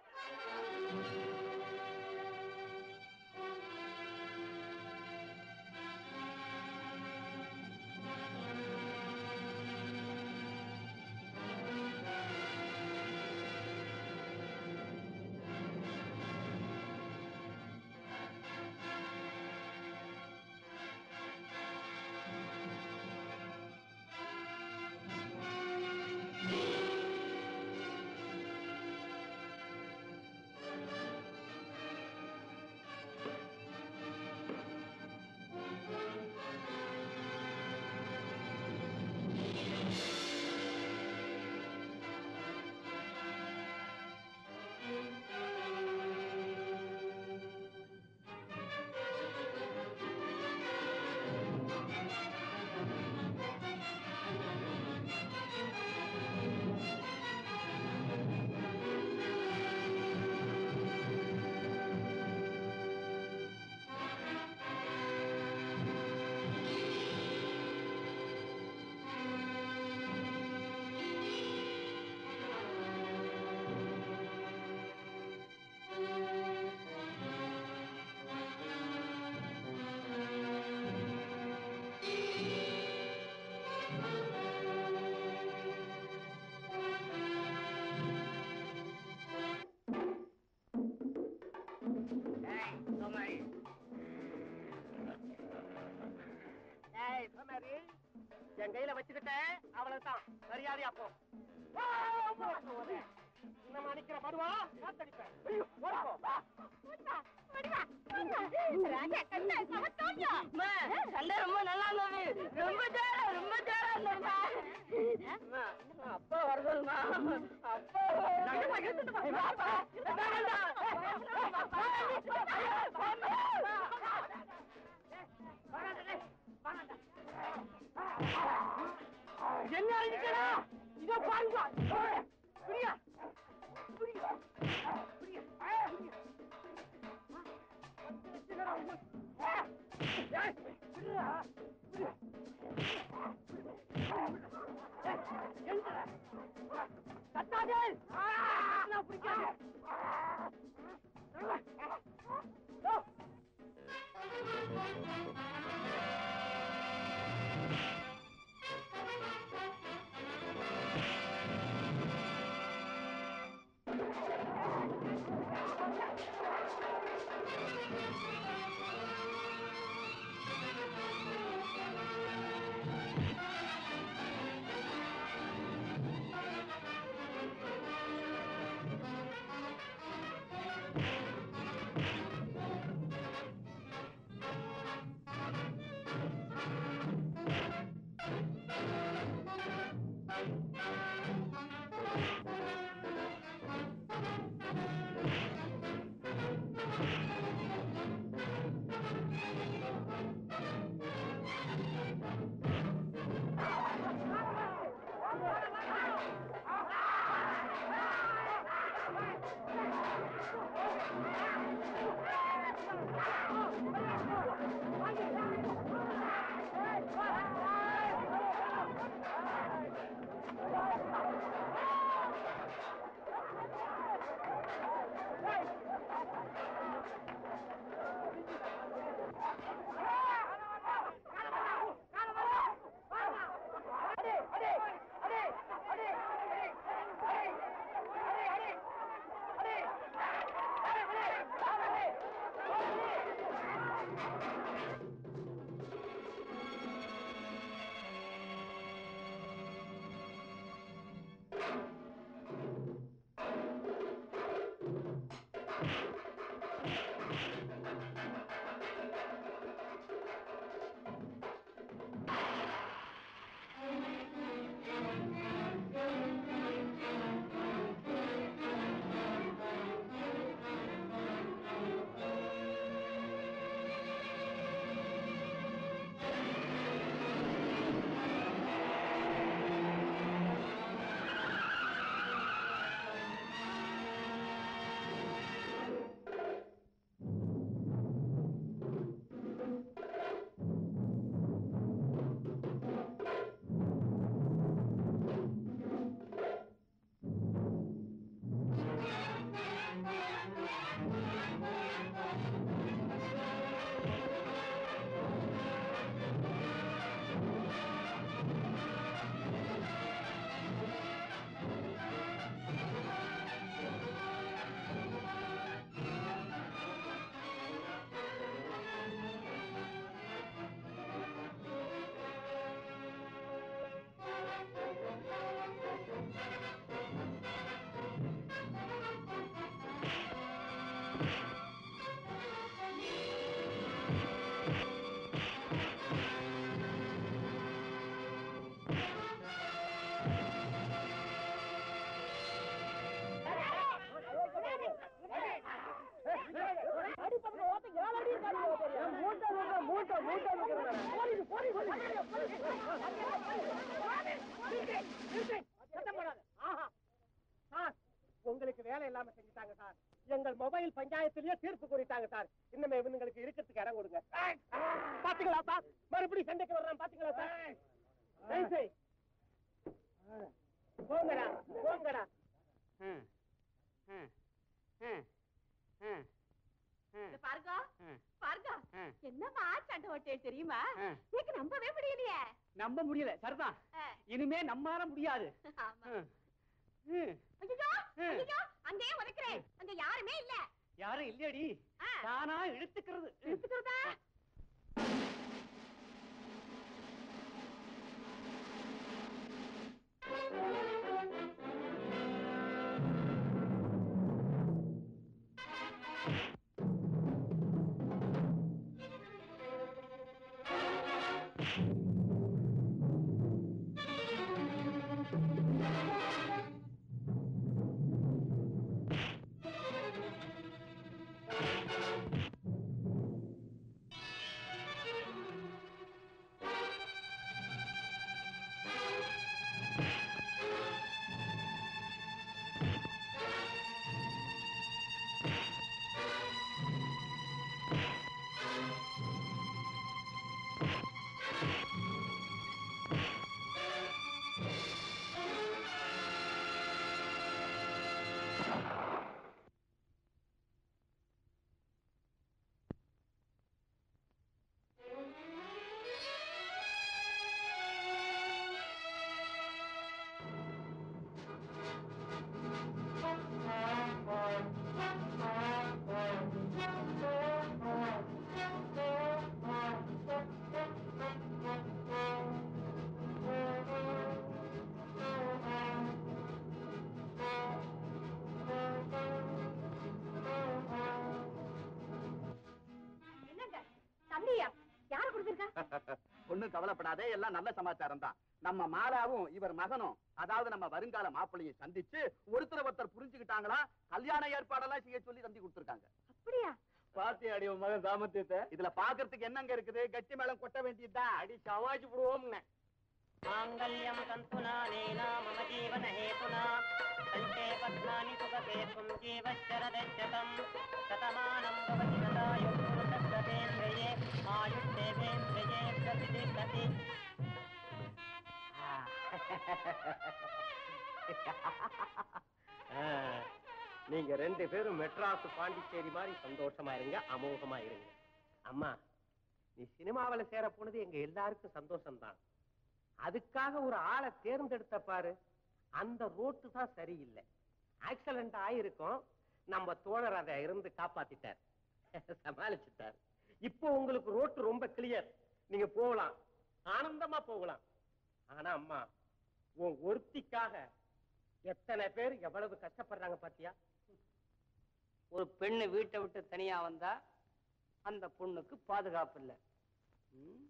ஏய் சமரி என் கையில வச்சுக்கிட்டேன் அவ்வளவுதான் மரியாதையா போ நம்ம அடிக்கிற பருவா காத்தடிப்பேன் ஐயோ, ஓடி போ. சண்டை ரொம்ப நல்லா இருந்தது ரொம்ப ஜோரா ரொம்ப ஜோரா இருந்ததுமா அப்பா வர சொல்லுமா அப்பா என்ன அடிக்கிறா இதோ பாருங்க புரியா புரியா புரியா கத்தாதே பிடிக்காது ஆ சத்தம் போடாத. ஆஹா. சார் உங்களுக்கு வேலை இல்லாம செஞ்சுட்டாங்க சார் எங்கள் மொபைல் பஞ்சாயத்திலேயே தீர்ப்பு கூறிட்டாங்க சார் இன்னுமே இவங்களுக்கு இருக்கிறதுக்கு இடம் கொடுங்க பாத்தீங்களா சார் மறுபடியும் சண்டைக்கு வர்றான் பாத்தீங்களா சார் சரி, சரி. போங்கடா போங்கடா இது பாருங்க பாருங்க என்னமா சண்டை ஓட்டே தெரியுமா எனக்கு நம்பவே முடியலையே நம்ப முடியல சரிதான் ஆ. இனிமே நம்மால முடியாது ஆமா. ம். ம். ஐயோ ஐயோ அங்கேயே உதைக்கிறேன் அங்க யாருமே இல்ல யாரும் இல்லையடி ஆ. தானா இழுத்துக்கிறது எடுத்துக்கிறதா என்னங்க தம்பியா யாரு கொடுத்திருக்கா ஒண்ணும் கவலைப்படாதே எல்லாம் நல்ல சமாச்சாரம் தான் நம்ம மாலாவும் இவர் மகனும் அதாவது நம்ம வருங்கால மாப்பிள்ளையும் சந்திச்சு ஒருத்தர் ஒருத்தர் புரிஞ்சுக்கிட்டாங்களா கல்யாண ஏற்பாடெல்லாம் செய்ய சொல்லி தந்தி கொடுத்துருக்காங்க அப்படியா பாத்தி அடி உன் மகன் சாமத்தியத்தை இதுல பாக்குறதுக்கு என்னங்க இருக்குது கட்டி மேளம் கொட்ட வேண்டியதுதான் அடி சவாஜி விடுவோம்னு माङ्गल्यं तन्तुनानेन मम जीवनहेतुना कण्ठे पद्मानि सुभगे त्वं जीवश्चरदशतम् शतमानं भवति सदायुः पुरुषस्वतेन्द्रिये आयुष्येवेन्द्रिये प्रतिष्ठति நீங்க ரெண்டு பேரும் மெட்ராஸ் பாண்டிச்சேரி மாதிரி சந்தோஷமா இருங்க அமோகமா இருங்க அம்மா நீ சினிமாவுல சேர போனது எங்க எல்லாருக்கும் சந்தோஷம்தான் அதுக்காக ஒரு ஆளை தேர்ந்தெடுத்த பாரு அந்த ரோட்டு தான் சரியில்லை ஆக்சிடென்ட் ஆயிருக்கும் நம்ம தோழர் அதை இருந்து காப்பாத்திட்டார் சமாளிச்சுட்டார் இப்போ உங்களுக்கு ரோட்டு ரொம்ப கிளியர் நீங்க போகலாம் ஆனந்தமா போகலாம் ஆனா அம்மா உன் ஒருத்திக்காக எத்தனை பேர் எவ்வளவு கஷ்டப்படுறாங்க பாத்தியா ஒரு பெண்ணு வீட்டை விட்டு தனியா வந்தா அந்த பொண்ணுக்கு பாதுகாப்பு இல்லை ம்?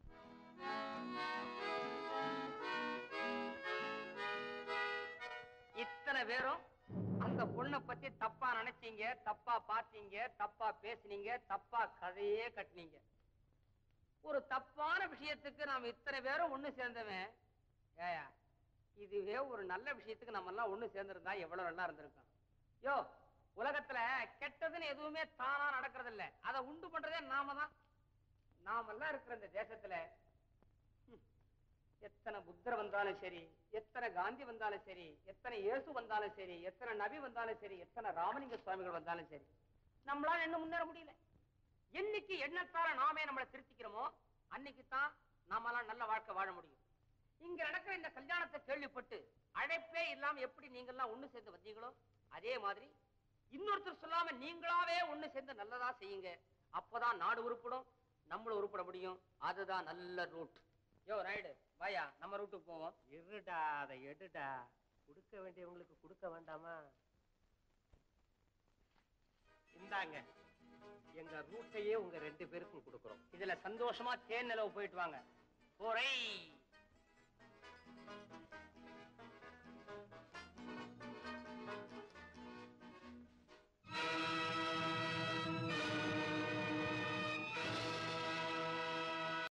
இத்தனை பேரும் அந்த பொண்ணை பத்தி தப்பா நினைச்சீங்க தப்பா பார்த்தீங்க தப்பா பேசுனீங்க தப்பா கதையே கட்டினீங்க ஒரு தப்பான விஷயத்துக்கு நாம இத்தனை பேரும் ஒண்ணு சேர்ந்தவன் ஏயா இதுவே ஒரு நல்ல விஷயத்துக்கு நம்ம எல்லாம் ஒண்ணு சேர்ந்திருந்தா எவ்வளவு நல்லா இருந்திருக்கும் யோ உலகத்துல கெட்டதுன்னு எதுவுமே தானா நடக்கிறது இல்ல அதை உண்டு பண்றதே நாம தான் நாமெல்லாம் இருக்கிற இந்த தேசத்துல ஹம், எத்தனை புத்தர் வந்தாலும் சரி எத்தனை காந்தி வந்தாலும் சரி எத்தனை இயேசு வந்தாலும் சரி எத்தனை நபி வந்தாலும் சரி எத்தனை ராமலிங்க சுவாமிகள் வந்தாலும் சரி நம்மளால என்ன முன்னேற முடியல என்னைக்கு எண்ணத்தால நாமே நம்மளை திருத்திக்கிறோமோ அன்னைக்கு தான் நாமெல்லாம் நல்ல வாழ்க்கை வாழ முடியும் இங்க நடக்கிற இந்த கல்யாணத்தை கேள்விப்பட்டு அழைப்பே இல்லாம எப்படி நீங்கெல்லாம் ஒண்ணு சேர்ந்து வந்தீங்களோ அதே மாதிரி இன்னொருத்தர் சொல்லாம நீங்களாவே ஒண்ணு சேர்ந்து நல்லதா செய்யுங்க அப்பதான் நாடு உருப்படும் நம்மளும் உருப்பட முடியும் அதுதான் நல்ல ரூட் யோ ரைடு வாயா நம்ம ரூட்டுக்கு போவோம் இருடா அதை எடுடா கொடுக்க வேண்டியவங்களுக்கு கொடுக்க வேண்டாமா இந்தாங்க எங்க ரூட்டையே உங்க ரெண்டு பேருக்கும் கொடுக்குறோம் இதுல சந்தோஷமா தேன் நிலவு போயிட்டு வாங்க போரை